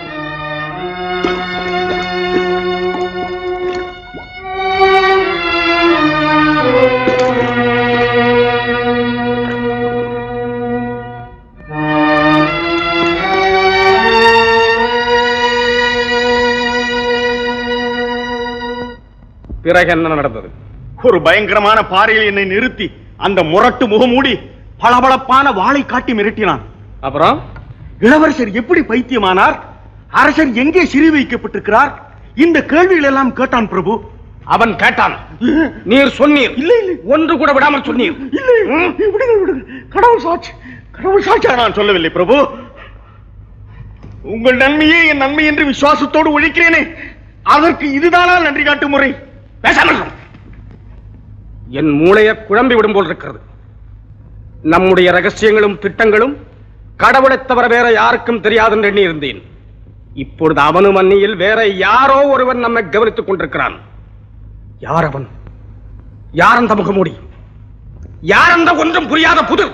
A: பிறகு என்ன நடந்தது
C: ஒரு பயங்கரமான பாறையில் என்னை நிறுத்தி அந்த முரட்டு முகமூடி பளபளப்பான வாளை காட்டி மிரட்டினான்
A: அப்புறம்
C: இளவரசர் எப்படி பைத்தியமானார் அரசர் எங்கே சிறை வைக்கப்பட்டிருக்கிறார் இந்த கேள்விகள் எல்லாம் கேட்டான் பிரபு
A: அவன் கேட்டான் நீர் சொன்னீர்
C: இல்ல இல்ல
A: ஒன்று கூட விடாமல் சொன்னீர்
C: இல்லை விடுங்க விடுங்க கடவுள் சாட்சி கடவுள் சாட்சியா நான் சொல்லவில்லை பிரபு உங்கள் நன்மையே என் நன்மை என்று விசுவாசத்தோடு ஒழிக்கிறேனே அதற்கு இதுதானா நன்றி காட்டும் முறை
A: பேசாமல் இரு. என் மூளையை குழம்பி விடும் போல் இருக்கிறது நம்முடைய ரகசியங்களும் திட்டங்களும் கடவுளைத் தவிர வேற யாருக்கும் தெரியாதென்று எண்ணி இருந்தேன் இப்பொழுது அவனும் அந்நியில் வேற யாரோ ஒருவன் நம்மை கவனித்துக் கொண்டிருக்கிறான் யார் அவன் யார் அந்த முகமூடி யார் அந்த ஒன்றும் புரியாத புதிர்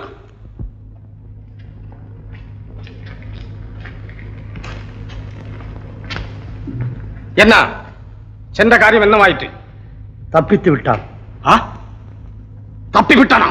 A: என்ன சென்ற காரியம் என்னவாயிற்று
H: தப்பித்து விட்டான்
A: ஆ? தப்பி விட்டானா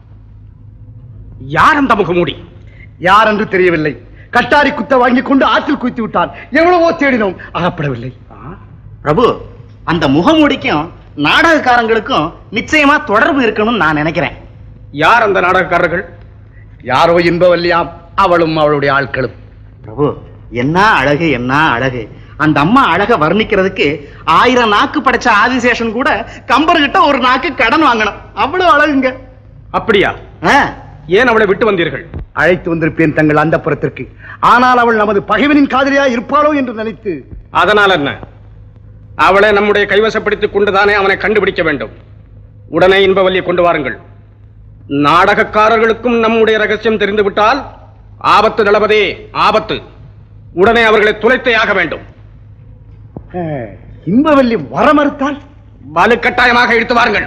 A: யார் அந்த முகமூடி
H: யார் என்று தெரியவில்லை கட்டாரி குத்த வாங்கிக் கொண்டு ஆற்றில் குய்த்து விட்டான் எவ்வளவோ தேடினோம் அகப்படவில்லை
C: பிரபு அந்த முகமூடிக்கும் நாடகக்காரங்களுக்கும் நிச்சயமா தொடர்பு இருக்கணும்னு நான் நினைக்கிறேன்
A: யார் அந்த நாடகக்காரர்கள்
H: யாரோ இன்பவல்லியாம் அவளும் அவளுடைய ஆட்களும்
C: பிரபு என்ன அழகு என்ன அழகு அந்த அம்மா அழக வர்ணிக்கிறதுக்கு ஆயிரம் நாக்கு படைச்ச ஆதிசேஷன் கூட கம்பர்கிட்ட ஒரு நாக்கு கடன் வாங்கணும் அவ்வளவு அழகுங்க
A: அப்படியா
C: ஆ,
A: ஏன் அவளை விட்டு வந்தீர்கள்
H: அழைத்து வந்திருப்பேன் தங்கள் அந்த புறத்திற்கு ஆனால் அவள் நமது பகைவனின் காதலியா இருப்பாளோ என்று நினைத்து
A: அதனால் என்ன அவளை நம்முடைய கைவசப்படுத்திக் கொண்டுதானே அவனை கண்டுபிடிக்க வேண்டும் உடனே இன்பவல்லியை கொண்டு வாருங்கள் நாடகக்காரர்களுக்கும் நம்முடைய ரகசியம் தெரிந்துவிட்டால் ஆபத்து தளபதே ஆபத்து உடனே அவர்களை துளைத்தே ஆக வேண்டும்
H: அஹ், இன்பவல்லி வர மறுத்தால்
A: வலுக்கட்டாயமாக இழுத்து வாருங்கள்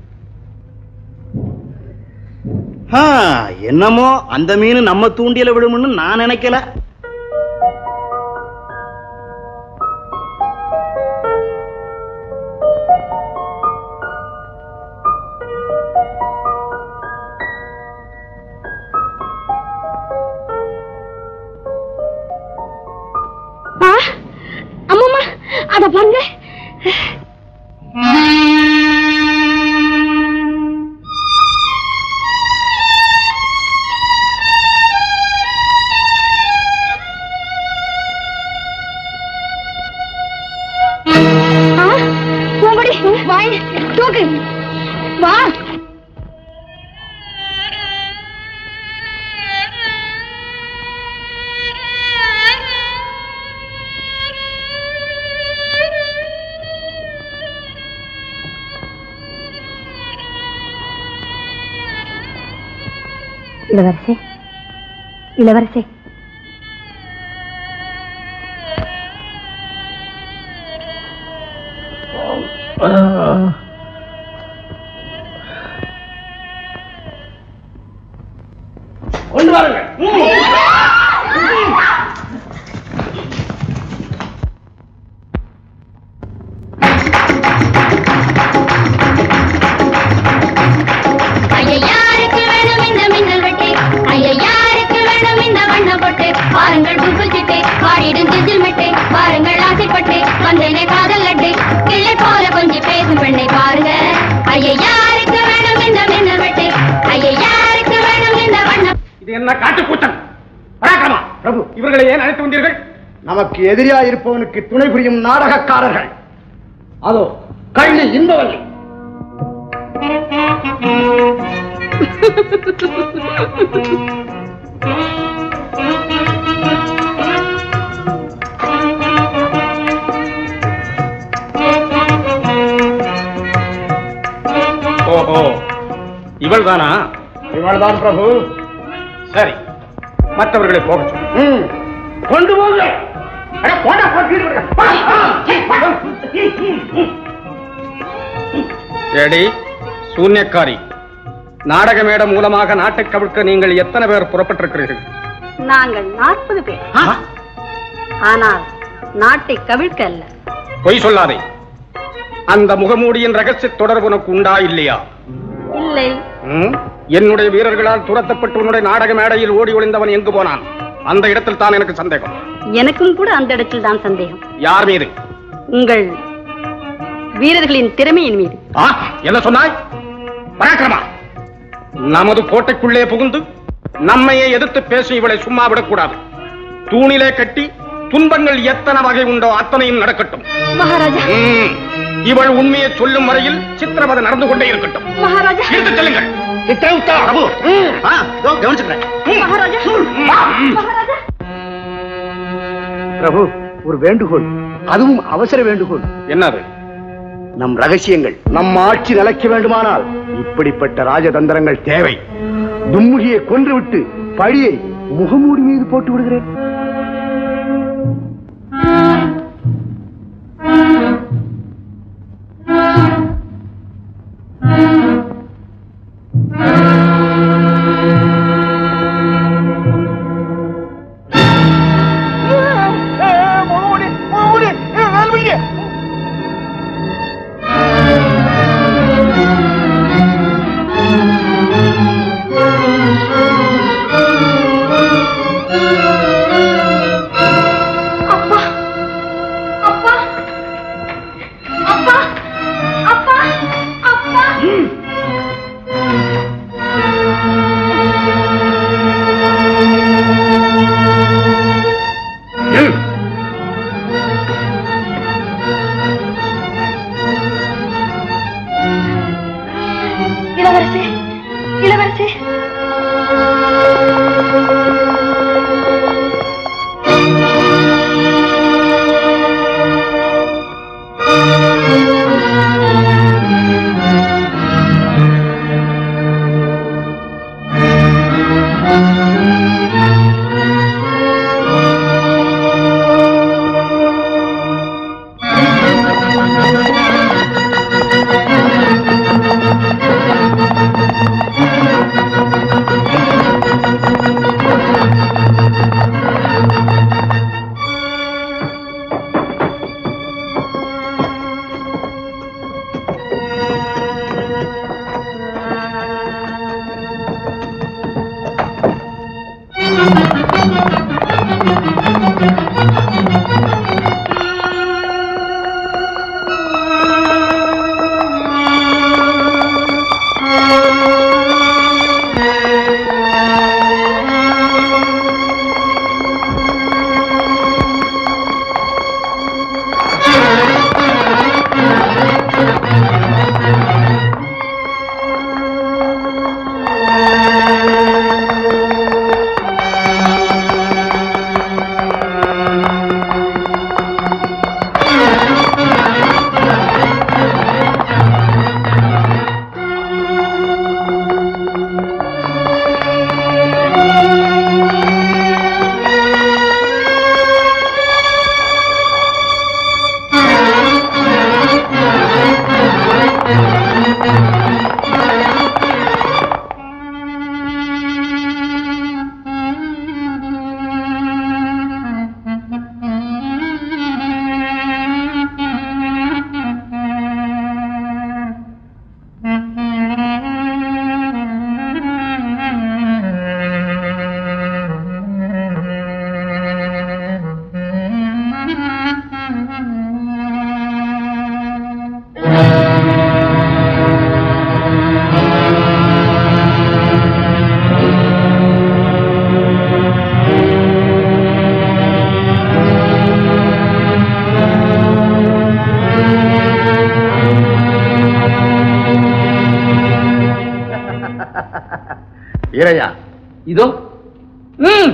C: ஆ, என்னமோ அந்த மீன் நம்ம தூண்டில விழுமுன்னு நான் நினைக்கல
D: ஏய், தூக்கு வா
G: இளவரசே இளவரசே
A: கொண்டு வாருங்கள்
J: ஐயையாருக்கு வேணும் இந்த மின்னல் வெட்டு ஐயையாருக்கு வேணும் இந்த வண்ண பொட்டு பாருங்கள் கும்பல் சிட்டு பாடிடும் ஜிஜில் மெட்டு பாருங்கள் ஆசைப்பட்டு வந்தேனே காதல் லட்டு கிள்ளை போல கொஞ்சம் பேசும் பெண்ணை பாருங்க ஐயையாருக்கு வேணும் இந்த மின்னல் வெட்டு ஐயையாருக்கு வேணும் இந்த வண்ண
A: இது என்ன காட்டு கூட்டம் பராக்கிரமா பிரபு இவர்களை ஏன் அழைத்து வந்தீர்கள்
H: நமக்கு எதிரியா இருப்பவனுக்கு துணை புரியும் நாடகக்காரர்கள் அதோ கள்ளி இன்பவல்லி
A: ஓஹோ இவள் தானா
H: இவள்தான் பிரபு
A: சரி மற்றவர்களை போக சொல்லு
H: ம், கொண்டு போங்க அட, போடா, போ, கீழே விடுங்க. பா, ஆ, சீ, பா.
A: ஏடி சூன்யக்காரி நாடக மேடம் மூலமாக நாட்டை கவிழ்க்க நீங்கள் எத்தனை பேர் புறப்பட்டிருக்கிறீர்கள்
D: நாங்கள் நாற்பது பேர் ஆனால் நாட்டை கவிழ்க்க அல்ல
A: பொய் சொல்லாதே அந்த முகமூடியின் ரகசிய தொடர்பு உனக்கு உண்டா இல்லையா
D: இல்லை
A: ம்? என்னுடைய வீரர்களால் துரத்தப்பட்டு உன்னுடைய நாடக மேடையில் ஓடி ஒளிந்தவன் எங்கு போனான் அந்த இடத்தில் தான் எனக்கு சந்தேகம்
D: எனக்கும் கூட அந்த இடத்தில் தான் சந்தேகம்
A: யார் மீது
D: உங்கள் வீரர்களின் திறமையின் மீது
A: ஆ, என்ன சொன்னாய் பராக்கிரமா நமது கோட்டைக்குள்ளே புகுந்து நம்மையே எதிர்த்து பேசி இவளை சும்மா விடக்கூடாது தூணிலே கட்டி துன்பங்கள் எத்தனை வகை உண்டோ அத்தனையும் நடக்கட்டும்
D: மகாராஜா
A: ம், இவள் உண்மையை சொல்லும் வரையில் சித்திரவதை நடந்து கொண்டே இருக்கட்டும்
D: மகாராஜா
A: இழுத்துச் செல்லுங்கள்
C: கிட்ட விட்டா பிரபு ம், ஆ, இதோ கவனிச்சுக்கிறேன்
D: மகாராஜா மகாராஜா
H: பிரபு ஒரு வேண்டுகோள் அதுவும் அவசர வேண்டுகோள்
A: என்னது
H: நம் ரகசியங்கள் நம் ஆட்சி நிலைக்க வேண்டுமானால் இப்படிப்பட்ட ராஜதந்திரங்கள் தேவை தும்முகியை கொன்றுவிட்டு பழியை முகமூடி மீது போட்டு விடுகிறேன்
J: ஆ
H: வீரையா
A: இதோ ம்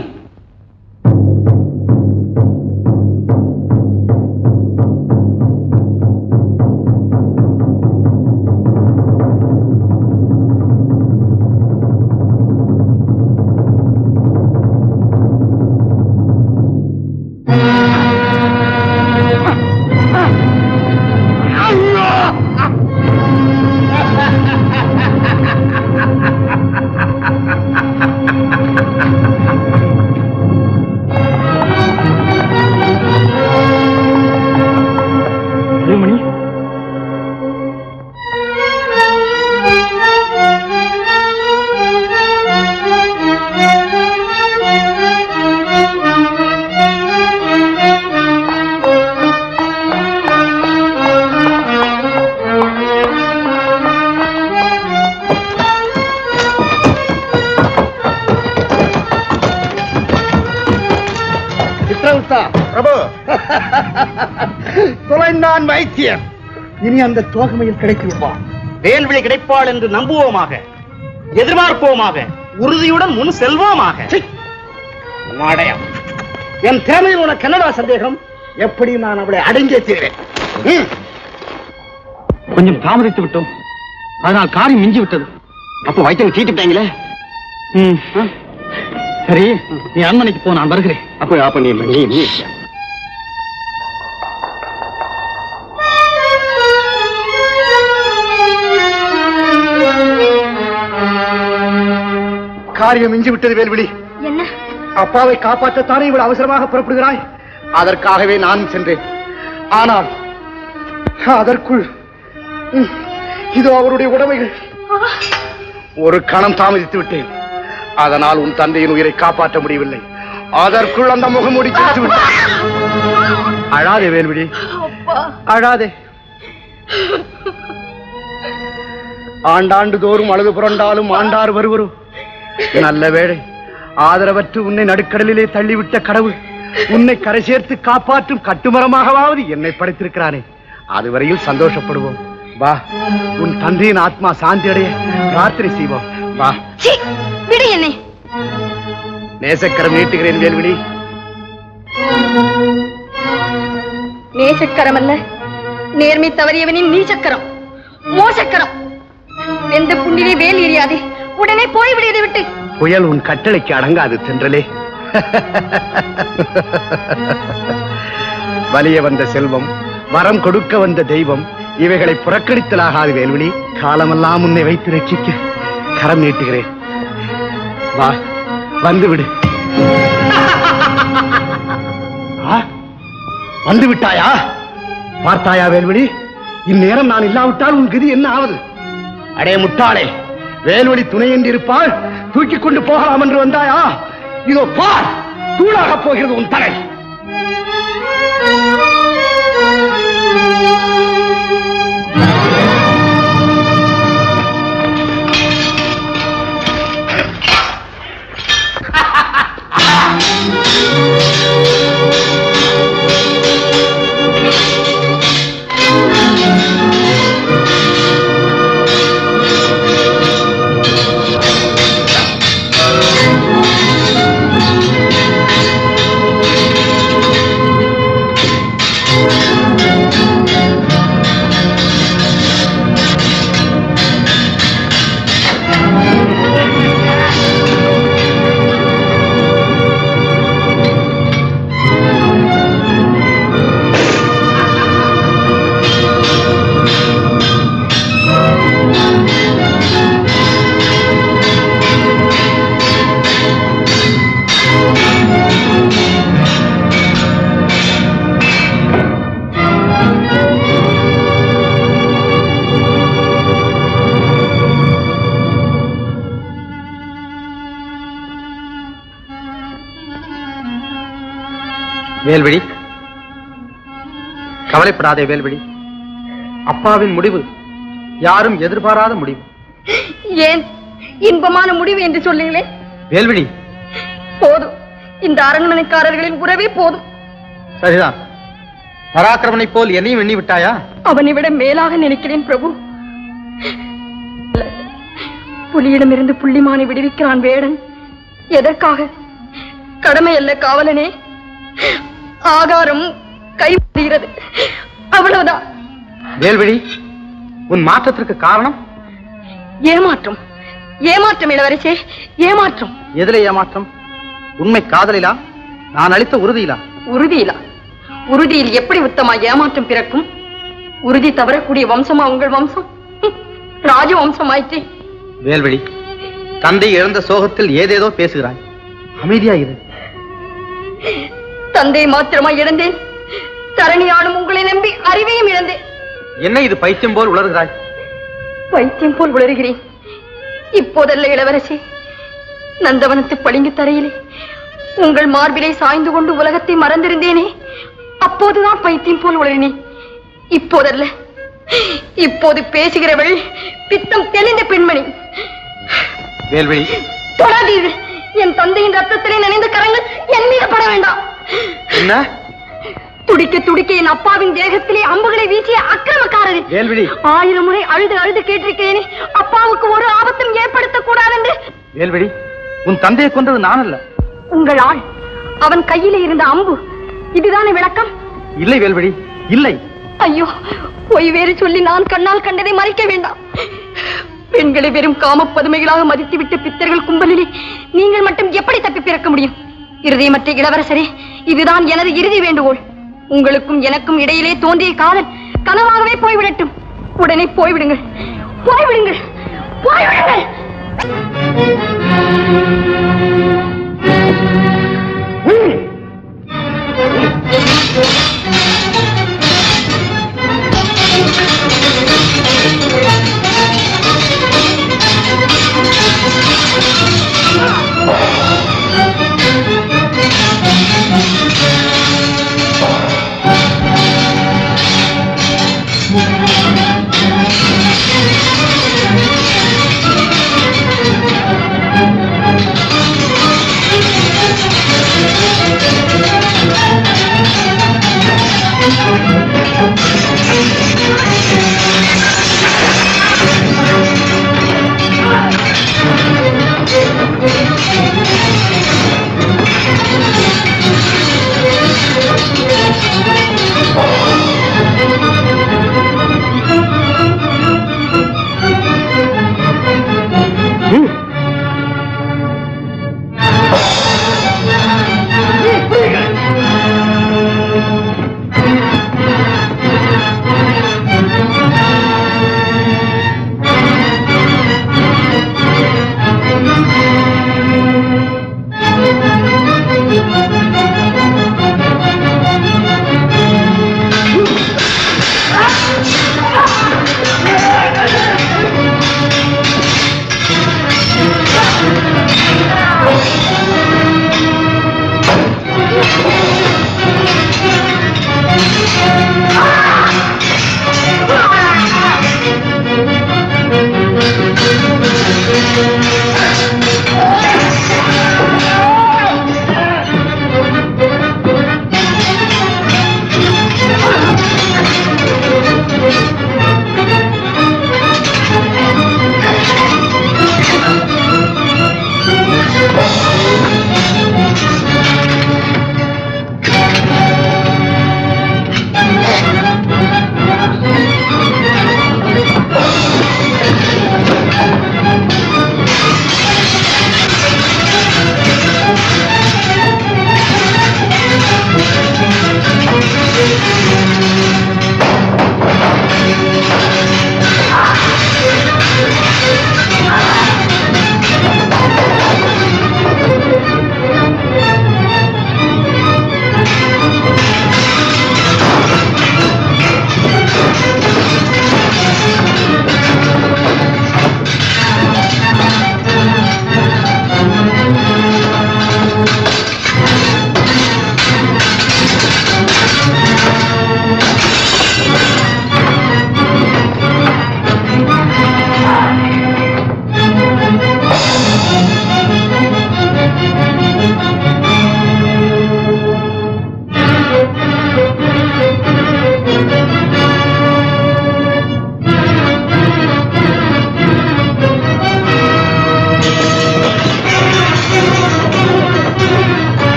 K: மணி
H: சித்ரகுப்தா பிரபு தொலைந்தான் வைத்தியன் இனி அந்த தோகமையில் கிடைத்து விடுவான்
C: வேல்விழி கிடைப்பாள் என்று நம்புவோமாக எதிர்பார்ப்போமாக உறுதியுடன் முன் செல்வோமாக
H: அடையாம் என் திறமையில் உனக்கு என்னடா சந்தேகம் எப்படி நான் அவளை அடங்கியே தீர்வேன் ம்.
K: கொஞ்சம் தாமதித்து விட்டோம் அதனால் காரியம் மிஞ்சி விட்டது
B: அப்போ வைத்தியம் சீட்டுட்டாங்களே
K: ம். சரி நீ அரண்மனைக்கு போ நான் வருகிறேன்
B: அப்போ அப்ப நீ நீ நீ
H: காரியம் மிஞ்சி விட்டது வேல்விழி
D: என்ன
H: அப்பாவை காப்பாற்றத்தானே இவ்வளவு அவசரமாக புறப்படுகிறாய் அதற்காகவே நான் சென்றேன் ஆனால் அதற்குள் ம், இதோ அவருடைய உடைமைகள் ஒரு கணம் தாமதித்து விட்டேன் அதனால் உன் தந்தையின் உயிரை காப்பாற்ற முடியவில்லை அதற்குள் அந்த முகமூடி சென்று விட்டான் அழாதே வேல்விழி அழாதே ஆண்டாண்டு தோறும் அழுது புரண்டாலும் ஆண்டார் வருவரும் நல்ல வேளை ஆதரவற்று உன்னை நடுக்கடலிலே தள்ளிவிட்ட கடவுள் உன்னை கரை சேர்த்து காப்பாற்றும் கட்டுமரமாகவாவது என்னை படைத்திருக்கிறானே அதுவரையில் சந்தோஷப்படுவோம் வா உன் தந்தையின் ஆத்மா சாந்தி அடைய பிரார்த்தனை செய்வோம் வா
D: சீ, விடு என்னை
H: நேசக்கரம் நீட்டுகிறேன் வேல்விழி
D: நேசக்கரம் அல்ல நேர்மை தவறியவனின் நீச்சக்கரம் மோசக்கரம் எந்த புண்ணிலே வேல் எறியாதே உடனே போய்விடு இதை விட்டு
H: புயல் உன் கட்டளைக்கு அடங்காது தென்றலே வலிய வந்த செல்வம் வரம் கொடுக்க வந்த தெய்வம் இவைகளை புறக்கணித்தலாகாது வேல்விழி காலமெல்லாம் உன்னை வைத்து ரட்சிக்க கரம் நீட்டுகிறேன் வா வந்து விடு ஆ, வந்து விட்டாயா பார்த்தாயா வேல்விழி இந்நேரம் நான் இல்லாவிட்டால் உன் கதி என்ன ஆவது அடே முட்டாளே வேல்வழி துணையின்றி இருப்பாள் தூக்கி கொண்டு போகலாம் என்று வந்தாயா இதோ பார் தூளாக போகிறது உன் தலை
F: வேல்விழி கவலைப்படாதே வேல்விழி அப்பாவின் முடிவு யாரும் எதிர்பாராத முடிவு
D: ஏன் இன்பமான முடிவு என்று சொல்லுங்களேன்
F: வேல்விழி
D: போதும் இந்த அரண்மனைக்காரர்களின் உறவே போதும்
F: சரிதான் பராக்கிரமனை போல் என்னையும் எண்ணி விட்டாயா
D: அவனை விட மேலாக நினைக்கிறேன் பிரபு
G: புலியிடமிருந்து புள்ளிமானை விடுவிக்கிறான் வேடன் எதற்காக கடமை அல்ல காவலனே ஆகாரம் கைவிடுகிறது அவ்வளவுதான்
F: வேல்விழி உன் மாற்றத்திற்கு காரணம்
G: ஏமாற்றம் ஏமாற்றம் இளவரசே ஏமாற்றம்
F: எதிலே ஏமாற்றம் உண்மை காதலிலா நான் அளித்த உறுதியிலா
G: உறுதியிலா உறுதியில் எப்படி உத்தமா ஏமாற்றம் பிறக்கும் உறுதி தவறக்கூடிய வம்சமா உங்கள் வம்சம் ஹம், ராஜ வம்சம் ஆயிற்றே
F: வேல்விழி தந்தை இழந்த சோகத்தில் ஏதேதோ பேசுகிறாய் அமைதியா இரு
G: தந்தை மாத்திரமா இழந்தேன் தரணியாடும் உங்களை நம்பி அறிவையும் இழந்தேன்
F: என்ன இது பைத்தியம் போல் உளறுகிறாய்
G: பைத்தியம் போல் உளறுகிறேன் இப்போதல்ல இளவரசி நந்தவனத்து பளிங்கு தரையிலே உங்கள் மார்பிலை சாய்ந்து கொண்டு உலகத்தை மறந்திருந்தேனே அப்போதுதான் பைத்தியம் போல் உளறினேன் இப்போதல்ல இப்போது பேசுகிறவள் பித்தம் தெளிந்த பெண்மணி
F: வேல்விழி
G: தொடாதீர்கள் என் தந்தையின் ரத்தத்திலே நனைந்த கரங்கள் என் மீது பட வேண்டாம்
F: என்ன
G: துடிக்க துடிக்க என் அப்பாவின் தேகத்திலே அம்புகளை வீசிய அக்கிரமக்காரர்
F: வேல்விழி
G: ஆயிரம் முறை அழுது அழுது கேட்டிருக்கிறேனே அப்பாவுக்கு ஒரு ஆபத்தும் ஏற்படுத்தக் கூடாதென்று
F: வேல்விழி உன் தந்தையை கொண்டது நான் அல்ல
G: உங்கள் ஆள் அவன் கையிலே இருந்த அம்பு இதுதானே விளக்கம்
F: இல்லை வேல்விழி இல்லை
G: ஐயோ பொய் வேறு சொல்லி நான் கண்ணால் கண்டதை மறைக்க வேண்டாம் பெண்களை வெறும் காம பதுமைகளாக மதித்துவிட்ட பித்தர்கள் கும்பலிலே நீங்கள் மட்டும் எப்படி தப்பி பிறக்க முடியும் இருதயமற்ற இளவரசரே இதுதான் எனது இறுதி வேண்டுகோள் உங்களுக்கும் எனக்கும் இடையிலே தோன்றிய காதல் கனவாகவே போய்விடட்டும் உடனே போய்விடுங்கள் போய்விடுங்கள் போய்விடுங்கள்
J: Thank you.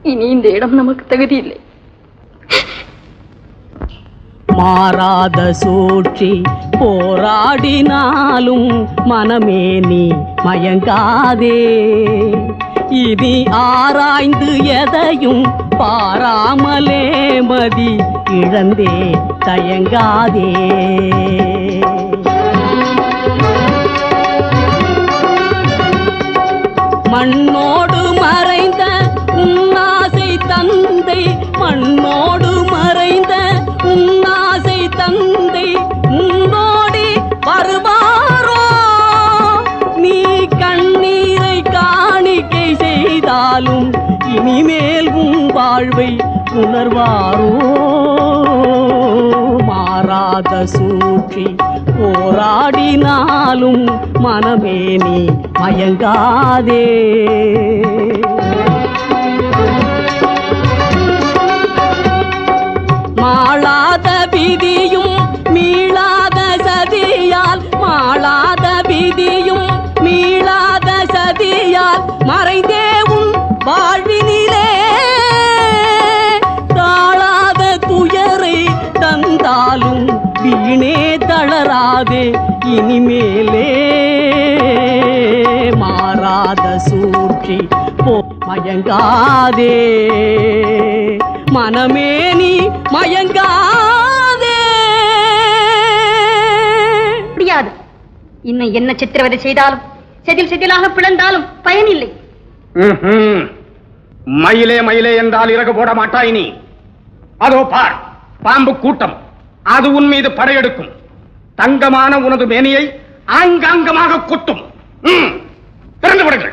G: இனி இந்த இடம் நமக்கு தகுதி இல்லை
M: மாறாத சூழ்ச்சி போராடினாலும் மனமே நீ மயங்காதே இனி ஆராய்ந்து எதையும் பாராமலே மதி இழந்தே தயங்காதே மண்ணோடு மறைந்த உன்னாசை தந்தை மண்ணோடு மறைந்த உன்னாசை தந்தை உன்னோடி வருவாரோ நீ கண்ணீரை காணிக்கை செய்தாலும் இனிமேல் உன் வாழ்வை உணர்வாரோ மாறாத சூழ்ச்சி போராடினாலும் மனமே நீ மயங்காதே மாளாத விதியும் மீளாத சதியால் மாளாத விதியும் மீளாத சதியால் மறைந்தே உன் வாழ்வினிலே தாழாத துயரை தந்தாலும் வீணே தளராதே இனிமேலே மாறாத சூழ்ச்சி போ மயங்காதே மனமே நீ மயங்காதே
G: முடியாது இன்னும் என்ன சித்திரவதை செய்தாலும் செதில் செதிலாக பிளந்தாலும் பயனில்லை
A: ம்ஹும். மயிலே மயிலே என்றால் இறகு போட மாட்டாய் நீ அதோ பார் பாம்பு கூட்டம் அது உன் மீது படையெடுக்கும் தங்கமான உனது மேனியை ஆங்காங்கமாக கொட்டும் ம், திறந்து விடுங்கள்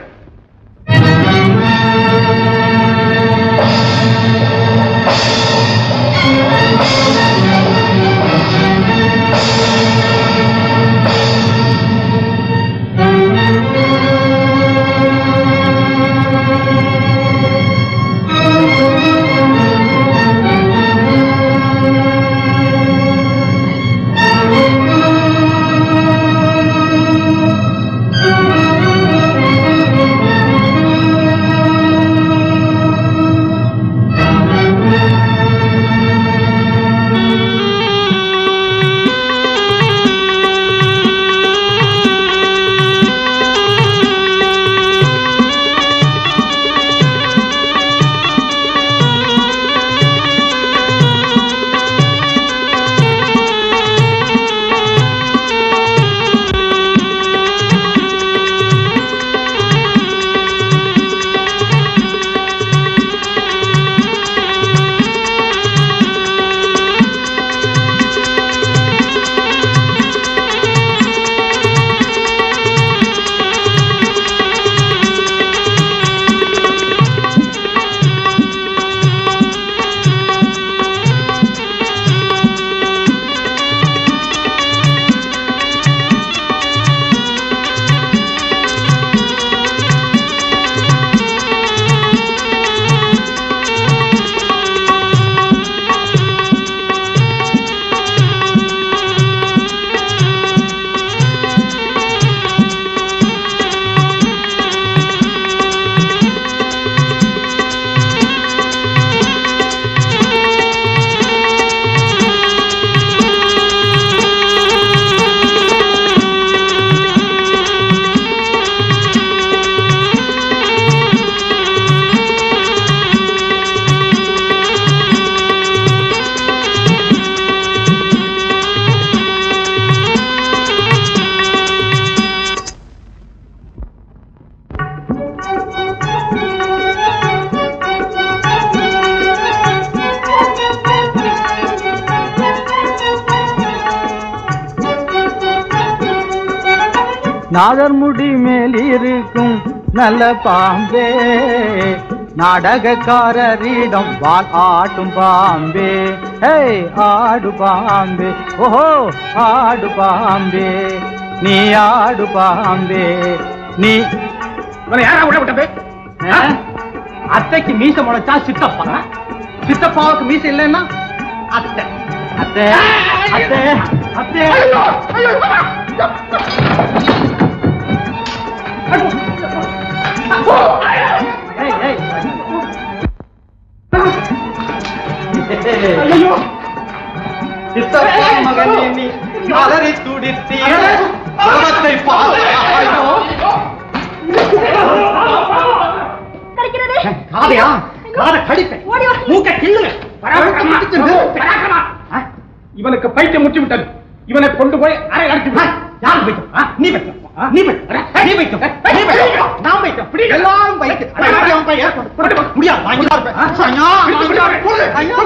I: நாதர் முடி மேல் இருக்கும் நல்ல பாம்பே நாடகக்காரரிடம் வால் ஆட்டும் பாம்பே ஹே ஆடு பாம்பே ஓஹோ ஆடு பாம்பே நீ ஆடு பாம்பே நீ
K: இவனை யாரா உள்ள விட்டது ஆ? அத்தைக்கு மீச முளைச்சா சித்தப்பா சித்தப்பாவுக்கு மீச இல்லைன்னா அத்தை அத்தை அத்தை அத்தை ஏய், ஏய்.
E: துடித்தீர் முகத்தை பாரு ஐயோ
D: கிடைக்கிறது
K: காதையா காதை கடிப்பேன்
D: ஓடி வா.
K: மூக்கை கிள்ளுங்க பராக்கிரமா, பராக்கிரமா. ஆ, இவனுக்கு பைத்தியம் முற்றி விட்டது இவனை கொண்டு போய் அறை அடைச்சு விடு. யார் பைத்தியம் ஆ, நீ பைத்தியம் ஆ, நீ பைத்தியம் அட, நீ பைத்தியம் நீ பைத்தியம் நான் பைத்தியம் பிடி எல்லாரும் பைத்தியம் அட, அட, அவன் பையன். கொண்டு போ. முடியாது வாங்கி தான் ஆ, ஐயா, பிடிச்சு விடு. கொடு. ஐயா,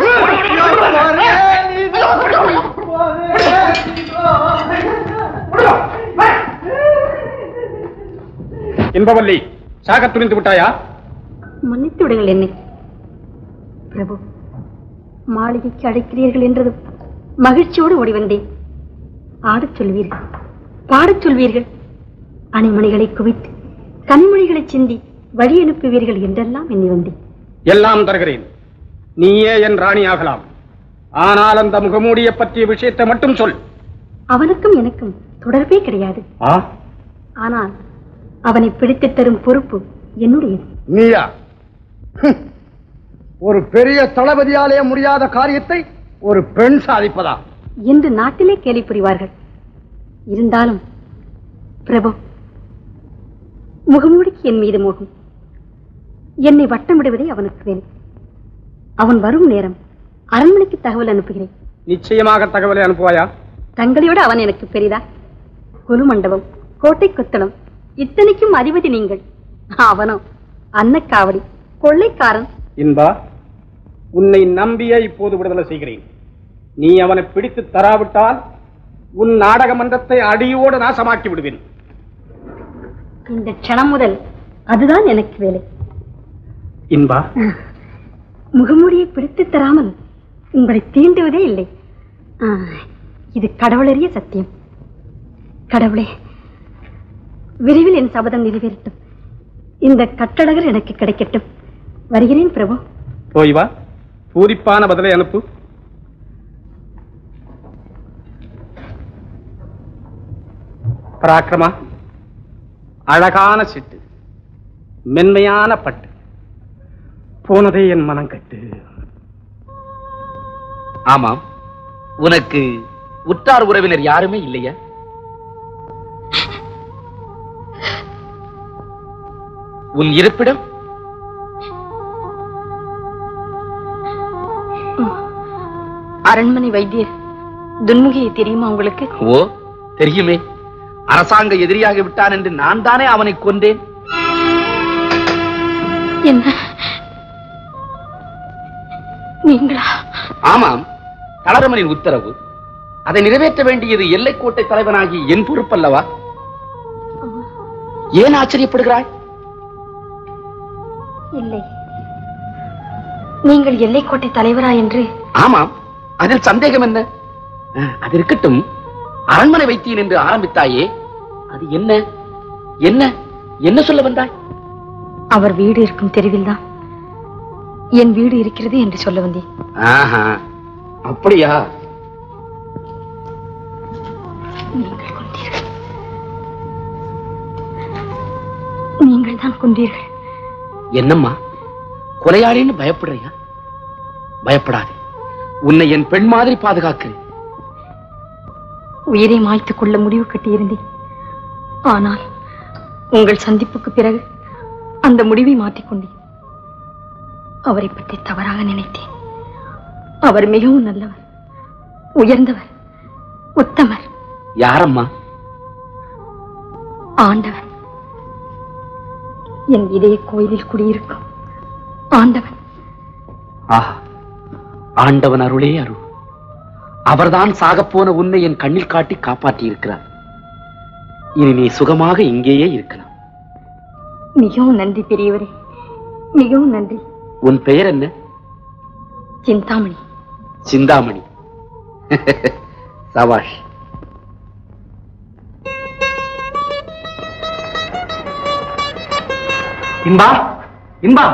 K: இன்பவல்லி சாக துணிந்து விட்டாயா
G: மன்னித்து விடுங்கள் என்னை பிரபு மாளிகைக்கு அழைக்கிறீர்கள் என்றதும் மகிழ்ச்சியோடு ஓடி வந்தேன் ஆடச் சொல்வீர்கள் பாடச் சொல்வீர்கள் அணிமணிகளை குவித்து கண்மொழிகளை சிந்தி வழி அனுப்புவீர்கள் என்றெல்லாம் எண்ணி வந்தேன்
K: எல்லாம் தருகிறேன் நீயே என் ராணி ஆகலாம் ஆனால் அந்த முகமூடிய பற்றிய விஷயத்தை மட்டும் சொல்
G: அவனுக்கும் எனக்கும் தொடர்பே கிடையாது
K: ஆ
G: ஆனால் அவனை பிடித்துத் தரும் பொறுப்பு என்னுடையது
H: நீயா ஹம். ஒரு பெரிய தளபதியாலே முடியாத காரியத்தை ஒரு பெண் சாதிப்பதா
G: என்று நாட்டிலே கேலி புரிவார்கள் இருந்தாலும் பிரபு முகமூடிக்கு என் மீது மோகம் என்னை வட்டமிடுவதே அவனுக்கு வேலை அவன் வரும் நேரம் அரண்மனைக்கு தகவல் அனுப்புகிறேன்
K: நிச்சயமாக தகவலை அனுப்புவாயா
G: தங்களை விட அவன் எனக்கு பெரிதா குலு மண்டபம் கோட்டை கொத்தளம் இத்தனைக்கும் அதிபதி நீங்கள் அவனோ அன்னக்காவடி கொள்ளைக்காரன்
K: இன்பா உன்னை நம்பியே இப்போது விடுதலை செய்கிறேன் நீ அவனை பிடித்து தராவிட்டால் உன் நாடக மன்றத்தை அடியோடு நாசமாக்கி விடுவேன்
G: இந்த க்ஷணம் முதல் அதுதான் எனக்கு வேலை
K: இன்பா
G: முகமூடியை பிடித்து தராமல் உங்களை தீண்டுவதே இல்லை ஆ, இது கடவுளறிய சத்தியம் கடவுளே விரைவில் என் சபதம் நிறைவேறட்டும் இந்த கட்டழகர் எனக்கு கிடைக்கட்டும் வருகிறேன் பிரபு
K: போய் வா பூரிப்பான பதிலை அனுப்பு பராக்கிரமா அழகான சிட்டு மென்மையான பட்டு போனதே என் மனம் கட்டு
A: ஆமாம் உனக்கு உற்றார் உறவினர் யாருமே இல்லையா உன் இருப்பிடம்
G: அரண்மனை வைத்தியர் துன்முகியை தெரியுமா உங்களுக்கு
A: ஓ தெரியுமே அரசாங்க எதிரியாகி விட்டான் என்று நான் தானே அவனை கொண்டேன்
G: என்ன நீங்களா
A: ஆமாம் தளரமனின் உத்தரவு அதை நிறைவேற்ற வேண்டியது எல்லைக்கோட்டை தலைவனாகி என் பொறுப்பல்லவா ஏன் ஆச்சரியப்படுகிறாய்
G: இல்லை நீங்கள் எல்லைக்கோட்டை தலைவரா என்று
A: ஆமாம் அதில் சந்தேகம் என்ன அஹ், அது இருக்கட்டும் அரண்மனை வைத்தீன் என்று ஆரம்பித்தாயே அது என்ன என்ன என்ன சொல்ல வந்தாய்
G: அவர் வீடு இருக்கும் தெருவில்தான் என் வீடு இருக்கிறது என்று சொல்ல வந்தேன்
A: ஆஹா அப்படியா
G: நீங்கள் கொண்டீர்கள் நீங்கள் தான் கொண்டீர்கள்
A: என்னம்மா கொலையாளின்னு பயப்படுறியா பயப்படாதே உன்னை என் பெண் மாதிரி பாதுகாக்கிறேன்
G: உயிரை மாய்த்துக் கொள்ள முடிவு கட்டியிருந்தேன் ஆனால் உங்கள் சந்திப்புக்கு பிறகு அந்த முடிவை மாற்றிக்கொண்டேன் அவரை பற்றி தவறாக நினைத்தேன் அவர் மிகவும் நல்லவர் உயர்ந்தவர் உத்தமர்
A: யாரம்மா
G: ஆண்டவன் என் இதய கோயிலில் குடியிருக்கும் ஆண்டவன்
A: ஆஹா ஆண்டவன் அருளே அருள் அவர்தான் சாகப்போன உன்னை என் கண்ணில் காட்டி காப்பாற்றி இருக்கிறார் இனி நீ சுகமாக இங்கேயே இருக்கலாம்
G: மிகவும் நன்றி பெரியவரே மிகவும் நன்றி
A: உன் பெயர் என்ன
G: சிந்தாமணி
A: சிந்தாமணி சபாஷ்
K: இன்பா இன்பா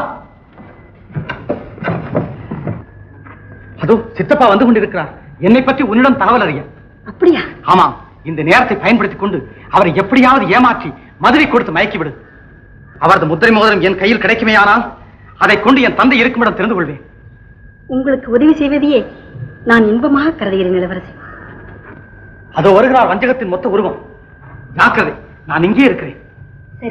K: அதோ சித்தப்பா வந்து கொண்டிருக்கிறார் என்னை பற்றி உன்னிடம் தகவல் அறிய
G: அப்படியா
K: ஆமாம் இந்த நேரத்தை பயன்படுத்திக் கொண்டு அவரை எப்படியாவது ஏமாற்றி மதுரை கொடுத்து மயக்கிவிடு அவரது முத்திரை மோதிரம் என் கையில் கிடைக்குமேயானால் அதை கொண்டு என் தந்தை இருக்குமிடம் தெரிந்து கொள்வேன்
G: உங்களுக்கு உதவி செய்வதையே நான் இன்பமாக கருதுகிறேன் இளவரசி
K: அதோ வருகிறார் வஞ்சகத்தின் மொத்த உருவம் ஜாக்கிரதை நான் இங்கே இருக்கிறேன்
D: சரி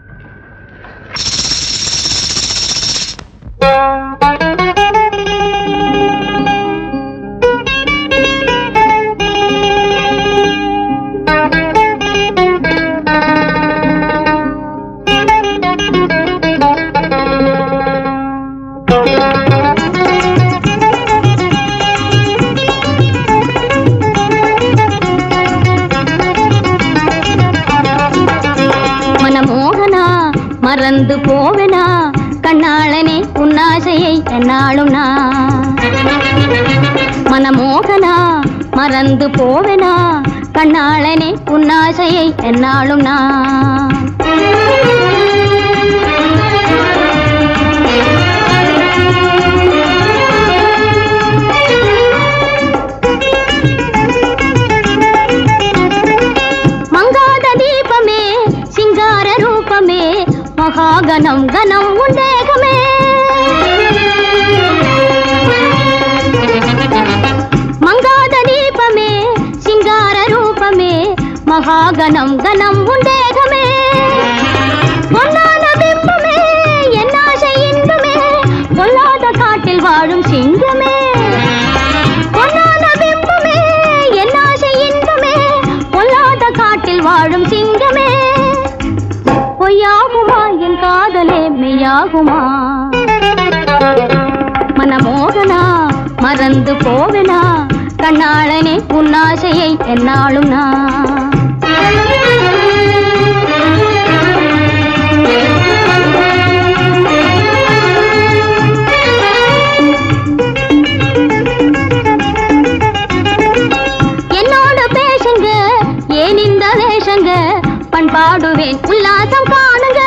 J: மனமோகனா மறந்து போவனா கண்ணாளனே உன்னாசையை என்னாலும் நான் மனமோகனா மறந்து போவனா கண்ணாளனே உன்னாசையை என்னாலும் நான் மங்காத தீபமே சிங்கார ரூபமே மகாகணம் கணம் உண்டேகமே மங்காத தீபமே சிங்கார ரூபமே மகாகணம் கணம் உண்டேகமே பொன்னான பிம்பமே என் ஆசை இன்பமே பொல்லாத காட்டில் வாழும் சிங்கமே பொன்னான பிம்பமே என் ஆசை இன்பமே பொல்லாத காட்டில் வாழும் சிங்கமே பொய்யாகுமா என் காதலே மெய்யாகுமா மனமோகனா மறந்து போவனா கண்ணாளனே உன்னாசையை என்னாலும் நான் என்னோட பேசுங்க ஏன் இந்த வேஷங்க பண்பாடுவேன் உல்லாசம் காணுங்க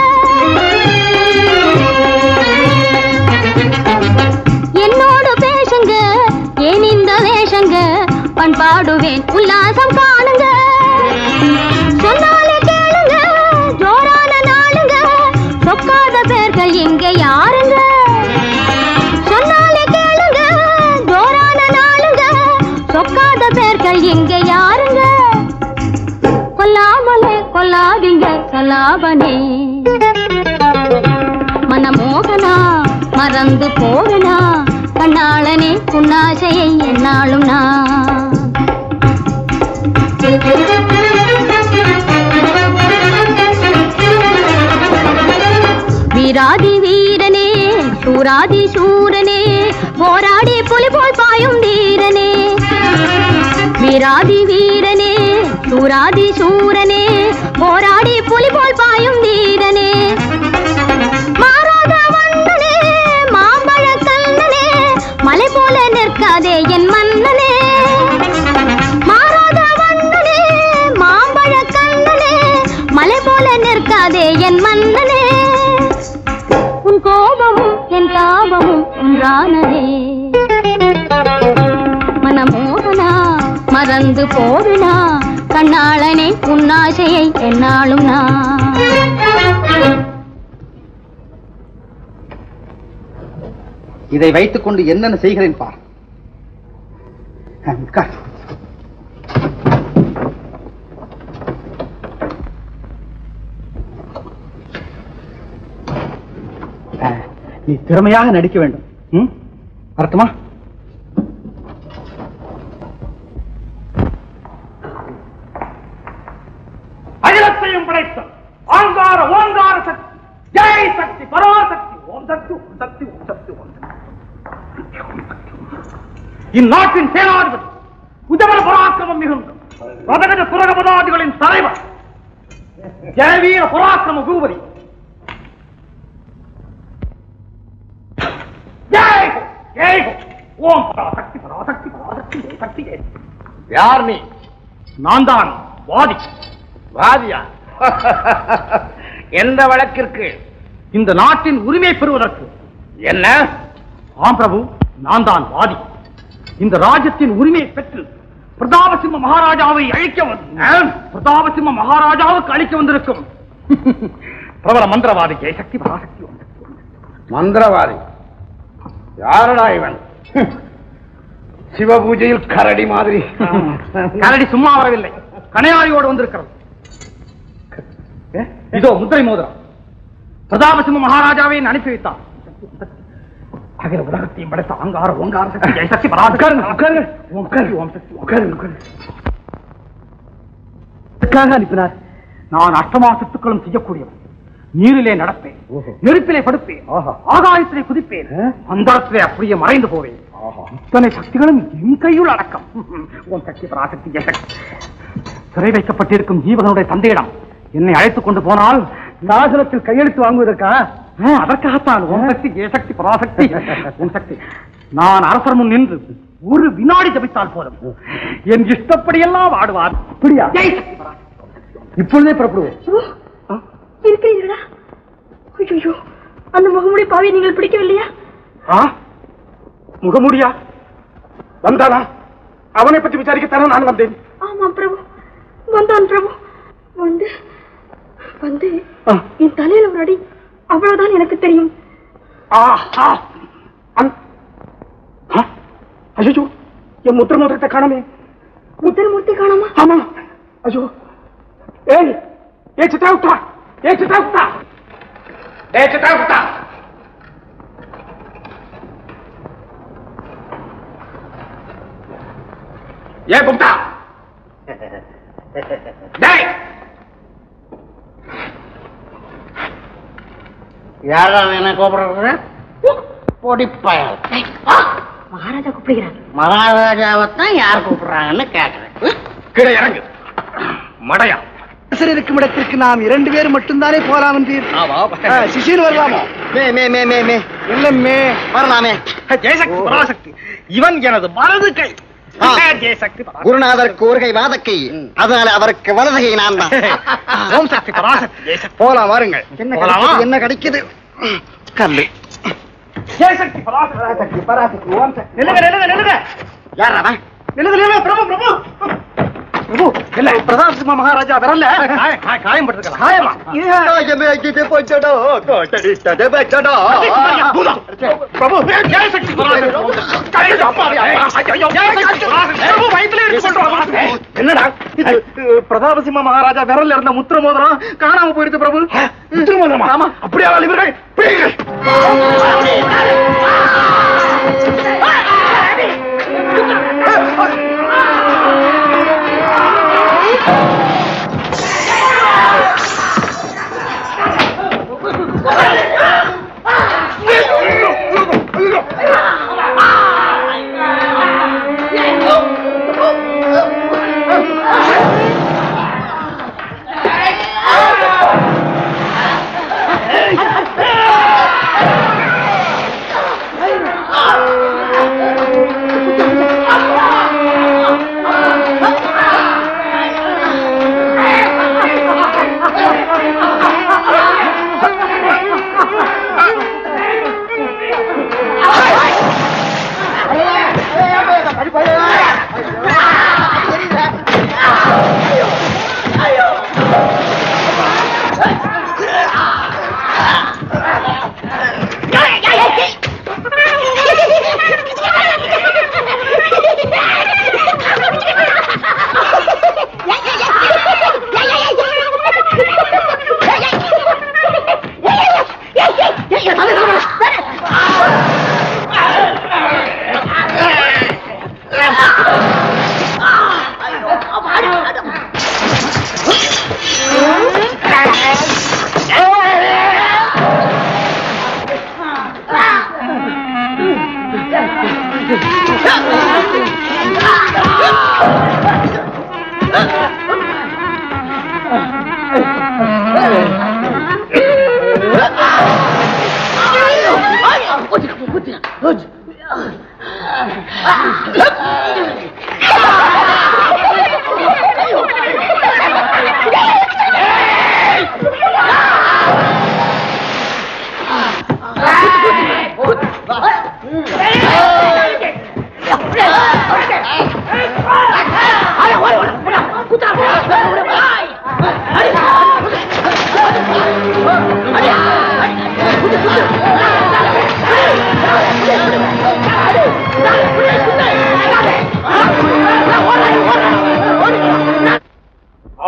J: என்னோட பேசுங்க ஏன் இந்த வேஷங்க பண்பாடுவேன் உல்லாசம் காணுங்க சொன்னாலே கேளுங்க ஜோரான நாளுங்க சொக்காத பேர்கள் இங்க யாருங்க சொன்னாலே கேளுங்க ஜோரான நாளுங்க சொக்காத பேர்கள் இங்க யாருங்க கொல்லாமலே கொல்லாதீங்க சொல்லாபனே மனமோகனா மறந்து போகனா கண்ணாளனே புன்னாசையை என்னாலும் நான் வீராதி வீரனே சூராதி சூரனே போராடி புலி போல் பாயும் வீரனே வீராதி வீரனே சூராதி சூரனே போராடி புலி போல் பாயும் வீரனே மாறாத வண்ணனே மாம்பழ கண்ணனே மலை போல நிற்காதே என் மன்னனே மாறாத வண்ணனே மாம்பழ கண்ணனே மலை போல நிற்காதே என் மன்னனே உன் கோபமும் என் தாபமும் ஒன்றானதே மனமோகனா மறந்து போவினா கண்ணாளனே உன்னாசையை என்னாலும் நான்
F: இதை வைத்துக் கொண்டு என்னென்ன செய்கிறேன் பார் உட்கார். அஹ், நீ திறமையாக நடிக்க வேண்டும் ம்? வரட்டுமா
K: அகிலத்தையும் படைத்த ஆங்கார ஓங்கார சக்தி ஜெய் சக்தி பராசக்தி ஓம் சக்தி ஓம் சக்தி ஓம் சக்தி ஓம் சக்தி இந்நாட்டின் சேனாதிபதி உதவ பராக்கிரமம் மிகுந்த ரதகஜ சுரகபதாதிகளின் தலைவர் ஜெயவீர பராக்கிரம பூபதி ஜெய் ஹோ, ஜெய் ஹோ. ஓம் பராசக்தி பராசக்தி பராசக்தி ஜெய் சக்தி ஜெய்
A: யார் நீ
K: நான் தான் வாதி
A: வாதியா எந்த வழக்கிற்கு
K: இந்த நாட்டின் உரிமை பெறுவதற்கு
A: என்ன
K: ஆம் பிரபு நான் தான் வாதி இந்த ராஜ்யத்தின் உரிமையை பெற்று பிரதாபசிம்ம மகாராஜாவை அழிக்க வந்து பிரதாபசிம்ம மகாராஜாவுக்கு அழிக்க வந்திருக்கும் பிரபல மந்திரவாதி ஜெயசக்தி பராசக்தி வந்து
A: மந்திரவாதி யாரடா இவன்
H: சிவபூஜையில் கரடி மாதிரி
K: கரடி சும்மா வரவில்லை கனையாளியோடு வந்திருக்கிறது இதோ முத்திரை மோதிரம் பிரதாபசிம்ம மகாராஜாவை என்னை அனுப்பி வைத்தார் அகில உலகத்தையும் படைத்த அங்கார ஓங்கார சக்தி ஜெய சக்தி பராசக்தி
H: உட்காருங்க
K: ஓம் சக்தி ஓம் சக்தி
H: உட்காருங்க உட்காருங்க
K: எதற்காக அனுப்பினார் நான் அஷ்டமா சித்துக்களும் செய்யக்கூடியவன் நீரிலே நடப்பேன் நெருப்பிலே படுப்பேன் ஆகாயத்திலே குதிப்பேன் அந்தரத்திலே அப்படியே மறைந்து போவேன் இத்தனை சக்திகளும் என் கையுள் அடக்கம் ஓம் சக்தி பராசக்தி ஜெய சக்தி சிறை வைக்கப்பட்டிருக்கும் ஜீவகனுடைய தந்தையிடம் என்னை அழைத்துக் கொண்டு போனால் நாசனத்தில் கையெழுத்து வாங்குவதற்கா ஆ, அதற்காகத்தான் ஓம் சக்தி ஜெய சக்தி பராசக்தி ஓம் சக்தி நான் அரசர் முன் நின்று ஒரு வினாடி ஜபித்தால் போதும் என் இஷ்டப்படியெல்லாம் ஆடுவார் அப்படியா இப்பொழுதே புறப்படுவோம்
G: இருக்கிறீர்களா ஐயோ அந்த முகமுடி பாவியை நீங்கள் பிடிக்கவில்லையா
K: ஆ முகமுடியா வந்தானா அவனை பற்றி விசாரிக்கத்தானே நான் வந்தேன்
G: ஆமா பிரபு வந்தான் பிரபு வந்து வந்து என் தலையில ஒரு அடி அவ்வளவுதான் எனக்கு தெரியும்
K: ஆஹா ஐயோ என் முத்திர மோதிரத்தை காணமே
G: முத்திரமூர்த்தி காணாமா
K: ஆமா ஐயோ ஏய் ஏ சித்தா விட்டா ஏ சித்தா விட்டா ஏ சித்தா விட்டா ஏ குப்தா டேய்
C: யாரா என்ன கூப்பிடுறது பொடிப்பயல்
G: மகாராஜா கூப்பிடுகிறார்
C: மகாராஜாவைத்தான் யார் கூப்பிடுறாங்கன்னு கேக்குறேன்
K: கீழே இறங்கு மடையா
B: அரசர் இருக்கும் இடத்திற்கு நாம் இரண்டு பேர் மட்டும்தானே போலாம் என்றீர் ஆ, சிஷியன் வரலாமோ
E: மே மே மே மே மே
B: இல்லம்மே
E: வரலாமே
K: ஜெயசக்தி பராசக்தி இவன் எனது வலது கை
E: ஆ.
K: ஜெயசக்தி பராசக்தி
E: குருநாதருக்கு ஒரு கை வாதக்கை அதனால அவருக்கு வலது கை நான் தான்
K: ஓம் சக்தி பராசக்தி ஜெயசக்தி
B: போலாம் வாருங்கள்
E: என்ன
K: போலாமா?
E: கிடைக்குது என்ன கிடைக்குது கல்லு
K: ஜெயசக்தி பராசக்தி
B: பராசக்தி ஓம் சக்தி
K: நில்லுங்க நில்லுங்க நில்லுங்க
E: யார் அவன்
K: நில்லுங்க நில்லுங்க பிரபு பிரபு பிரபு இல்ல பிரதாப் சிம்ம மகாராஜா விரல்ல காயம் காயம் காயம் பட்டிருக்கலாம் காயமா பிரபு ஜெயசக்தி பராசக்தி அப்பாவி ஐயோ ஜெயசக்தி பராசக்தி பிரபு வயித்துல இருந்து கொண்டு என்னடா இது பிரதாபசிம்ம மகாராஜா விரல்ல இருந்த முத்திர மோதிரம் காணாம போயிடுது பிரபு முத்திர மோதிரமா ஆமா அப்படியே இவர்கள் பிடிங்கள்
J: Ah!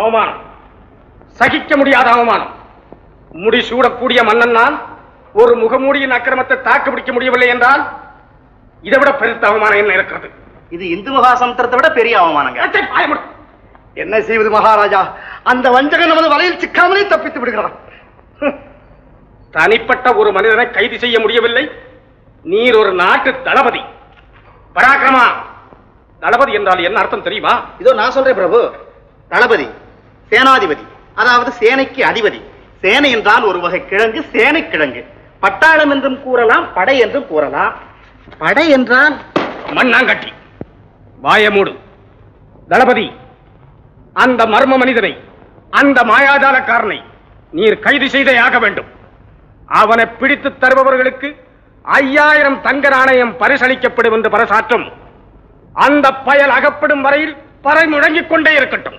A: அவமானம் சகிக்க முடியாத அவமானம் முடிசூடக்கூடிய மன்னன் நான் ஒரு முகமூடியின் அக்கிரமத்தை தாக்கு பிடிக்க முடியவில்லை என்றால் இதை விட பெருத்த அவமானம் என்ன இருக்கிறது
C: இது இந்து மகா சமுத்திரத்தை விட பெரிய அவமானங்க
H: என்ன செய்வது மகாராஜா அந்த வஞ்சகன் நமது வலையில் சிக்காமலே தப்பித்து விடுகிறான்
A: தனிப்பட்ட ஒரு மனிதனை கைது செய்ய முடியவில்லை நீர் ஒரு நாட்டு தளபதி பராக்கிரமா தளபதி என்றால் என்ன அர்த்தம் தெரியுமா
C: இதோ நான் சொல்றேன் பிரபு தளபதி சேனாதிபதி அதாவது சேனைக்கு அதிபதி சேனை என்றால் ஒரு வகை கிழங்கு சேனை கிழங்கு பட்டாளம் என்றும் கூறலாம் படை என்றும் கூறலாம் படை என்றால்
A: மண்ணாங்கட்டி வாயமூடு தளபதி அந்த மர்ம மனிதனை அந்த மாயாஜாலக்காரனை நீர் கைது செய்தே ஆக வேண்டும் அவனை பிடித்து தருபவர்களுக்கு ஐயாயிரம் தங்க நாணயம் பரிசளிக்கப்படும் என்று பரசாற்றும் அந்த பயல் அகப்படும் வரையில் பறை முழங்கிக் கொண்டே இருக்கட்டும்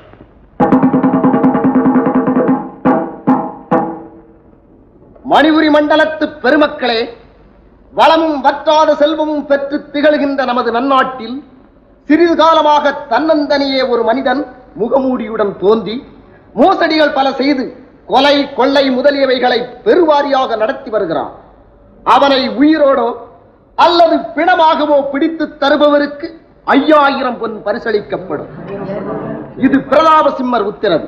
H: மணிபுரி மண்டலத்து பெருமக்களே வளமும் வற்றாத செல்வமும் பெற்று திகழ்கின்ற நமது நன்னாட்டில் சிறிது காலமாக தன்னந்தனியே ஒரு மனிதன் முகமூடியுடன் தோன்றி மோசடிகள் பல செய்து கொலை கொள்ளை முதலியவைகளை பெருவாரியாக நடத்தி வருகிறான் அவனை உயிரோடோ அல்லது பிணமாகவோ பிடித்து தருபவருக்கு ஐயாயிரம் பொன் பரிசளிக்கப்படும் இது பிரதாப சிம்மர் உத்தரவு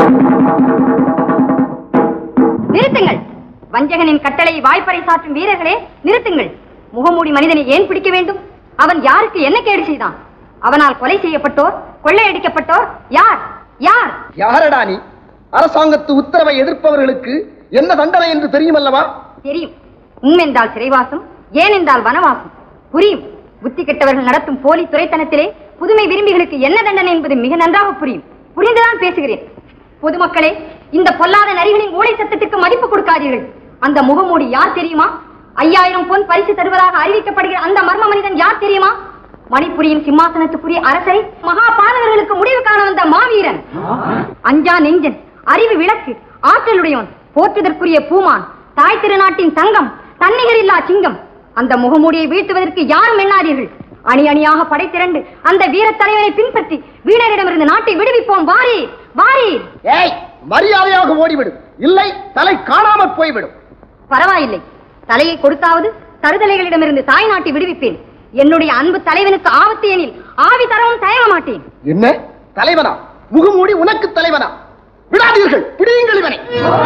G: நிறுத்துங்கள் வஞ்சகனின் கட்டளையை வாய்ப்பறை சாற்றும் வீரர்களே நிறுத்துங்கள் முகமூடி மனிதனை ஏன் பிடிக்க வேண்டும் அவன் யாருக்கு என்ன கேடு செய்தான் அவனால் கொலை செய்யப்பட்டோர் கொள்ளையடிக்கப்பட்டோர் யார் யார்
H: யாரடா நீ அரசாங்கத்து உத்தரவை எதிர்ப்பவர்களுக்கு என்ன தண்டனை என்று தெரியுமல்லவா
G: தெரியும் உம் என்றால் சிறைவாசம் ஏன் என்றால் வனவாசம் புரியும் புத்தி கெட்டவர்கள் நடத்தும் போலி துறைத்தனத்திலே புதுமை விரும்பிகளுக்கு என்ன தண்டனை என்பது மிக நன்றாக புரியும் புரிந்துதான் பேசுகிறேன் பொதுமக்களே இந்த பொல்லாத நரிகளின் ஊழை சத்தத்துக்கு மதிப்பு கொடுக்காதீர்கள் அந்த முகமூடி யார் தெரியுமா ஐயாயிரம் பொன் பரிசு தருவதாக அறிவிக்கப்படுகிற அந்த மர்ம மனிதன் யார் தெரியுமா மணிப்புரியின் சிம்மாசனத்துக்குரிய அரசரை மகா பாலகர்களுக்கு முடிவு காண வந்த மாவீரன் அஞ்சா நெஞ்சன் அறிவு விளக்கு ஆற்றலுடையவன் போற்றுதற்குரிய பூமான் தாய் திருநாட்டின் தங்கம் தன்னிகரில்லா சிங்கம் அந்த முகமூடியை வீழ்த்துவதற்கு யாரும் எண்ணாதீர்கள் அணி அணியாக படை திரண்டு அந்த வீரத் தலைவரை பின்பற்றி வீணரிடமிருந்து நாட்டை விடுவிப்போம் வாரி வாரி
H: ஏய் மரியாதையாக ஓடிவிடும் இல்லை தலை காணாமல் போய்விடும்
G: பரவாயில்லை தலையை கொடுத்தாவது தருதலைகளிடமிருந்து தாய் நாட்டை விடுவிப்பேன் என்னுடைய அன்பு தலைவனுக்கு ஆபத்து எனில் ஆவி தரவும் தயங்க மாட்டேன்
H: என்ன தலைவனா முகமூடி உனக்கு தலைவனா விடாதீர்கள் பிடியுங்கள் இவனை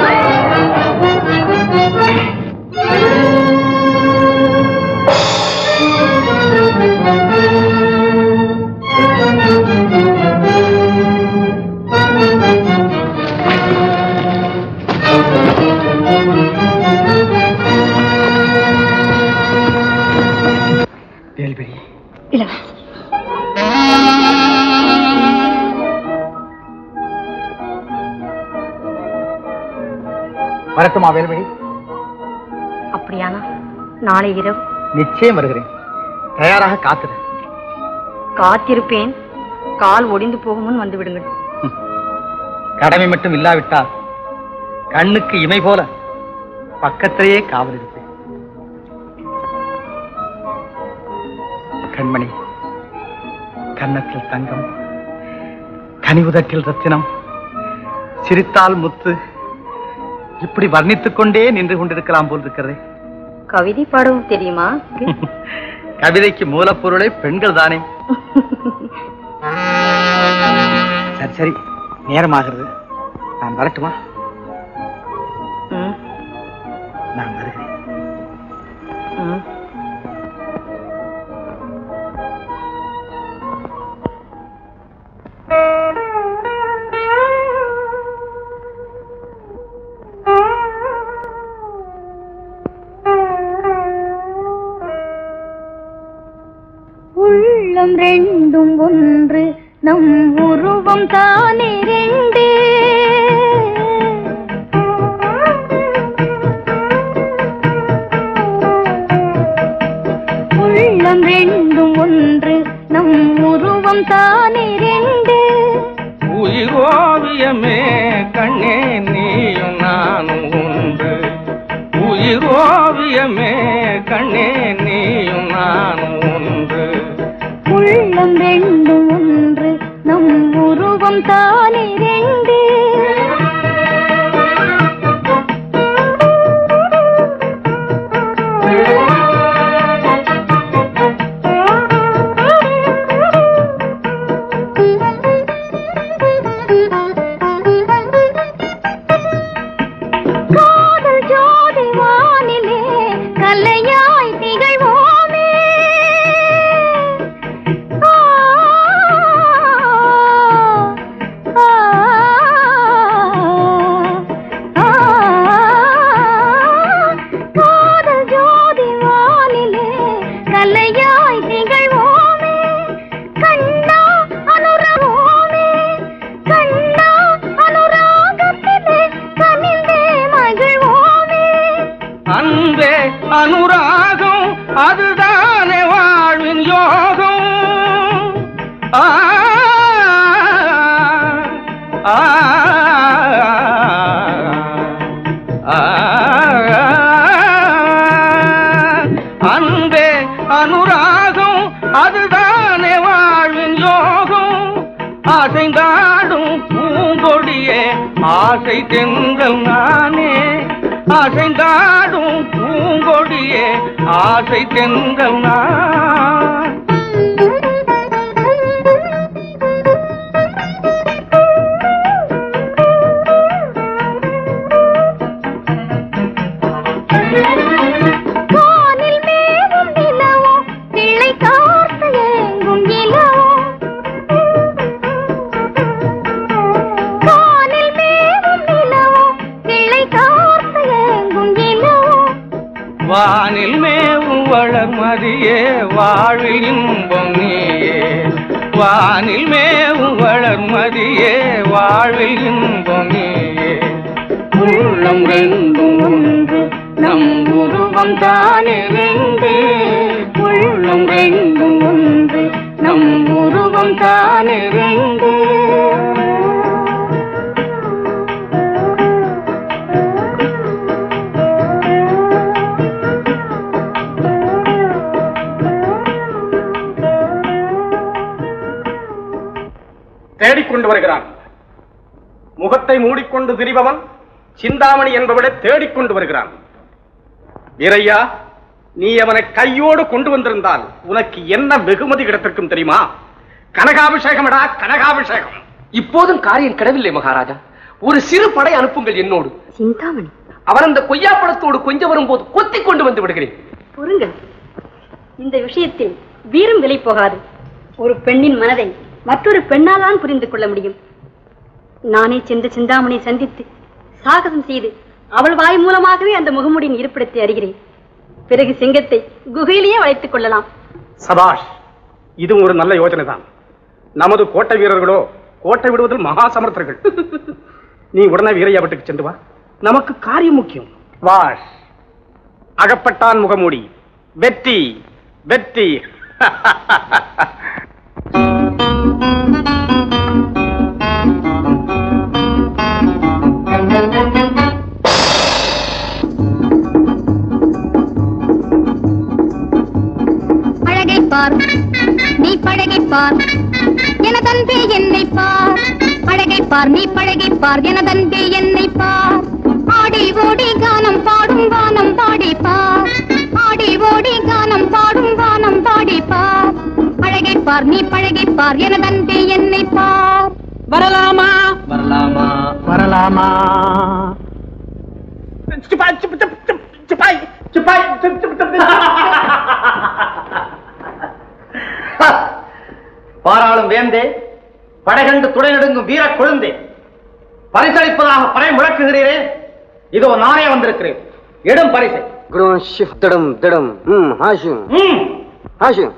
L: வேல்விழி
F: வரட்டுமா வேல்விழி
G: அப்படியானா நாளை இரவு
F: நிச்சயம் வருகிறேன் தயாராக காத்துரு
G: காத்திருப்பேன் கால் ஒடிந்து போகும் முன் வந்து விடுங்கள்
F: கடமை மட்டும் இல்லாவிட்டால் கண்ணுக்கு இமை போல பக்கத்திலேயே காவல் இருப்பேன் கண்மணி கன்னத்தில் தங்கம் கனிவுதட்டில் ரத்தினம் சிரித்தால் முத்து இப்படி வர்ணித்துக் கொண்டே நின்று கொண்டிருக்கலாம் போல் இருக்கிறதே
G: கவிதை பாடவும் தெரியுமா
F: கவிதைக்கு மூலப்பொருளை பெண்கள் தானே சரி சரி நேரமாகிறது நான் வரட்டுமா
G: ம்,
F: நான் வருகிறேன்
G: ம்.
J: உள்ளம் ரெண்டும் ஒன்று நம் உருவம் தானே ரெண்டு உள்ளம் ரெண்டும் ஒன்று நம் உருவம் தானே ரெண்டு
I: உயிரோவியமே கண்ணே நீயும் நானும் ஒன்று உயிரோவியமே கண்ணே நீயும் நானும் ஒன்று
J: உள்ளம் ரெண்டும் ஒன்று நம் உருவம் தானே ரெண்டு
K: அதுதானே வாழ்வின் யோகம் ஆ, ஆ, ஆ, அன்பே அனுராகம் அதுதானே வாழ்வின் யோகம் அசைந்தாடும் பூங்கொடியே ஆசை தெங்கள் நானே அசைந்தாடும் பூங்கொடியே ஆசை தெங்கள் நான்
J: வானில் மேவும் நிலவோ கிளை கார்த்து ஏங்கும் இலவோ வானில் மேவும் நிலவோ கிளை கார்த்து ஏங்கும் இலவோ
K: வானில் மேவும் வளர்மதியே வாழ்வில் இன்பம் நீயே வானில் மேவும் வளர்மதியே வாழ்வில் இன்பம் நீயே உள்ளம் ரெண்டும் ஒன்று நம் உருவம் தானே ரெண்டு உள்ளம் ரெண்டும் ஒன்று நம் உருவம் தானே ரெண்டு
A: தேடிக்கொண்டு வருகிறான் முகத்தை மூடிக்கொண்டு திரிபவன் சிந்தாமணி என்பவளை தேடிக்கொண்டு வருகிறான் வீரையா நீ அவனை கையோடு கொண்டு வந்திருந்தால் உனக்கு என்ன வெகுமதி கிடைத்திருக்கும் தெரியுமா கனகாபிஷேகமடா கனகாபிஷேகம்
N: இப்போதும் காரியம் கிடவில்லை மகாராஜா ஒரு சிறு படை அனுப்புங்கள் என்னோடு
G: சிந்தாமணி
N: அவன் அந்த கொய்யா பழத்தோடு கொஞ்சம் வரும்போது கொத்தி கொண்டு வந்து விடுகிறேன்
G: பொறுங்கள் இந்த விஷயத்தில் வீரம் விலை போகாது ஒரு பெண்ணின் மனதை மற்றொரு பெண்ணால் தான் புரிந்து கொள்ள முடியும் நானே சென்று சிந்தாமணியை சந்தித்து சாகசம் செய்து அவள் வாய் மூலமாகவே அந்த முகமுடியின் இருப்பிடத்தை அறிகிறேன் பிறகு சிங்கத்தை குகையிலேயே வளைத்துக் கொள்ளலாம்
A: சபாஷ் இது ஒரு நல்ல யோசனை தான் நமது கோட்டை வீரர்களோ கோட்டை விடுவதில் மகா சமர்த்தர்கள் நீ உடனே வீரையா வீட்டுக்கு சென்று வா நமக்கு காரியம் முக்கியம் வாஷ் அகப்பட்டான் முகமூடி வெற்றி வெற்றி
J: அழகை பார் நீ பழகை பார் எனதன்பே என்னை பார் அழகை பார் நீ பழகை பார் எனதன்பே என்னை பார் ஆடி ஓடி கானம் பாடும் வானம் பாடி பார் ஆடி ஓடி கானம் பாடும் வானம் பாடி பார் அழகை பார் நீ பழகை பார் எனதன்பே என்னை பார்
M: வரலாமா
L: வரலாமா
K: வரலாமா சிப்பாய் சிப் சிப் சிப் சிப்பாய் சிப்பாய் சிப் சிப் சிப்
F: பாராளும் வேந்தே படைகண்டு துணை நடுங்கும் வீர கொழுந்தே பரிசளிப்பதாக படை முழக்குகிறீரே இதோ நானே வந்திருக்கிறேன் எடும் பரிசை
B: குரு ஷிஃப்ட் திடம் திடம் ம் ஹாஷிம்
F: ம்,
B: ஹாஷிம்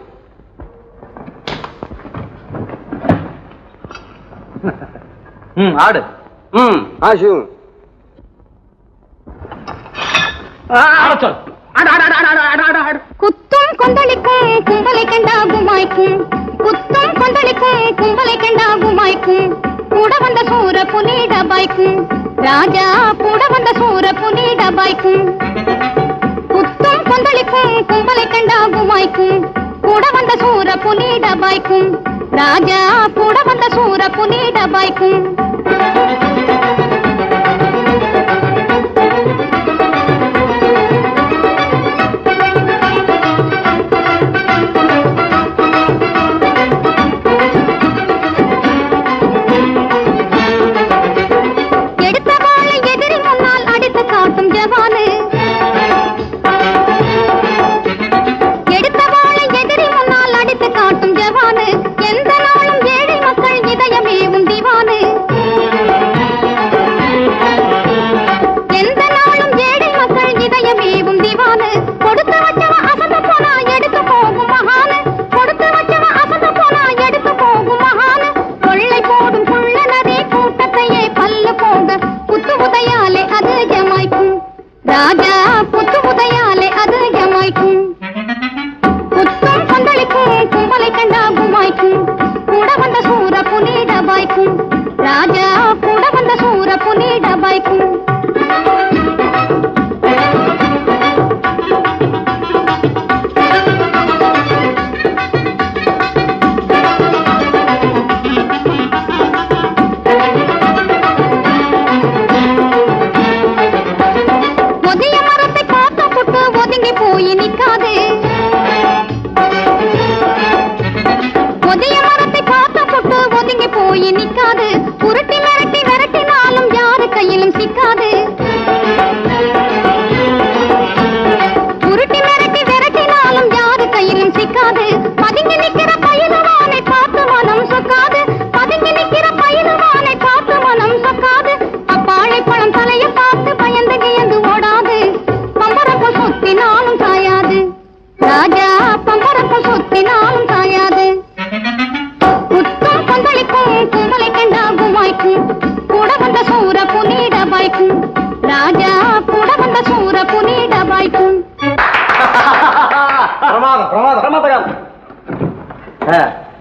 F: ம், ஆடு
B: ம் ஹாஷிம்
F: ஆடச் சொல்
K: அட, அட, அட, அட, அட, அட, அட.
J: குத்தும் கொந்தளிக்கும் கும்பலை கண்டா குமாய்க்கும் குத்தும் கொந்தளிக்கும் கும்பலை கண்டா குமாய்க்கும் கூட வந்த சூர புனிட பாய்க்கும் ராஜா கூட வந்த சூர புனிட பாய்க்கும் குத்தும் கொந்தளிக்கும் கும்பலை கண்டா குமாய்க்கும் கூட வந்த சூர புனிட பாய்க்கும் ராஜா கூட வந்த சூர புனிட பாய்க்கும் எடுத்த வாளை எதிரி முன்னால் அடித்து காட்டும் ஜவானு எடுத்த வாளை எதிரி முன்னால் அடித்து காட்டும் ஜவானு எந்த நாளும் ஏழை மக்கள் இதயமே உன் திவானு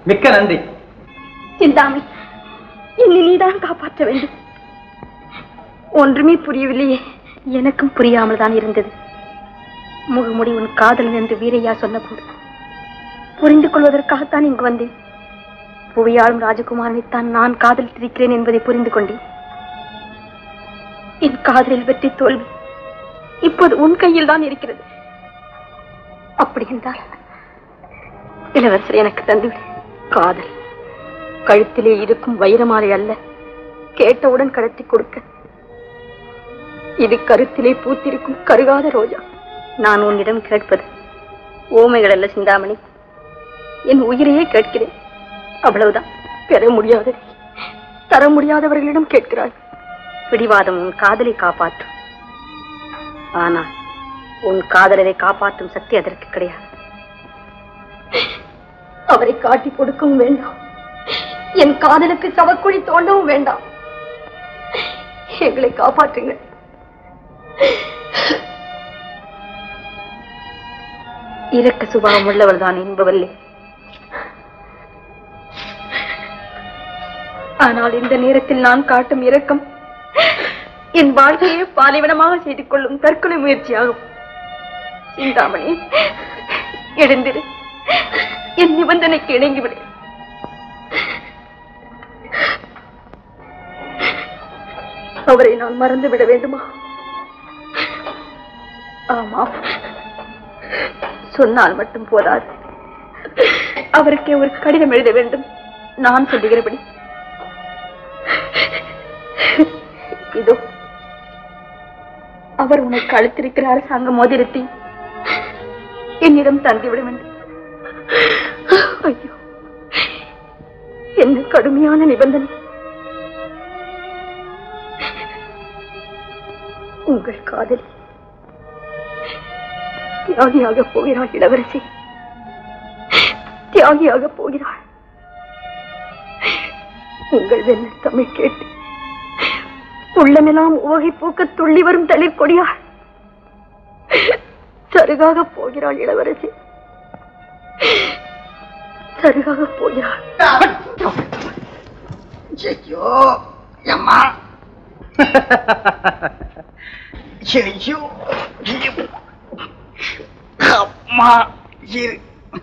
F: மிக்க நன்றி
G: சிந்தாமணி என்னை நீதான் காப்பாற்ற வேண்டும் ஒன்றுமே புரியவில்லையே எனக்கும் புரியாமல் தான் இருந்தது முகமுடி உன் காதலன் என்று வீரையா சொன்னபோது புரிந்து கொள்வதற்காகத்தான் இங்கு வந்தேன் புவியாளும் ராஜகுமாரனைத்தான் நான் காதலித்திருக்கிறேன் என்பதை புரிந்து கொண்டேன் என் காதலில் வெற்றி தோல்வி இப்போது உன் கையில் தான் இருக்கிறது அப்படி என்றால் இளவரசர் எனக்கு தந்துவிடு காதல் கழுத்திலே இருக்கும் வைரமாலை அல்ல கேட்டவுடன் கடத்தி கொடுக்க இது கருத்திலே பூத்திருக்கும் கருகாத ரோஜா நான் உன்னிடம் கேட்பது ஓமைகள் அல்ல சிந்தாமணி என் உயிரையே கேட்கிறேன் அவ்வளவுதான் பெற முடியாததை தர முடியாதவர்களிடம் கேட்கிறாய் பிடிவாதம் உன் காதலை காப்பாற்றும் ஆனால் உன் காதலரை காப்பாற்றும் சக்தி அதற்கு கிடையாது அவரை காட்டி கொடுக்கவும் வேண்டாம் என் காதலுக்கு சவக்குழி தோண்டவும் வேண்டாம் எங்களை காப்பாற்றுங்கள் இரக்க சுபாவம் உள்ளவள் தான் என்பவல்லே ஆனால் இந்த நேரத்தில் நான் காட்டும் இரக்கம் என் வாழ்க்கையை பாலைவனமாக செய்து கொள்ளும் தற்கொலை முயற்சியாகும் சிந்தாமணி எழுந்திரு என் நிபந்தனைக்கு இணங்கிவிடு அவரை நான் மறந்து விட வேண்டுமா ஆமாம் சொன்னால் மட்டும் போதாது அவருக்கே ஒரு கடிதம் எழுத வேண்டும் நான் சொல்லுகிறபடி இதோ அவர் உனக்கு அளித்திருக்கிற அரசாங்க மோதிரத்தை என்னிடம் தந்துவிட வேண்டும் ஐயோ என்ன கடுமையான நிபந்தனை உங்கள் காதலி தியாகியாக போகிறாள் இளவரசி தியாகியாக போகிறாள் உங்கள் வெண்ண தமிழ் கேட்டு உள்ளமெல்லாம் உவகை பூக்க துள்ளி வரும் தளிர் கொடியாள் சருகாக போகிறாள் இளவரசி சருகாக போகிறாள்
B: ஐயோ அம்மா ஐயோ அம்மா இரு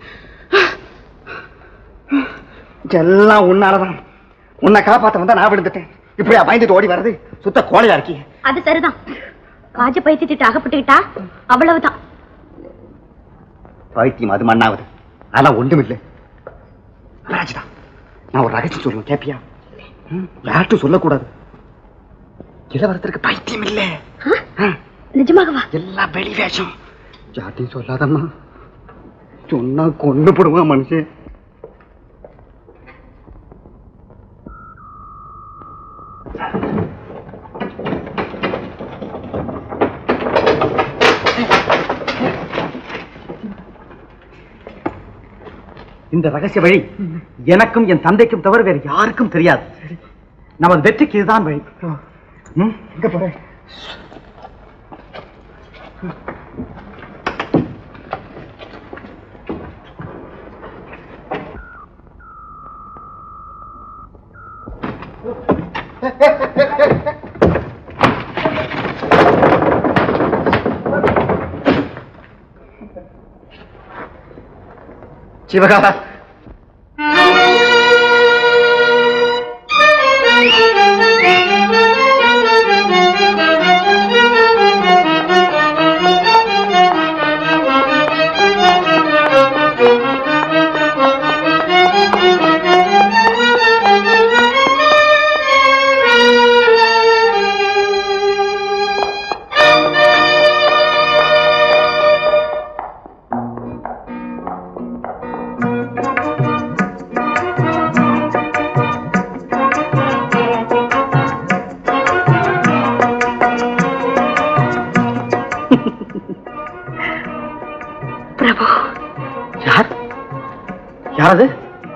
B: எல்லாம் உன்னாலதான் உன்னை காப்பாத்த வந்தா நான் விழுந்துட்டேன் இப்படியா பயந்துட்டு ஓடி வர்றது சுத்த கோழையா இருக்கீ
D: அது சரிதான் காஜ பைத்தியத்திட்டு அகப்பட்டுக்கிட்டா அவ்வளவுதான்
B: பைத்தியம் அது மண்ணாவது ஆனா ஒண்ணுமில்லை ராஜிதா நான் ஒரு ரகசியம் சொல்லுவேன் கேப்பியா ம், யார்கிட்டும் சொல்லக்கூடாது இளவரசருக்கு பைத்தியம் இல்ல
D: நிஜமாகவா
B: எல்லாம் வெளி வேஷம் யார்ட்டையும் சொல்லாதம்மா சொன்னா கொண்டு போடுவான் மனுஷன்
F: இந்த ரகசிய வழி எனக்கும் என் தந்தைக்கும் தவிர வேறு யாருக்கும் தெரியாது நமது வெற்றிக்கு இதுதான் வழி ம்?
B: எங்க போறேன் சிவகாரா
G: பிரபு
F: யார் யாரது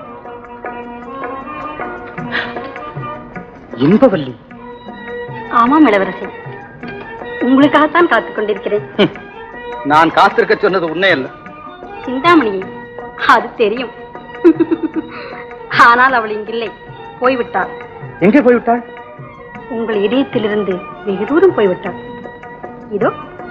F: இன்பவல்லி
G: ஆமாம் இளவரசி உங்களுக்காகத்தான் காத்துக் கொண்டிருக்கிறேன்
F: நான் காத்திருக்க சொன்னது உண்மை அல்ல
G: சிந்தாமணியே அது தெரியும்
D: ஆனால் அவள் இங்கில்லை போய்விட்டாள்
F: எங்கே போய்விட்டாள்
D: உங்கள் இதயத்திலிருந்து வெகு தூரம் போய்விட்டாள் இதோ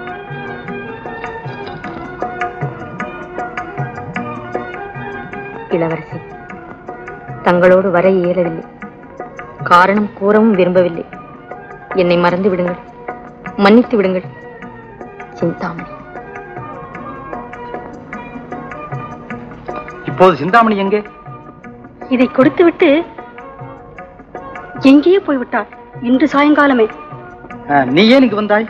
D: இளவரசி தங்களோடு வர இயலவில்லை காரணம் கூறவும் விரும்பவில்லை என்னை மறந்து விடுங்கள் மன்னித்து விடுங்கள் சிந்தாமணி
F: இப்போது சிந்தாமணி எங்கே
D: இதை கொடுத்துவிட்டு எங்கேயே போய்விட்டாள் இன்று சாயங்காலமே
F: ஆ, நீ ஏன் இங்கு வந்தாய்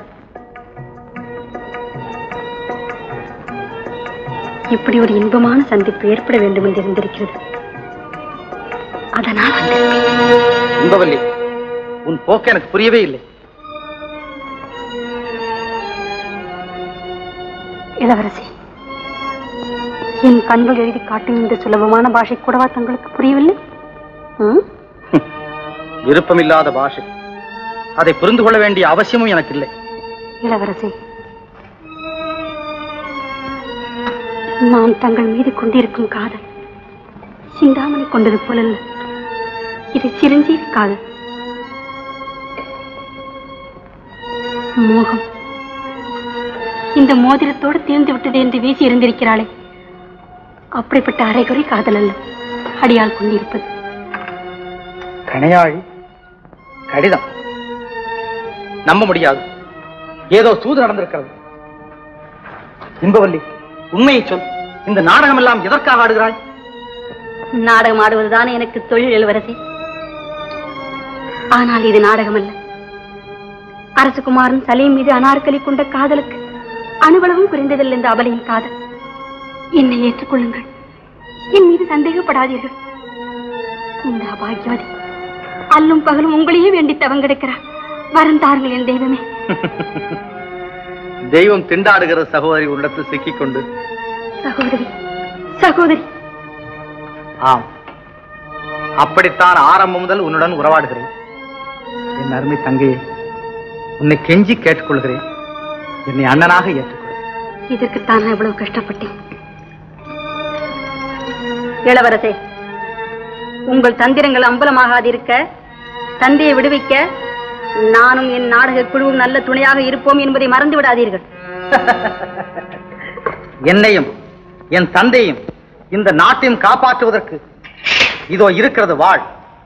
D: இப்படி ஒரு இன்பமான சந்திப்பு ஏற்பட வேண்டும் என்று இருந்திருக்கிறது அதனால் வந்திருக்கிறேன்.
F: இன்பவல்லி உன் போக்கு எனக்கு புரியவே இல்லை
D: இளவரசி என் கண்கள் எழுதி காட்டும் இந்த சுலபமான பாஷை கூடவா தங்களுக்கு புரியவில்லை ம்?
F: விருப்பமில்லாத பாஷை அதை புரிந்து கொள்ள வேண்டிய அவசியமும் எனக்கு இல்லை
D: இளவரசி நான் தங்கள் மீது கொண்டிருக்கும் காதல் சிந்தாமணி கொண்டது போலல்ல இது சிரஞ்சீவி காதல் மோகம் இந்த மோதிரத்தோடு தீர்ந்து விட்டது என்று வீசி இருந்திருக்கிறாளே அப்படிப்பட்ட அரைகுறை காதல் அல்ல அடியால் கொண்டிருப்பது
F: கணையாழி கடிதம் நம்ப முடியாது ஏதோ சூது நடந்திருக்கிறது இன்பவல்லி உண்மையை சொல் இந்த நாடகம் எல்லாம் எதற்காக ஆடுகிறாய்
D: நாடகம் ஆடுவதுதானே எனக்கு தொழில் இளவரசி ஆனால் இது நாடகம் அல்ல அரசகுமாரன் சலீம் மீது அனார்கலி கொண்ட காதலுக்கு அணுவளவும் குறைந்ததில்லை இந்த அபலையின் காதல் என்னை ஏற்றுக்கொள்ளுங்கள் என் மீது சந்தேகப்படாதீர்கள் இந்த அபாகியவதி அல்லும் பகலும் உங்களையே வேண்டி தவங்கெடுக்கிறார் வரம் தாருங்கள் என் தெய்வமே
F: தெய்வம் திண்டாடுகிற சகோதரி உள்ளத்தில் சிக்கிக் கொண்டு
D: சகோதரி சகோதரி
F: ஆம் அப்படித்தான் ஆரம்பம் முதல் உன்னுடன் உறவாடுகிறேன் என் அருமை தங்கையே உன்னை கெஞ்சி கேட்டுக்கொள்கிறேன் என்னை அண்ணனாக ஏற்றுக்கொள்
D: இதற்குத்தான் நான் இவ்வளவு கஷ்டப்பட்டேன் இளவரசே உங்கள் தந்திரங்கள் அம்பலமாகாதிருக்க தந்தையை விடுவிக்க நானும் என் நாடக குழுவும் நல்ல துணையாக இருப்போம் என்பதை மறந்து விடாதீர்கள்
F: என்னையும் என் தந்தையும் இந்த நாட்டையும் காப்பாற்றுவதற்கு இதோ இருக்கிறது வாழ்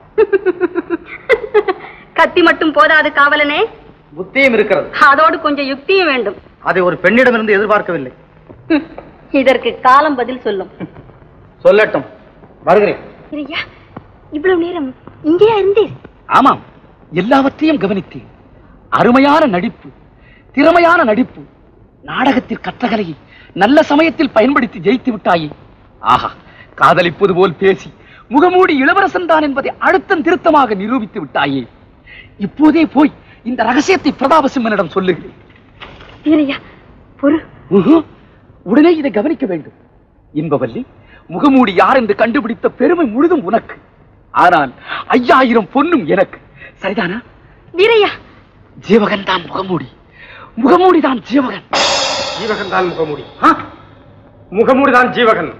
D: கத்தி மட்டும் போதாது காவலனே
F: புத்தியும் இருக்கிறது
D: அதோடு கொஞ்சம் யுக்தியும் வேண்டும்
F: அதை ஒரு பெண்ணிடமிருந்து எதிர்பார்க்கவில்லை
D: இதற்கு காலம் பதில் சொல்லும்
F: சொல்லட்டும் வருகிறேன்
D: ஐயா இவ்வளவு நேரம் இங்கேயா இருந்தீர்
K: ஆமாம் எல்லாவற்றையும் கவனித்தேன் அருமையான நடிப்பு திறமையான நடிப்பு நாடகத்தில் கற்றகலையை நல்ல சமயத்தில் பயன்படுத்தி ஜெயித்து விட்டாயே ஆஹா காதலிப்பது போல் பேசி முகமூடி இளவரசன் தான் என்பதை அழுத்தம் திருத்தமாக நிரூபித்து விட்டாயே இப்போதே போய் இந்த ரகசியத்தை பிரதாபசிம்மனிடம் சொல்லுகிறேன்
D: வீரையா பொறு
K: உஹு, உடனே இதை கவனிக்க வேண்டும் இன்பவல்லி முகமூடி யார் என்று கண்டுபிடித்த பெருமை முழுதும் உனக்கு ஆனால் ஐயாயிரம் பொன்னும் எனக்கு சரிதானா
D: வீரையா
K: ஜீவகன் தான் முகமூடி முகமூடி தான் ஜீவகன்
A: ஜீவகன் தான் முகமூடி முகமூடி தான் ஜீவகன்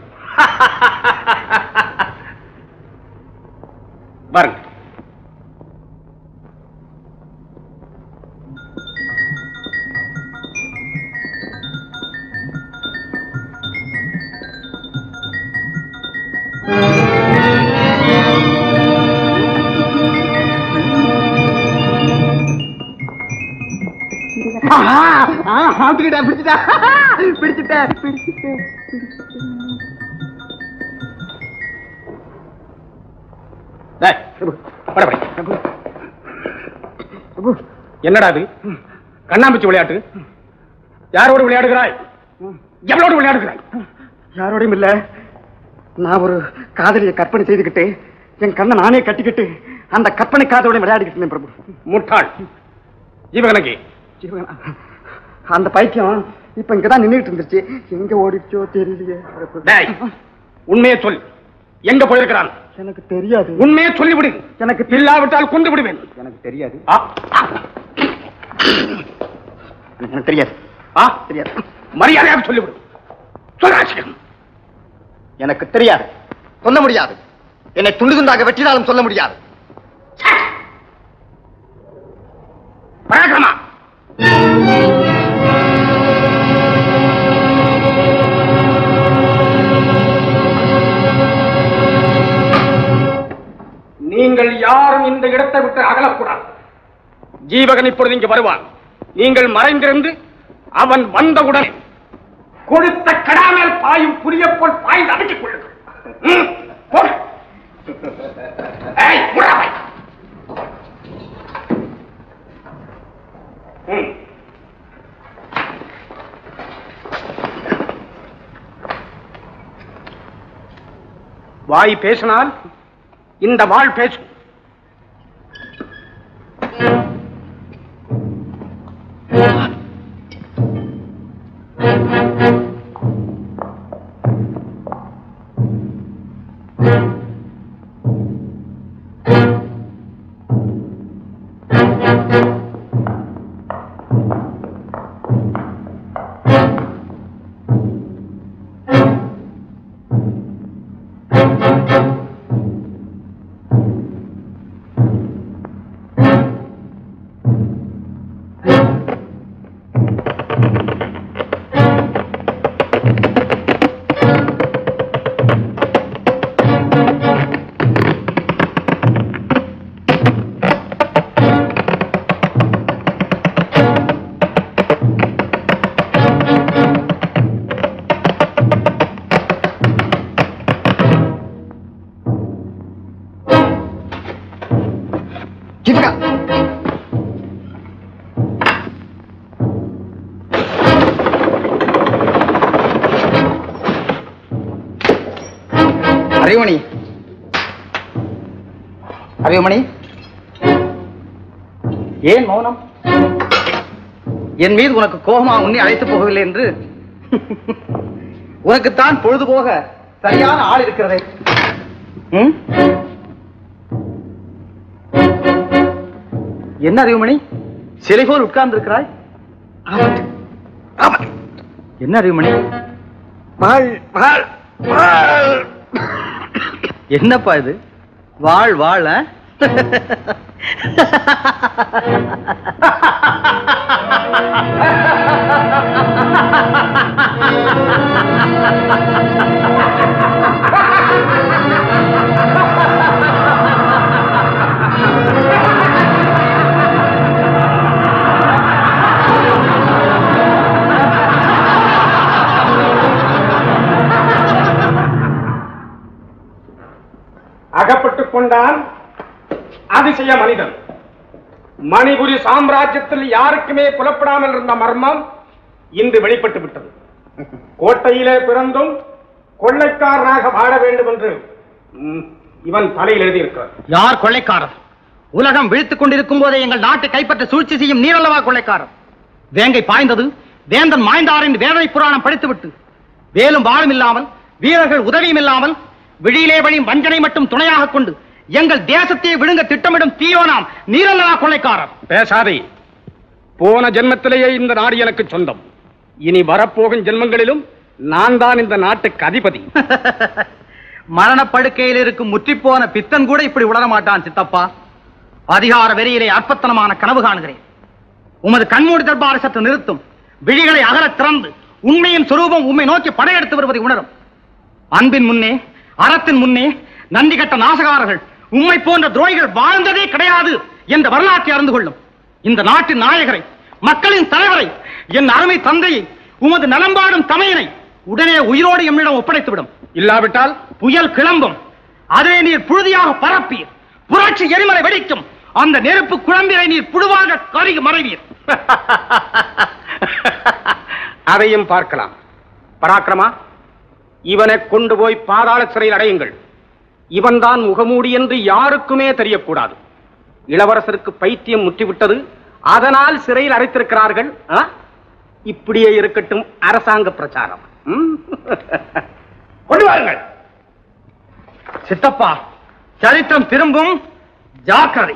A: வாருங்க
B: பிடிச்சிட்டேன் பிடிச்சிட்டேன் பிடிச்சிட்டேன்
A: டேய், பட, பட. என்னடா இது கண்ணாம்பூச்சி விளையாட்டு யாரோடு விளையாடுகிறாய் எவ்வளோடு விளையாடுகிறாய்
B: யாரோடையும் இல்ல நான் ஒரு காதலியை கற்பனை செய்துக்கிட்டு என் கண்ணை நானே கட்டிக்கிட்டு அந்த கற்பனை காதலோட விளையாடிக்கிட்டு இருந்தேன் பிரபு
A: முட்டாள் ஜீவகனகி
B: ஜீவகனா, அந்த பைத்தியம் இப்ப இங்கதான் நின்னுட்டு இருந்துச்சு எங்க ஓடிச்சோ தெரியலையே பிரபு.
A: டேய் உண்மையை சொல் எங்க போயிருக்கிறான்
B: எனக்கு தெரியாது
A: உண்மையை சொல்லிவிடு
B: எனக்கு
A: இல்லாவிட்டால் கொண்டு விடுவேன்
B: எனக்கு தெரியாது
A: ஆ,
B: எனக்கு தெரியாது
A: ஆ,
B: தெரியாது
A: மரியாதையாக சொல்லிவிடு சொல்லாச்சிகம்
B: எனக்கு தெரியாது சொல்ல முடியாது என்னை துண்டு துண்டாக வெட்டினாலும் சொல்ல முடியாது
A: பராக்கிரமா நீங்கள் யாரும் இந்த இடத்தை விட்டு அகலக்கூடாது ஜீவகன் இப்பொழுது இங்கு வருவான் நீங்கள் மறைந்திருந்து அவன் வந்தவுடன் கொடுத்த கடாமேல் பாயும் புரிய போல் பாய்ந்து அடக்கிக் கொள்ளுங்கள் ம், போங்க. ஏய், மூடா வாய். ம். வாய் பேசினால் இந்த வாழ் பேசும்
B: ஜீவிகா
F: அறிவுமணி அறிவுமணி ஏன் மௌனம் என் மீது உனக்கு கோபமா உன்னை அழைத்து போகவில்லை என்று உனக்குத்தான் பொழுது போக சரியான ஆள் இருக்கிறதே ம்? என்ன அறிவுமணி சிலை போல் உட்கார்ந்து இருக்கிறாய் என்ன அறிவுமணி என்னப்பா இது வாழ் வாழ
A: அகப்பட்டுக் கொண்டான் அதிசய மனிதன் மணிபுரி சாம்ராஜ்யத்தில் யாருக்குமே புலப்படாமல் இருந்த மர்மம் இன்று வெளிப்பட்டு விட்டது கோட்டையிலே பிறந்தும் கொள்ளைக்காரனாக வாழ வேண்டும் என்று ம், இவன் தலையில் எழுதியிருக்கிறார்
F: யார் கொள்ளைக்காரர் உலகம் விழித்துக் கொண்டிருக்கும் போதே எங்கள் நாட்டை கைப்பற்ற சூழ்ச்சி செய்யும் நீரல்லவா கொள்ளைக்காரர் வேங்கை பாய்ந்தது வேந்தன் மாய்ந்தார் என்று வேதனை புராணம் படித்துவிட்டு வேலும் வாழும் இல்லாமல் வீரர்கள் உதவியும் இல்லாமல் விழியிலே வழியும் வஞ்சனை மட்டும் துணையாக கொண்டு எங்கள் தேசத்தை விழுங்க திட்டமிடும் தீயோனாம் நீரல்லவா கொள்ளைக்காரர்
A: பேசாதே போன ஜென்மத்திலேயே இந்த நாடு எனக்கு சொந்தம் இனி வரப்போகும் ஜென்மங்களிலும் நான் தான் இந்த நாட்டுக்கு அதிபதி
F: மரணப்படுக்கையில் இருக்கும் முற்றிப்போன பித்தன் கூட இப்படி உணர மாட்டான் சித்தப்பா அதிகார வெறியிலே அற்பத்தனமான கனவு காணுகிறேன் உமது கண்மூடி தர்பாரை சற்று நிறுத்தும் விழிகளை அகலத் திறந்து உண்மையின் சுரூபம் உம்மை நோக்கி படையெடுத்து வருவதை உணரும் அன்பின் முன்னே அறத்தின் முன்னே நன்றி கட்ட நாசகாரர்கள் உம்மை போன்ற துரோகிகள் வாழ்ந்ததே கிடையாது என்ற வரலாற்றை அறிந்து கொள்ளும் இந்த நாட்டின் நாயகரை மக்களின் தலைவரை என் அருமை தந்தையை உமது நலம்பாடும் தமையனை உடனே உயிரோடு எம்மிடம் ஒப்படைத்துவிடும்
A: இல்லாவிட்டால்
F: புயல் கிளம்பும் அதே நீர் புழுதியாக பரப்பீர் புரட்சி எரிமலை வெடிக்கும் அந்த நெருப்பு குழம்பினை நீர் புழுவாக கருகி மறைவீர்
A: அதையும் பார்க்கலாம் பராக்கிரமா இவனை கொண்டு போய் பாதாள சிறையில் அடையுங்கள் இவன்தான் முகமூடி என்று யாருக்குமே தெரியக்கூடாது இளவரசருக்கு பைத்தியம் முற்றிவிட்டது அதனால் சிறையில் அடைத்திருக்கிறார்கள் ஆ? இப்படியே இருக்கட்டும் அரசாங்க பிரச்சாரம் ம்? கொண்டு வாருங்கள்
F: சித்தப்பா சரித்திரம் திரும்பும் ஜாக்கிரதை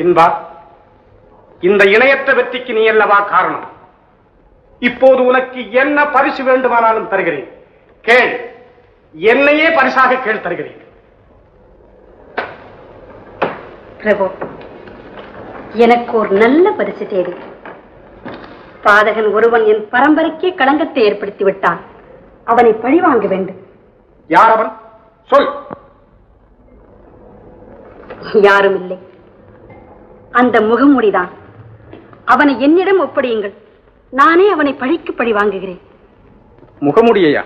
O: இன்பா இந்த இணையற்ற வெற்றிக்கு நீ அல்லவா காரணம் இப்போது உனக்கு என்ன பரிசு வேண்டுமானாலும் தருகிறேன் கேள் என்னையே பரிசாக கேள் தருகிறேன்
D: பிரபு எனக்கு ஒரு நல்ல பரிசு தேவை பாதகன் ஒருவன் என் பரம்பரைக்கே களங்கத்தை ஏற்படுத்தி விட்டான் அவனை பழிவாங்க வேண்டும்
O: யார் அவன் சொல்
D: யாரும் இல்லை அந்த முகமூடிதான் அவனை என்னிடம் ஒப்படையுங்கள் நானே அவனை பழிக்கு பழி வாங்குகிறேன்
O: முகமுடியா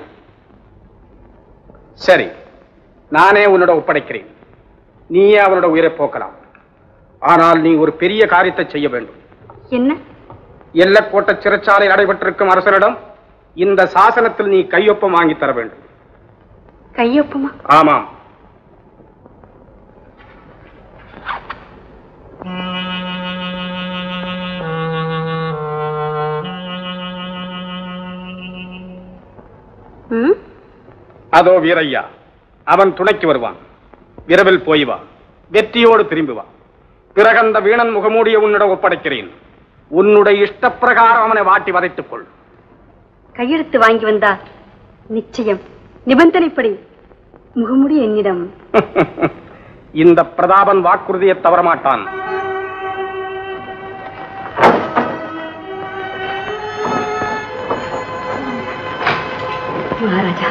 O: சரி நானே உன்னோட ஒப்படைக்கிறேன் நீயே அவனோட உயிரை போக்கலாம் ஆனால் நீ ஒரு பெரிய காரியத்தை செய்ய வேண்டும்
D: என்ன
O: எல்லக்கோட்ட சிறைச்சாலை நடைபெற்றிருக்கும் அரசரிடம் இந்த சாசனத்தில் நீ கையொப்பம் வாங்கி தர வேண்டும்
D: கையொப்பமா
O: ஆமாம்
D: ம்?
O: அதோ வீரையா அவன் துணைக்கு வருவான் விரைவில் போய் வா வெற்றியோடு திரும்பி வா பிறகு அந்த வீணன் முகமூடிய உன்னிடம் ஒப்படைக்கிறேன் உன்னுடைய இஷ்டப்பிரகாரம் அவனை வாட்டி வதைத்துக் கொள்
D: கையெழுத்து வாங்கி வந்தார் நிச்சயம் நிபந்தனைப்படி முகமுடி என்னிடம்
O: இந்த பிரதாபன் வாக்குறுதியை தவறமாட்டான்
D: மகாராஜா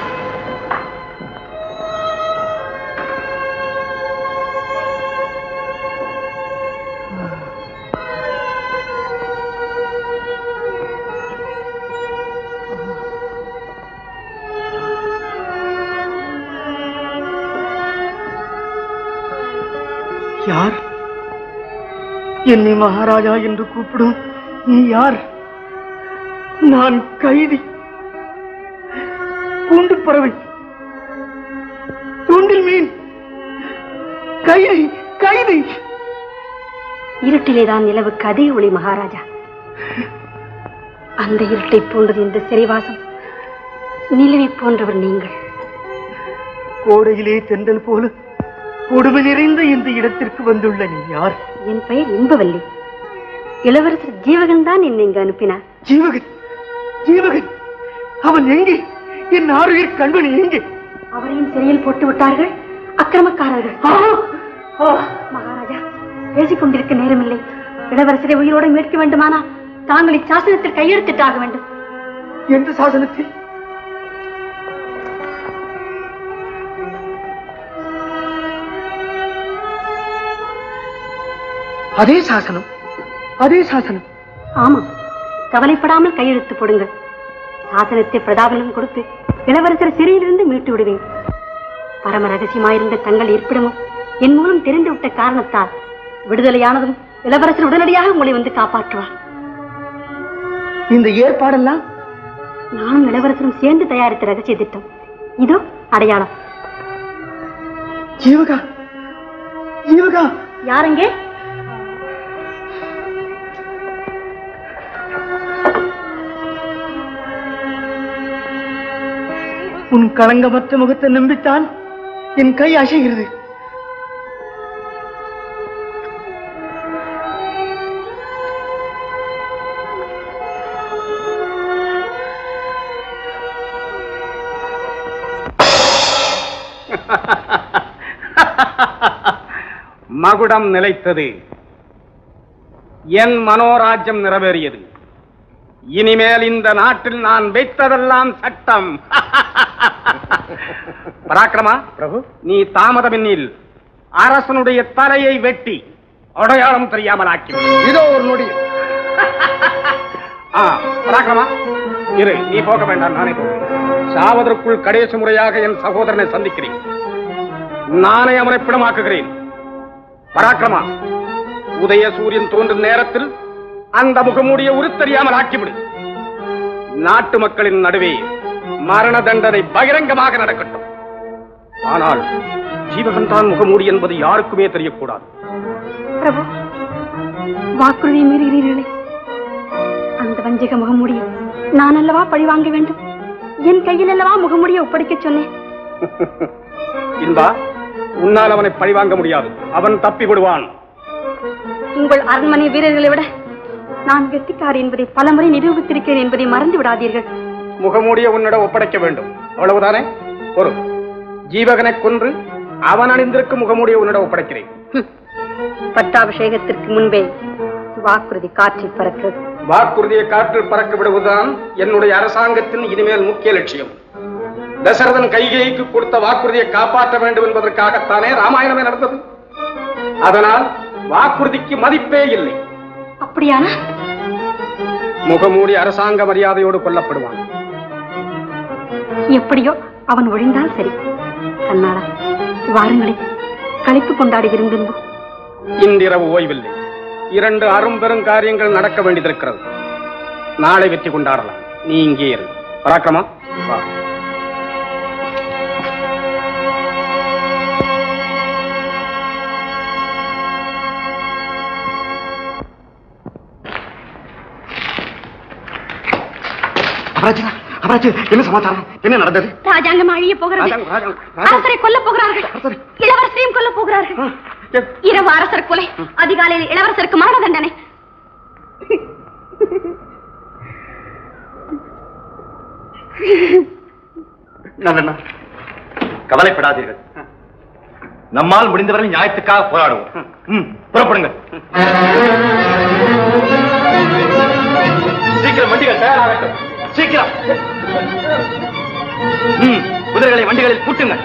P: யார் என்னை மகாராஜா என்று கூப்பிடும் நீ யார் நான் கைதி கூண்டு பறவை தூண்டில் மீன் கைதி கைதி
D: இருட்டிலேதான் நிலவுக்கு அதிக ஒளி மகாராஜா அந்த இருட்டை போன்றது இந்த சிறைவாசம் நிலவை போன்றவர் நீங்கள்
P: கோடையிலே தென்றல் போல கொடுமை நிறைந்த இந்த இடத்திற்கு வந்துள்ள நீ யார்
D: என் பெயர் இன்பவல்லி இளவரசர் ஜீவகன் தான் என்னை இங்கு அனுப்பினார்
P: ஜீவகன் ஜீவகன் அவன் எங்கே என் ஆறுயிர் கண்மணி எங்கே
D: அவரையும் சிறையில் போட்டு விட்டார்கள் அக்கிரமக்காரர்கள் மகாராஜா பேசிக் கொண்டிருக்க நேரமில்லை இளவரசரை உயிரோடு மீட்க வேண்டுமானா தாங்கள் இச்சாசனத்தில் கையெழுத்திட்டாக வேண்டும்
P: எந்த சாசனத்தில் அதே சாசனம் அதே சாசனம்
D: ஆமாம் கவலைப்படாமல் கையெழுத்து போடுங்கள் சாசனத்தை பிரதாபனிடம் கொடுத்து இளவரசர் சிறையிலிருந்து மீட்டு விடுவேன் பரம ரகசியமாயிருந்த தங்கள் இருப்பிடமும் என் மூலம் தெரிந்து விட்ட காரணத்தால் விடுதலையானதும் இளவரசர் உடனடியாக உங்களை வந்து காப்பாற்றுவார்
P: இந்த ஏற்பாடெல்லாம்
D: நானும் இளவரசரும் சேர்ந்து தயாரித்த ரகசிய திட்டம் இதோ அடையாளம்
P: ஜீவகா ஜீவகா
D: யாருங்கே
P: உன் களங்கமற்ற முகத்தை நம்பித்தான் என் கை அசைகிறது
O: மகுடம் நிலைத்தது என் மனோராஜ்யம் நிறைவேறியது இனிமேல் இந்த நாட்டில் நான் வைத்ததெல்லாம் சட்டம் பராக்கிரமா பிரபு நீ தாமதமின்னில் அரசனுடைய தலையை வெட்டி அடையாளம் தெரியாமல் ஆக்கி இதோ ஒரு நொடி ஆ, பராக்கிரமா இரு நீ போக வேண்டாம் நானே போகிறேன் சாவதற்குள் கடைசி முறையாக என் சகோதரனை சந்திக்கிறேன் நானே அவனை பிணமாக்குகிறேன் பராக்கிரமா உதய சூரியன் தோன்றும் நேரத்தில் அந்த முகமூடிய உருத்தெரியாமல் ஆக்கிவிடு நாட்டு மக்களின் நடுவே மரண தண்டனை பகிரங்கமாக நடக்கட்டும் ஆனால் ஜீவகன் தான் முகமூடி என்பது யாருக்குமே தெரியக்கூடாது
D: பிரபு வாக்குறுதியை மீறுகிறீர்களே அந்த வஞ்சக முகமுடியை நான் அல்லவா பழி வாங்க வேண்டும் என் கையில் அல்லவா முகமுடியை ஒப்படைக்க சொன்னேன்
O: இன்பா உன்னால் அவனை பழிவாங்க முடியாது அவன் தப்பி விடுவான்
G: உங்கள் அரண்மனை வீரர்களை விட நான் கெட்டிக்காரி என்பதை பலமுறை நிரூபித்திருக்கிறேன் என்பதை மறந்து விடாதீர்கள்
O: முகமூடிய உன்னிடம் ஒப்படைக்க வேண்டும் அவ்வளவுதானே ஒரு ஜீவகனை கொன்று அவன் அணிந்திருக்கும் முகமூடிய உன்னிடம் ஒப்படைக்கிறேன்
G: பட்டாபிஷேகத்திற்கு முன்பே வாக்குறுதி காற்றில் பறக்கிறது
O: வாக்குறுதியை காற்றில் பறக்க விடுவதுதான் என்னுடைய அரசாங்கத்தின் இனிமேல் முக்கிய லட்சியம் தசரதன் கைகேயிக்கு கொடுத்த வாக்குறுதியை காப்பாற்ற வேண்டும் என்பதற்காகத்தானே ராமாயணமே நடந்தது அதனால் வாக்குறுதிக்கு மதிப்பே இல்லை
G: அப்படியானா
O: முகமூடி அரசாங்க மரியாதையோடு கொல்லப்படுவான்
G: எப்படியோ அவன் ஒழிந்தால் சரி கண்ணாடா வாருங்களே கழிப்பு கொண்டாடி விரும்பும்
O: இன்றிரவு ஓய்வில்லை இரண்டு அரும்பெரும் காரியங்கள் நடக்க வேண்டியிருக்கிறது நாளை வெற்றி கொண்டாடலாம் நீ இங்கே இரு பராக்கிரமா வா
B: அபராஜா அபராஜ் என்ன சமாச்சாரம் என்ன நடந்தது
G: ராஜாங்கம் அழிய போகிறது
B: ராஜாங்கம், ராஜாங்கம், ராஜாங்கம்.
G: அரசரை கொல்ல போகிறார்கள் இளவரசரையும் கொல்ல போகிறார்கள் இரவு அரசர் கொலை அதிகாலையில் இளவரசருக்கு மரண தண்டனை
C: நல்லண்ணா கவலைப்படாதீர்கள் நம்மால் முடிந்தவரை நியாயத்துக்காக போராடுவோம் ம், புறப்படுங்க சீக்கிரம் வண்டிகள் தயாராகட்டும் சீக்கிரம் ம், குதிரைகளை வண்டிகளில் கூட்டுங்க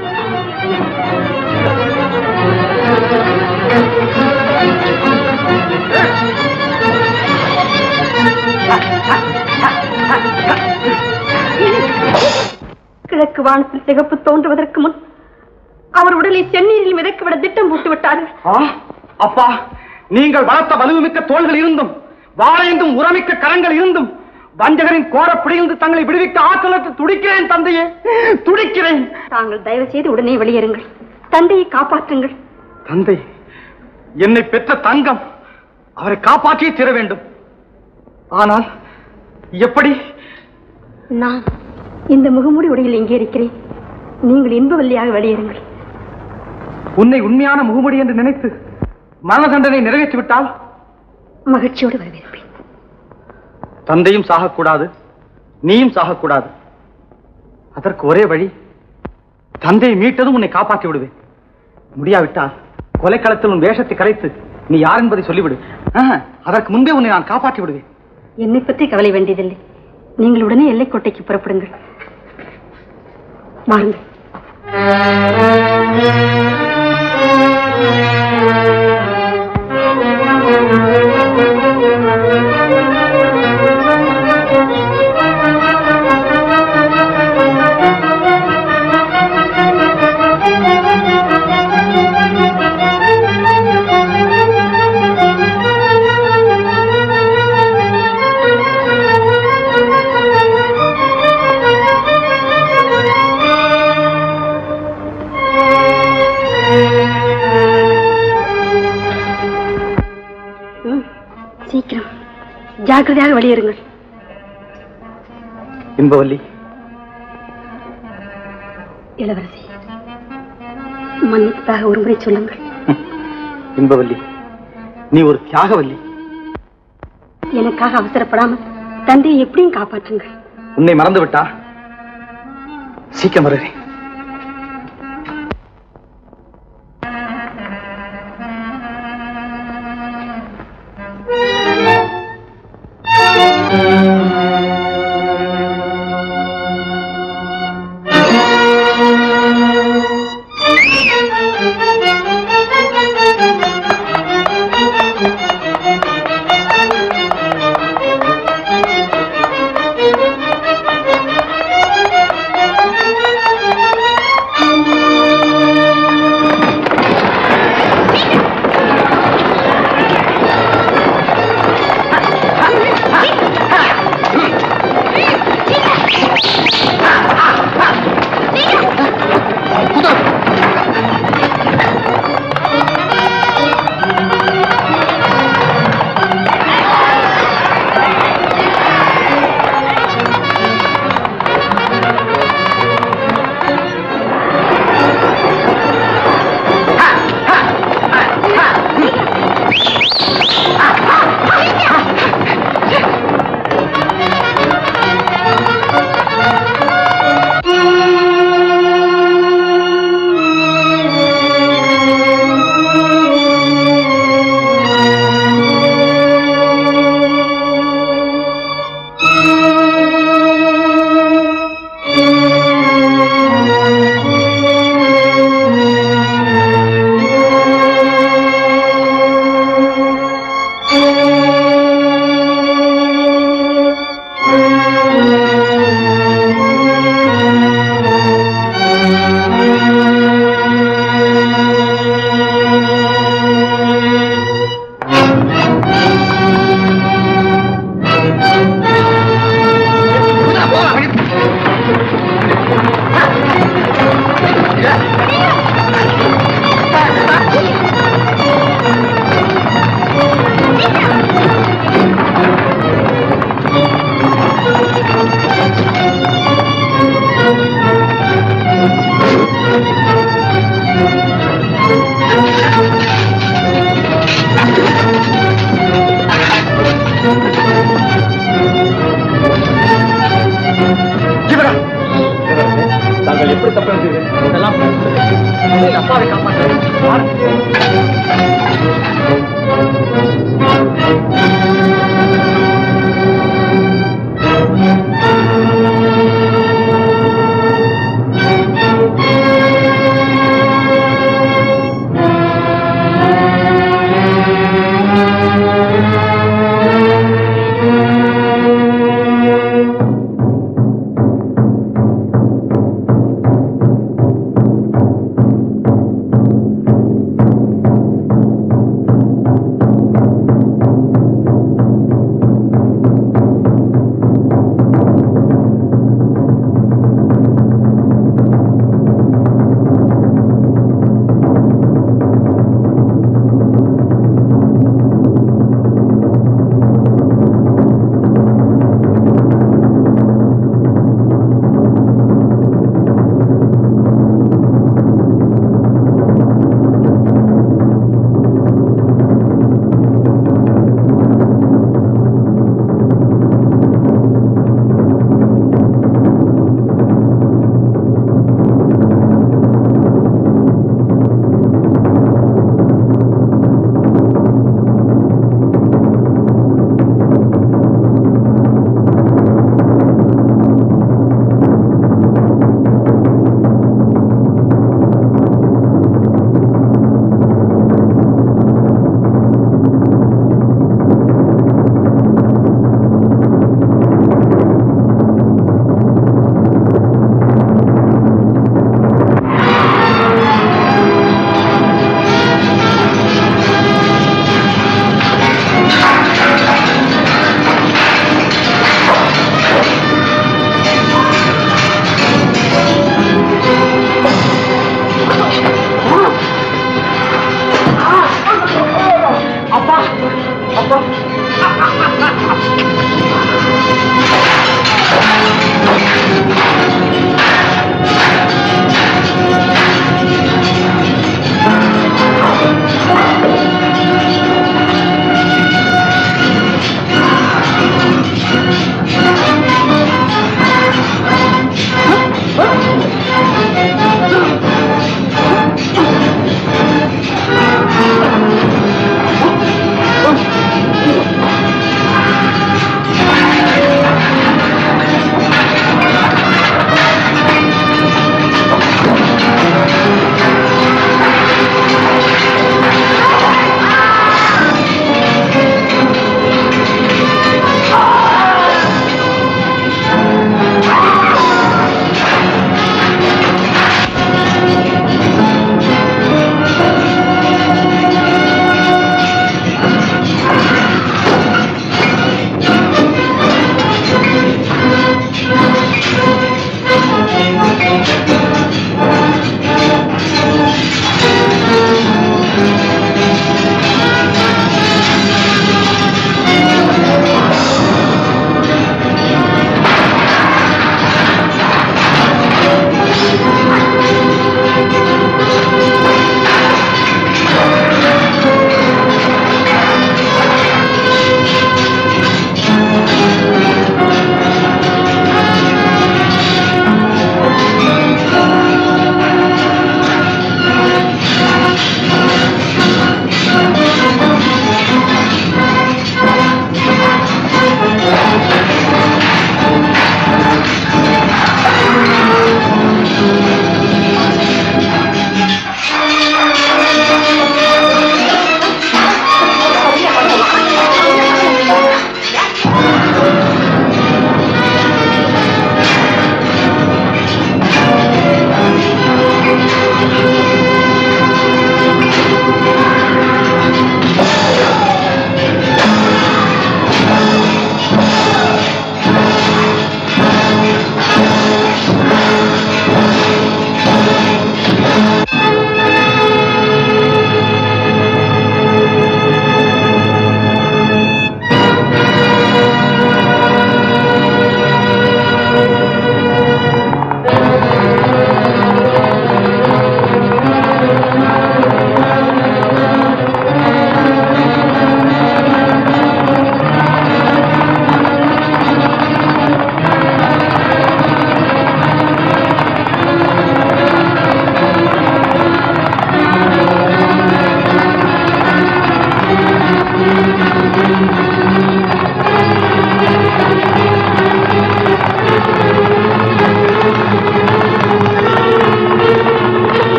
G: கிழக்கு வானத்தில் சிகப்பு தோன்றுவதற்கு முன் அவர் உடலை செந்நீரில் மிதக்கவிட திட்டம் போட்டு விட்டார்கள்
K: ஆ, அப்பா நீங்கள் வளர்த்த வலுவுமிக்க தோள்கள் இருந்தும் வாழைந்தும் உரமிக்க கரங்கள் இருந்தும் வஞ்சகரின் கோர பிடிந்து தங்களை விடுவிக்க ஆற்றலற்று துடிக்கிறேன் தந்தையே துடிக்கிறேன்
G: தாங்கள் தயவு செய்து உடனே வெளியேறுங்கள் தந்தையை காப்பாற்றுங்கள்
K: தந்தை என்னை பெற்ற தங்கம் அவரை காப்பாற்றியே தீர வேண்டும் ஆனால் எப்படி
G: நான் இந்த முகமூடி உடையில் இங்கே இருக்கிறேன் நீங்கள் இன்பவல்லியாக வெளியேறுங்கள்
K: உன்னை உண்மையான முகமுடி என்று நினைத்து மரண தண்டனை நிறைவேற்றி விட்டால்
G: மகிழ்ச்சியோடு வரவேற்பேன்
K: தந்தையும் சாகக்கூடாது நீயும் சாகக்கூடாது அதற்கு ஒரே வழி தந்தையை மீட்டதும் உன்னை காப்பாற்றி விடுவேன் முடியாவிட்டால் கொலைக்களத்தில் உன் வேஷத்தை கலைத்து நீ யார் என்பதை சொல்லிவிடு ஆஹா, அதற்கு முன்பே உன்னை நான் காப்பாற்றி விடுவேன்
G: என்னை பற்றி கவலை வேண்டியதில்லை நீங்கள் உடனே எல்லைக்கோட்டைக்கு புறப்படுங்கள் வாருங்கள் ம், சீக்கிரம் ஜாக்கிரதையாக வெளியேறுங்கள்
K: இன்பவல்லி
G: இளவரசி மன்னிப்பதாக ஒரு முறை சொல்லுங்கள்
K: இன்பவல்லி நீ ஒரு தியாகவல்லி
G: எனக்காக அவசரப்படாமல் தந்தையை எப்படியும் காப்பாற்றுங்கள்
K: உன்னை மறந்து விட்டா சீக்கிரம் வருகிறேன்
O: தாங்கள் எப்படி தப்பு
F: இதெல்லாம் எங்க அப்பாவை காப்பாற்ற
J: ஆ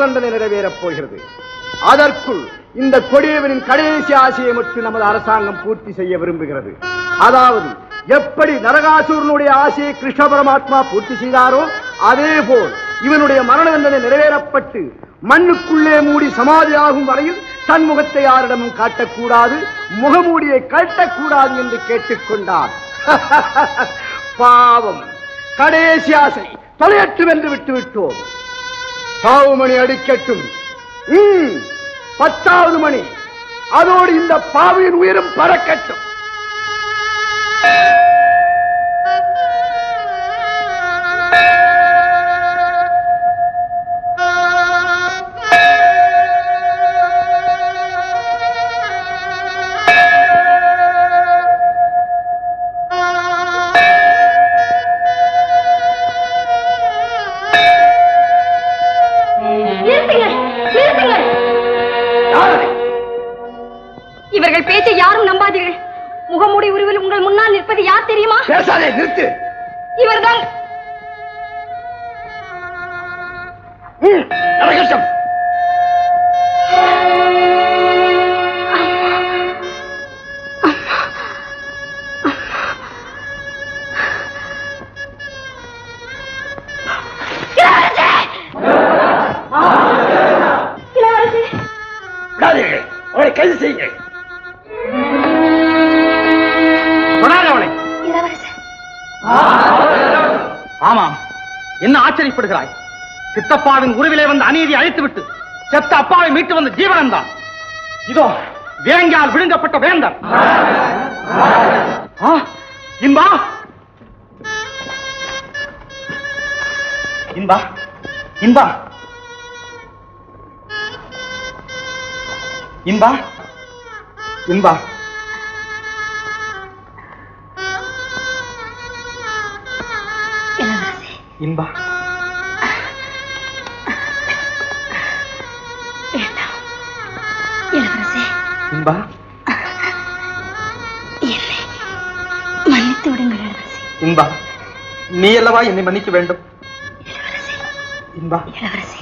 H: தண்டனை நிறைவேறப் போகிறது அதற்குள் இந்த கொடியவனின் கடைசி ஆசையை மட்டும் நமது அரசாங்கம் பூர்த்தி செய்ய விரும்புகிறது அதாவது எப்படி நரகாசூரனுடைய ஆசையை கிருஷ்ண பரமாத்மா பூர்த்தி செய்தாரோ அதே போல் இவனுடைய மரண தண்டனை நிறைவேறப்பட்டு மண்ணுக்குள்ளே மூடி சமாதியாகும் வரையில் தன் முகத்தை யாரிடமும் காட்டக்கூடாது முகமூடியை கட்டக்கூடாது என்று கேட்டுக்கொண்டார் பாவம் கடைசி ஆசை தொலையற்று வென்று விட்டு விட்டோம் சாவுமணி அடிக்கட்டும் ம், பத்தாவது மணி அதோடு இந்த பாவியின் உயிரும் பறக்கட்டும்
G: நிறுத்துங்கள் நிறுத்துங்கள் இவர்கள் பேச்சை யாரும் நம்பாதீர்கள் முகமூடி உருவில் உங்கள் முன்னால் நிற்பது யார் தெரியுமா
H: பேசாதே நிறுத்து
G: இவர்தான்
H: நரகட்டம்
G: இளவரசி
H: விடாதீர்கள் அவரை கைது செய்யுங்கள்
K: தொடாத அவளை
G: இளவரசி
K: ஆமாம் என்ன ஆச்சரியப்படுகிறாய் சித்தப்பாவின் உருவிலே வந்து அநீதி அழித்துவிட்டு செத்த அப்பாவை மீட்டு வந்த ஜீவனன் தான் இதோ வேங்கால் விழுங்கப்பட்ட வேந்தர் ஆ, இன்பா இன்பா இன்பா இன்பா இன்பா
G: இளவரசி
K: இன்பா
G: வேண்டாம் இளவரசி
K: இன்பா
G: என்னை மன்னித்து விடுங்கள் இளவரசி
K: இன்பா நீ அல்லவா என்னை மன்னிக்க வேண்டும் இன்பா
G: இளவரசி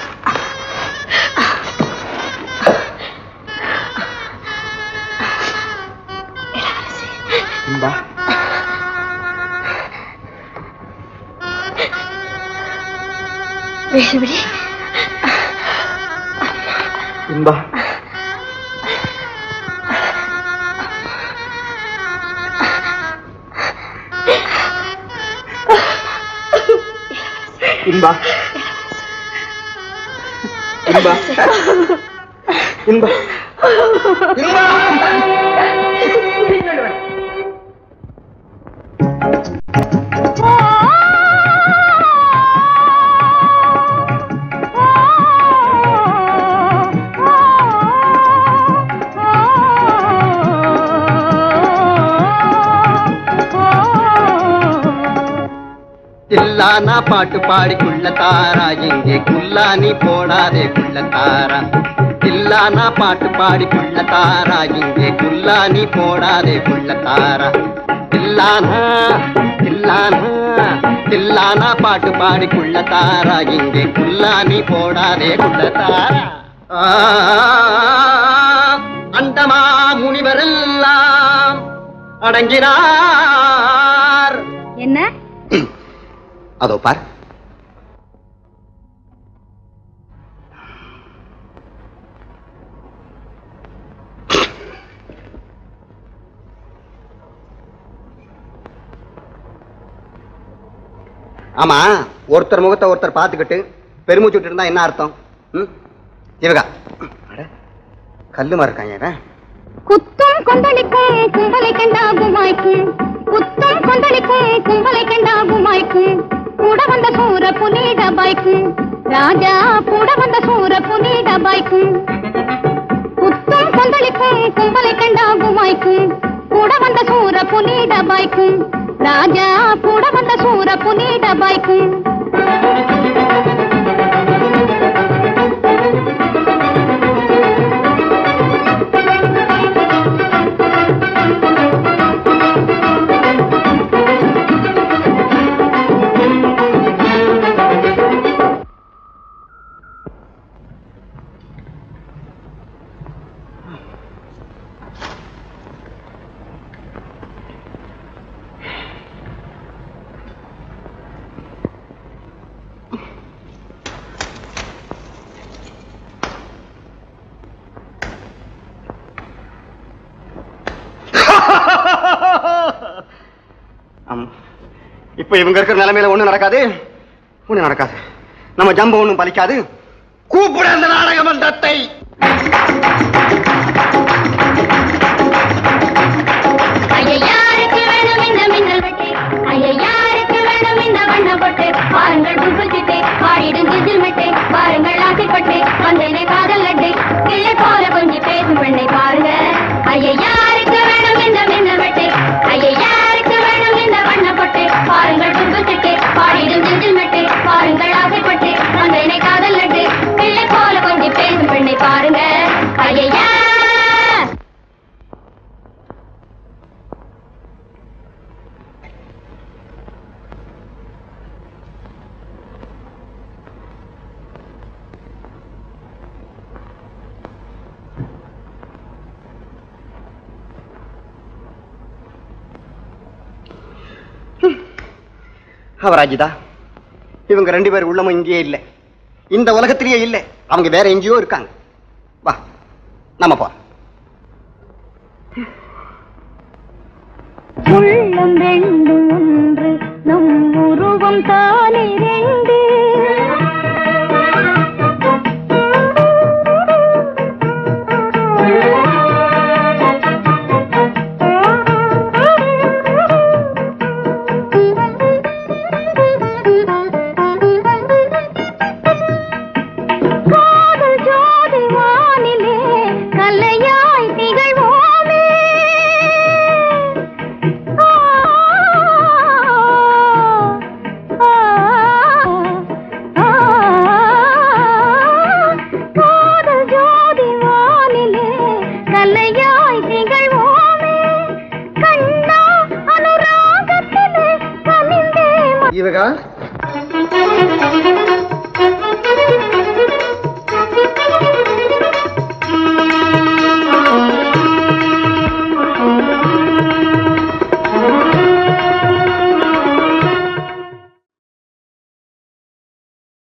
K: இன்பா
G: வேலுவிழி
K: இன்பா இன்பா இன்பா இன்பா
E: தில்லானா பாட்டு பாடி குள்ள தாரா எங்கே குல்லானி போடாதே குள்ள தாரா தில்லானா பாட்டு பாடி குள்ள தாரா எங்கே குல்லானி போடாதே குள்ள தாரா தில்லானா தில்லானா தில்லானா பாட்டு பாடி குள்ள தாரா எங்கே குல்லானி போடாதே குள்ள தாரா ஆ, அண்டமா முனிவரெல்லாம் அடங்கினார்
D: என்ன
E: அதோ பார் ஆமா ஒருத்தர் முகத்தை ஒருத்தர் பார்த்துக்கிட்டு பெருமூச்சு விட்டு இருந்தா என்ன அர்த்தம் ம்? இவகா அட, கல்லுமா இருக்காங்க இவன்
J: குத்தும் கொந்தளிக்கும் கும்பலை கண்டாகுமாய்க்கு குத்தும் கொந்தளிக்கும் கும்பலை கண்டாகுமாய்க்கு கூட வந்த சூர புனித பாய்க்கு ராஜா கூட வந்த சூர புனித பாய்க்கு குத்தும் கொந்தளிக்கும் கும்பலை கண்டாகுமாய்க்கு கூட வந்த சூர புனித பாய்க்கு ராஜா கூட வந்த சூர புனித பாய்க்கு
B: இப்ப இவங்க இருக்கிற நிலைமையில ஒண்ணும் நடக்காது ஒண்ணும் நடக்காது நம்ம ஜம்பம் ஒண்ணும் பலிக்காது கூப்பிட அந்த நாடக மன்றத்தை
J: ஐயையாருக்கு வேணும் இந்த மின்னல் வெட்டு ஐயையாருக்கு வேணும் இந்த வண்ண பொட்டு பாருங்கள் புல்புச்சிட்டு பாடிடும் கிஜில் மெட்டு பாருங்கள் ஆசைப்பட்டு வந்தேனே காதல் லட்டு கிள்ளை போல கொஞ்சி பேசும் பெண்ணை பாருங்க ஐயையாருக்கு வேணும் இந்த மின்னல் வெட்டு ஐயையாருக்கு வேணும் இந்த வண்ண பொட்டு பாருங்கள் புல்புச்சிட்டு பாடிடும் கிஜில் மெட்டு பாருங்கள் ஆசைப்பட்டு வந்தேனே காதல் லட்டு கிள்ளை போல கொஞ்சி பேசும் பெண்ணை பாருங்க ஐயையா
B: அவராஜிதா இவங்க ரெண்டு பேர் உள்ளமும் இங்கேயே இல்லை இந்த உலகத்திலேயே இல்லை அவங்க வேற எங்கேயோ இருக்காங்க வா நம்ம போ
J: உள்ளம் ரெண்டு ஒன்று நம் உருவம் தானே ரெண்டு காதல் ஜோதி வானிலே கல்லையாய் திகழ்வோமே காதல் ஜோதி வானிலே கல்லையாய் திகழ்வோமே கண்ணா அனுராகத்திலே கனிந்தே
B: இவகா
J: ம-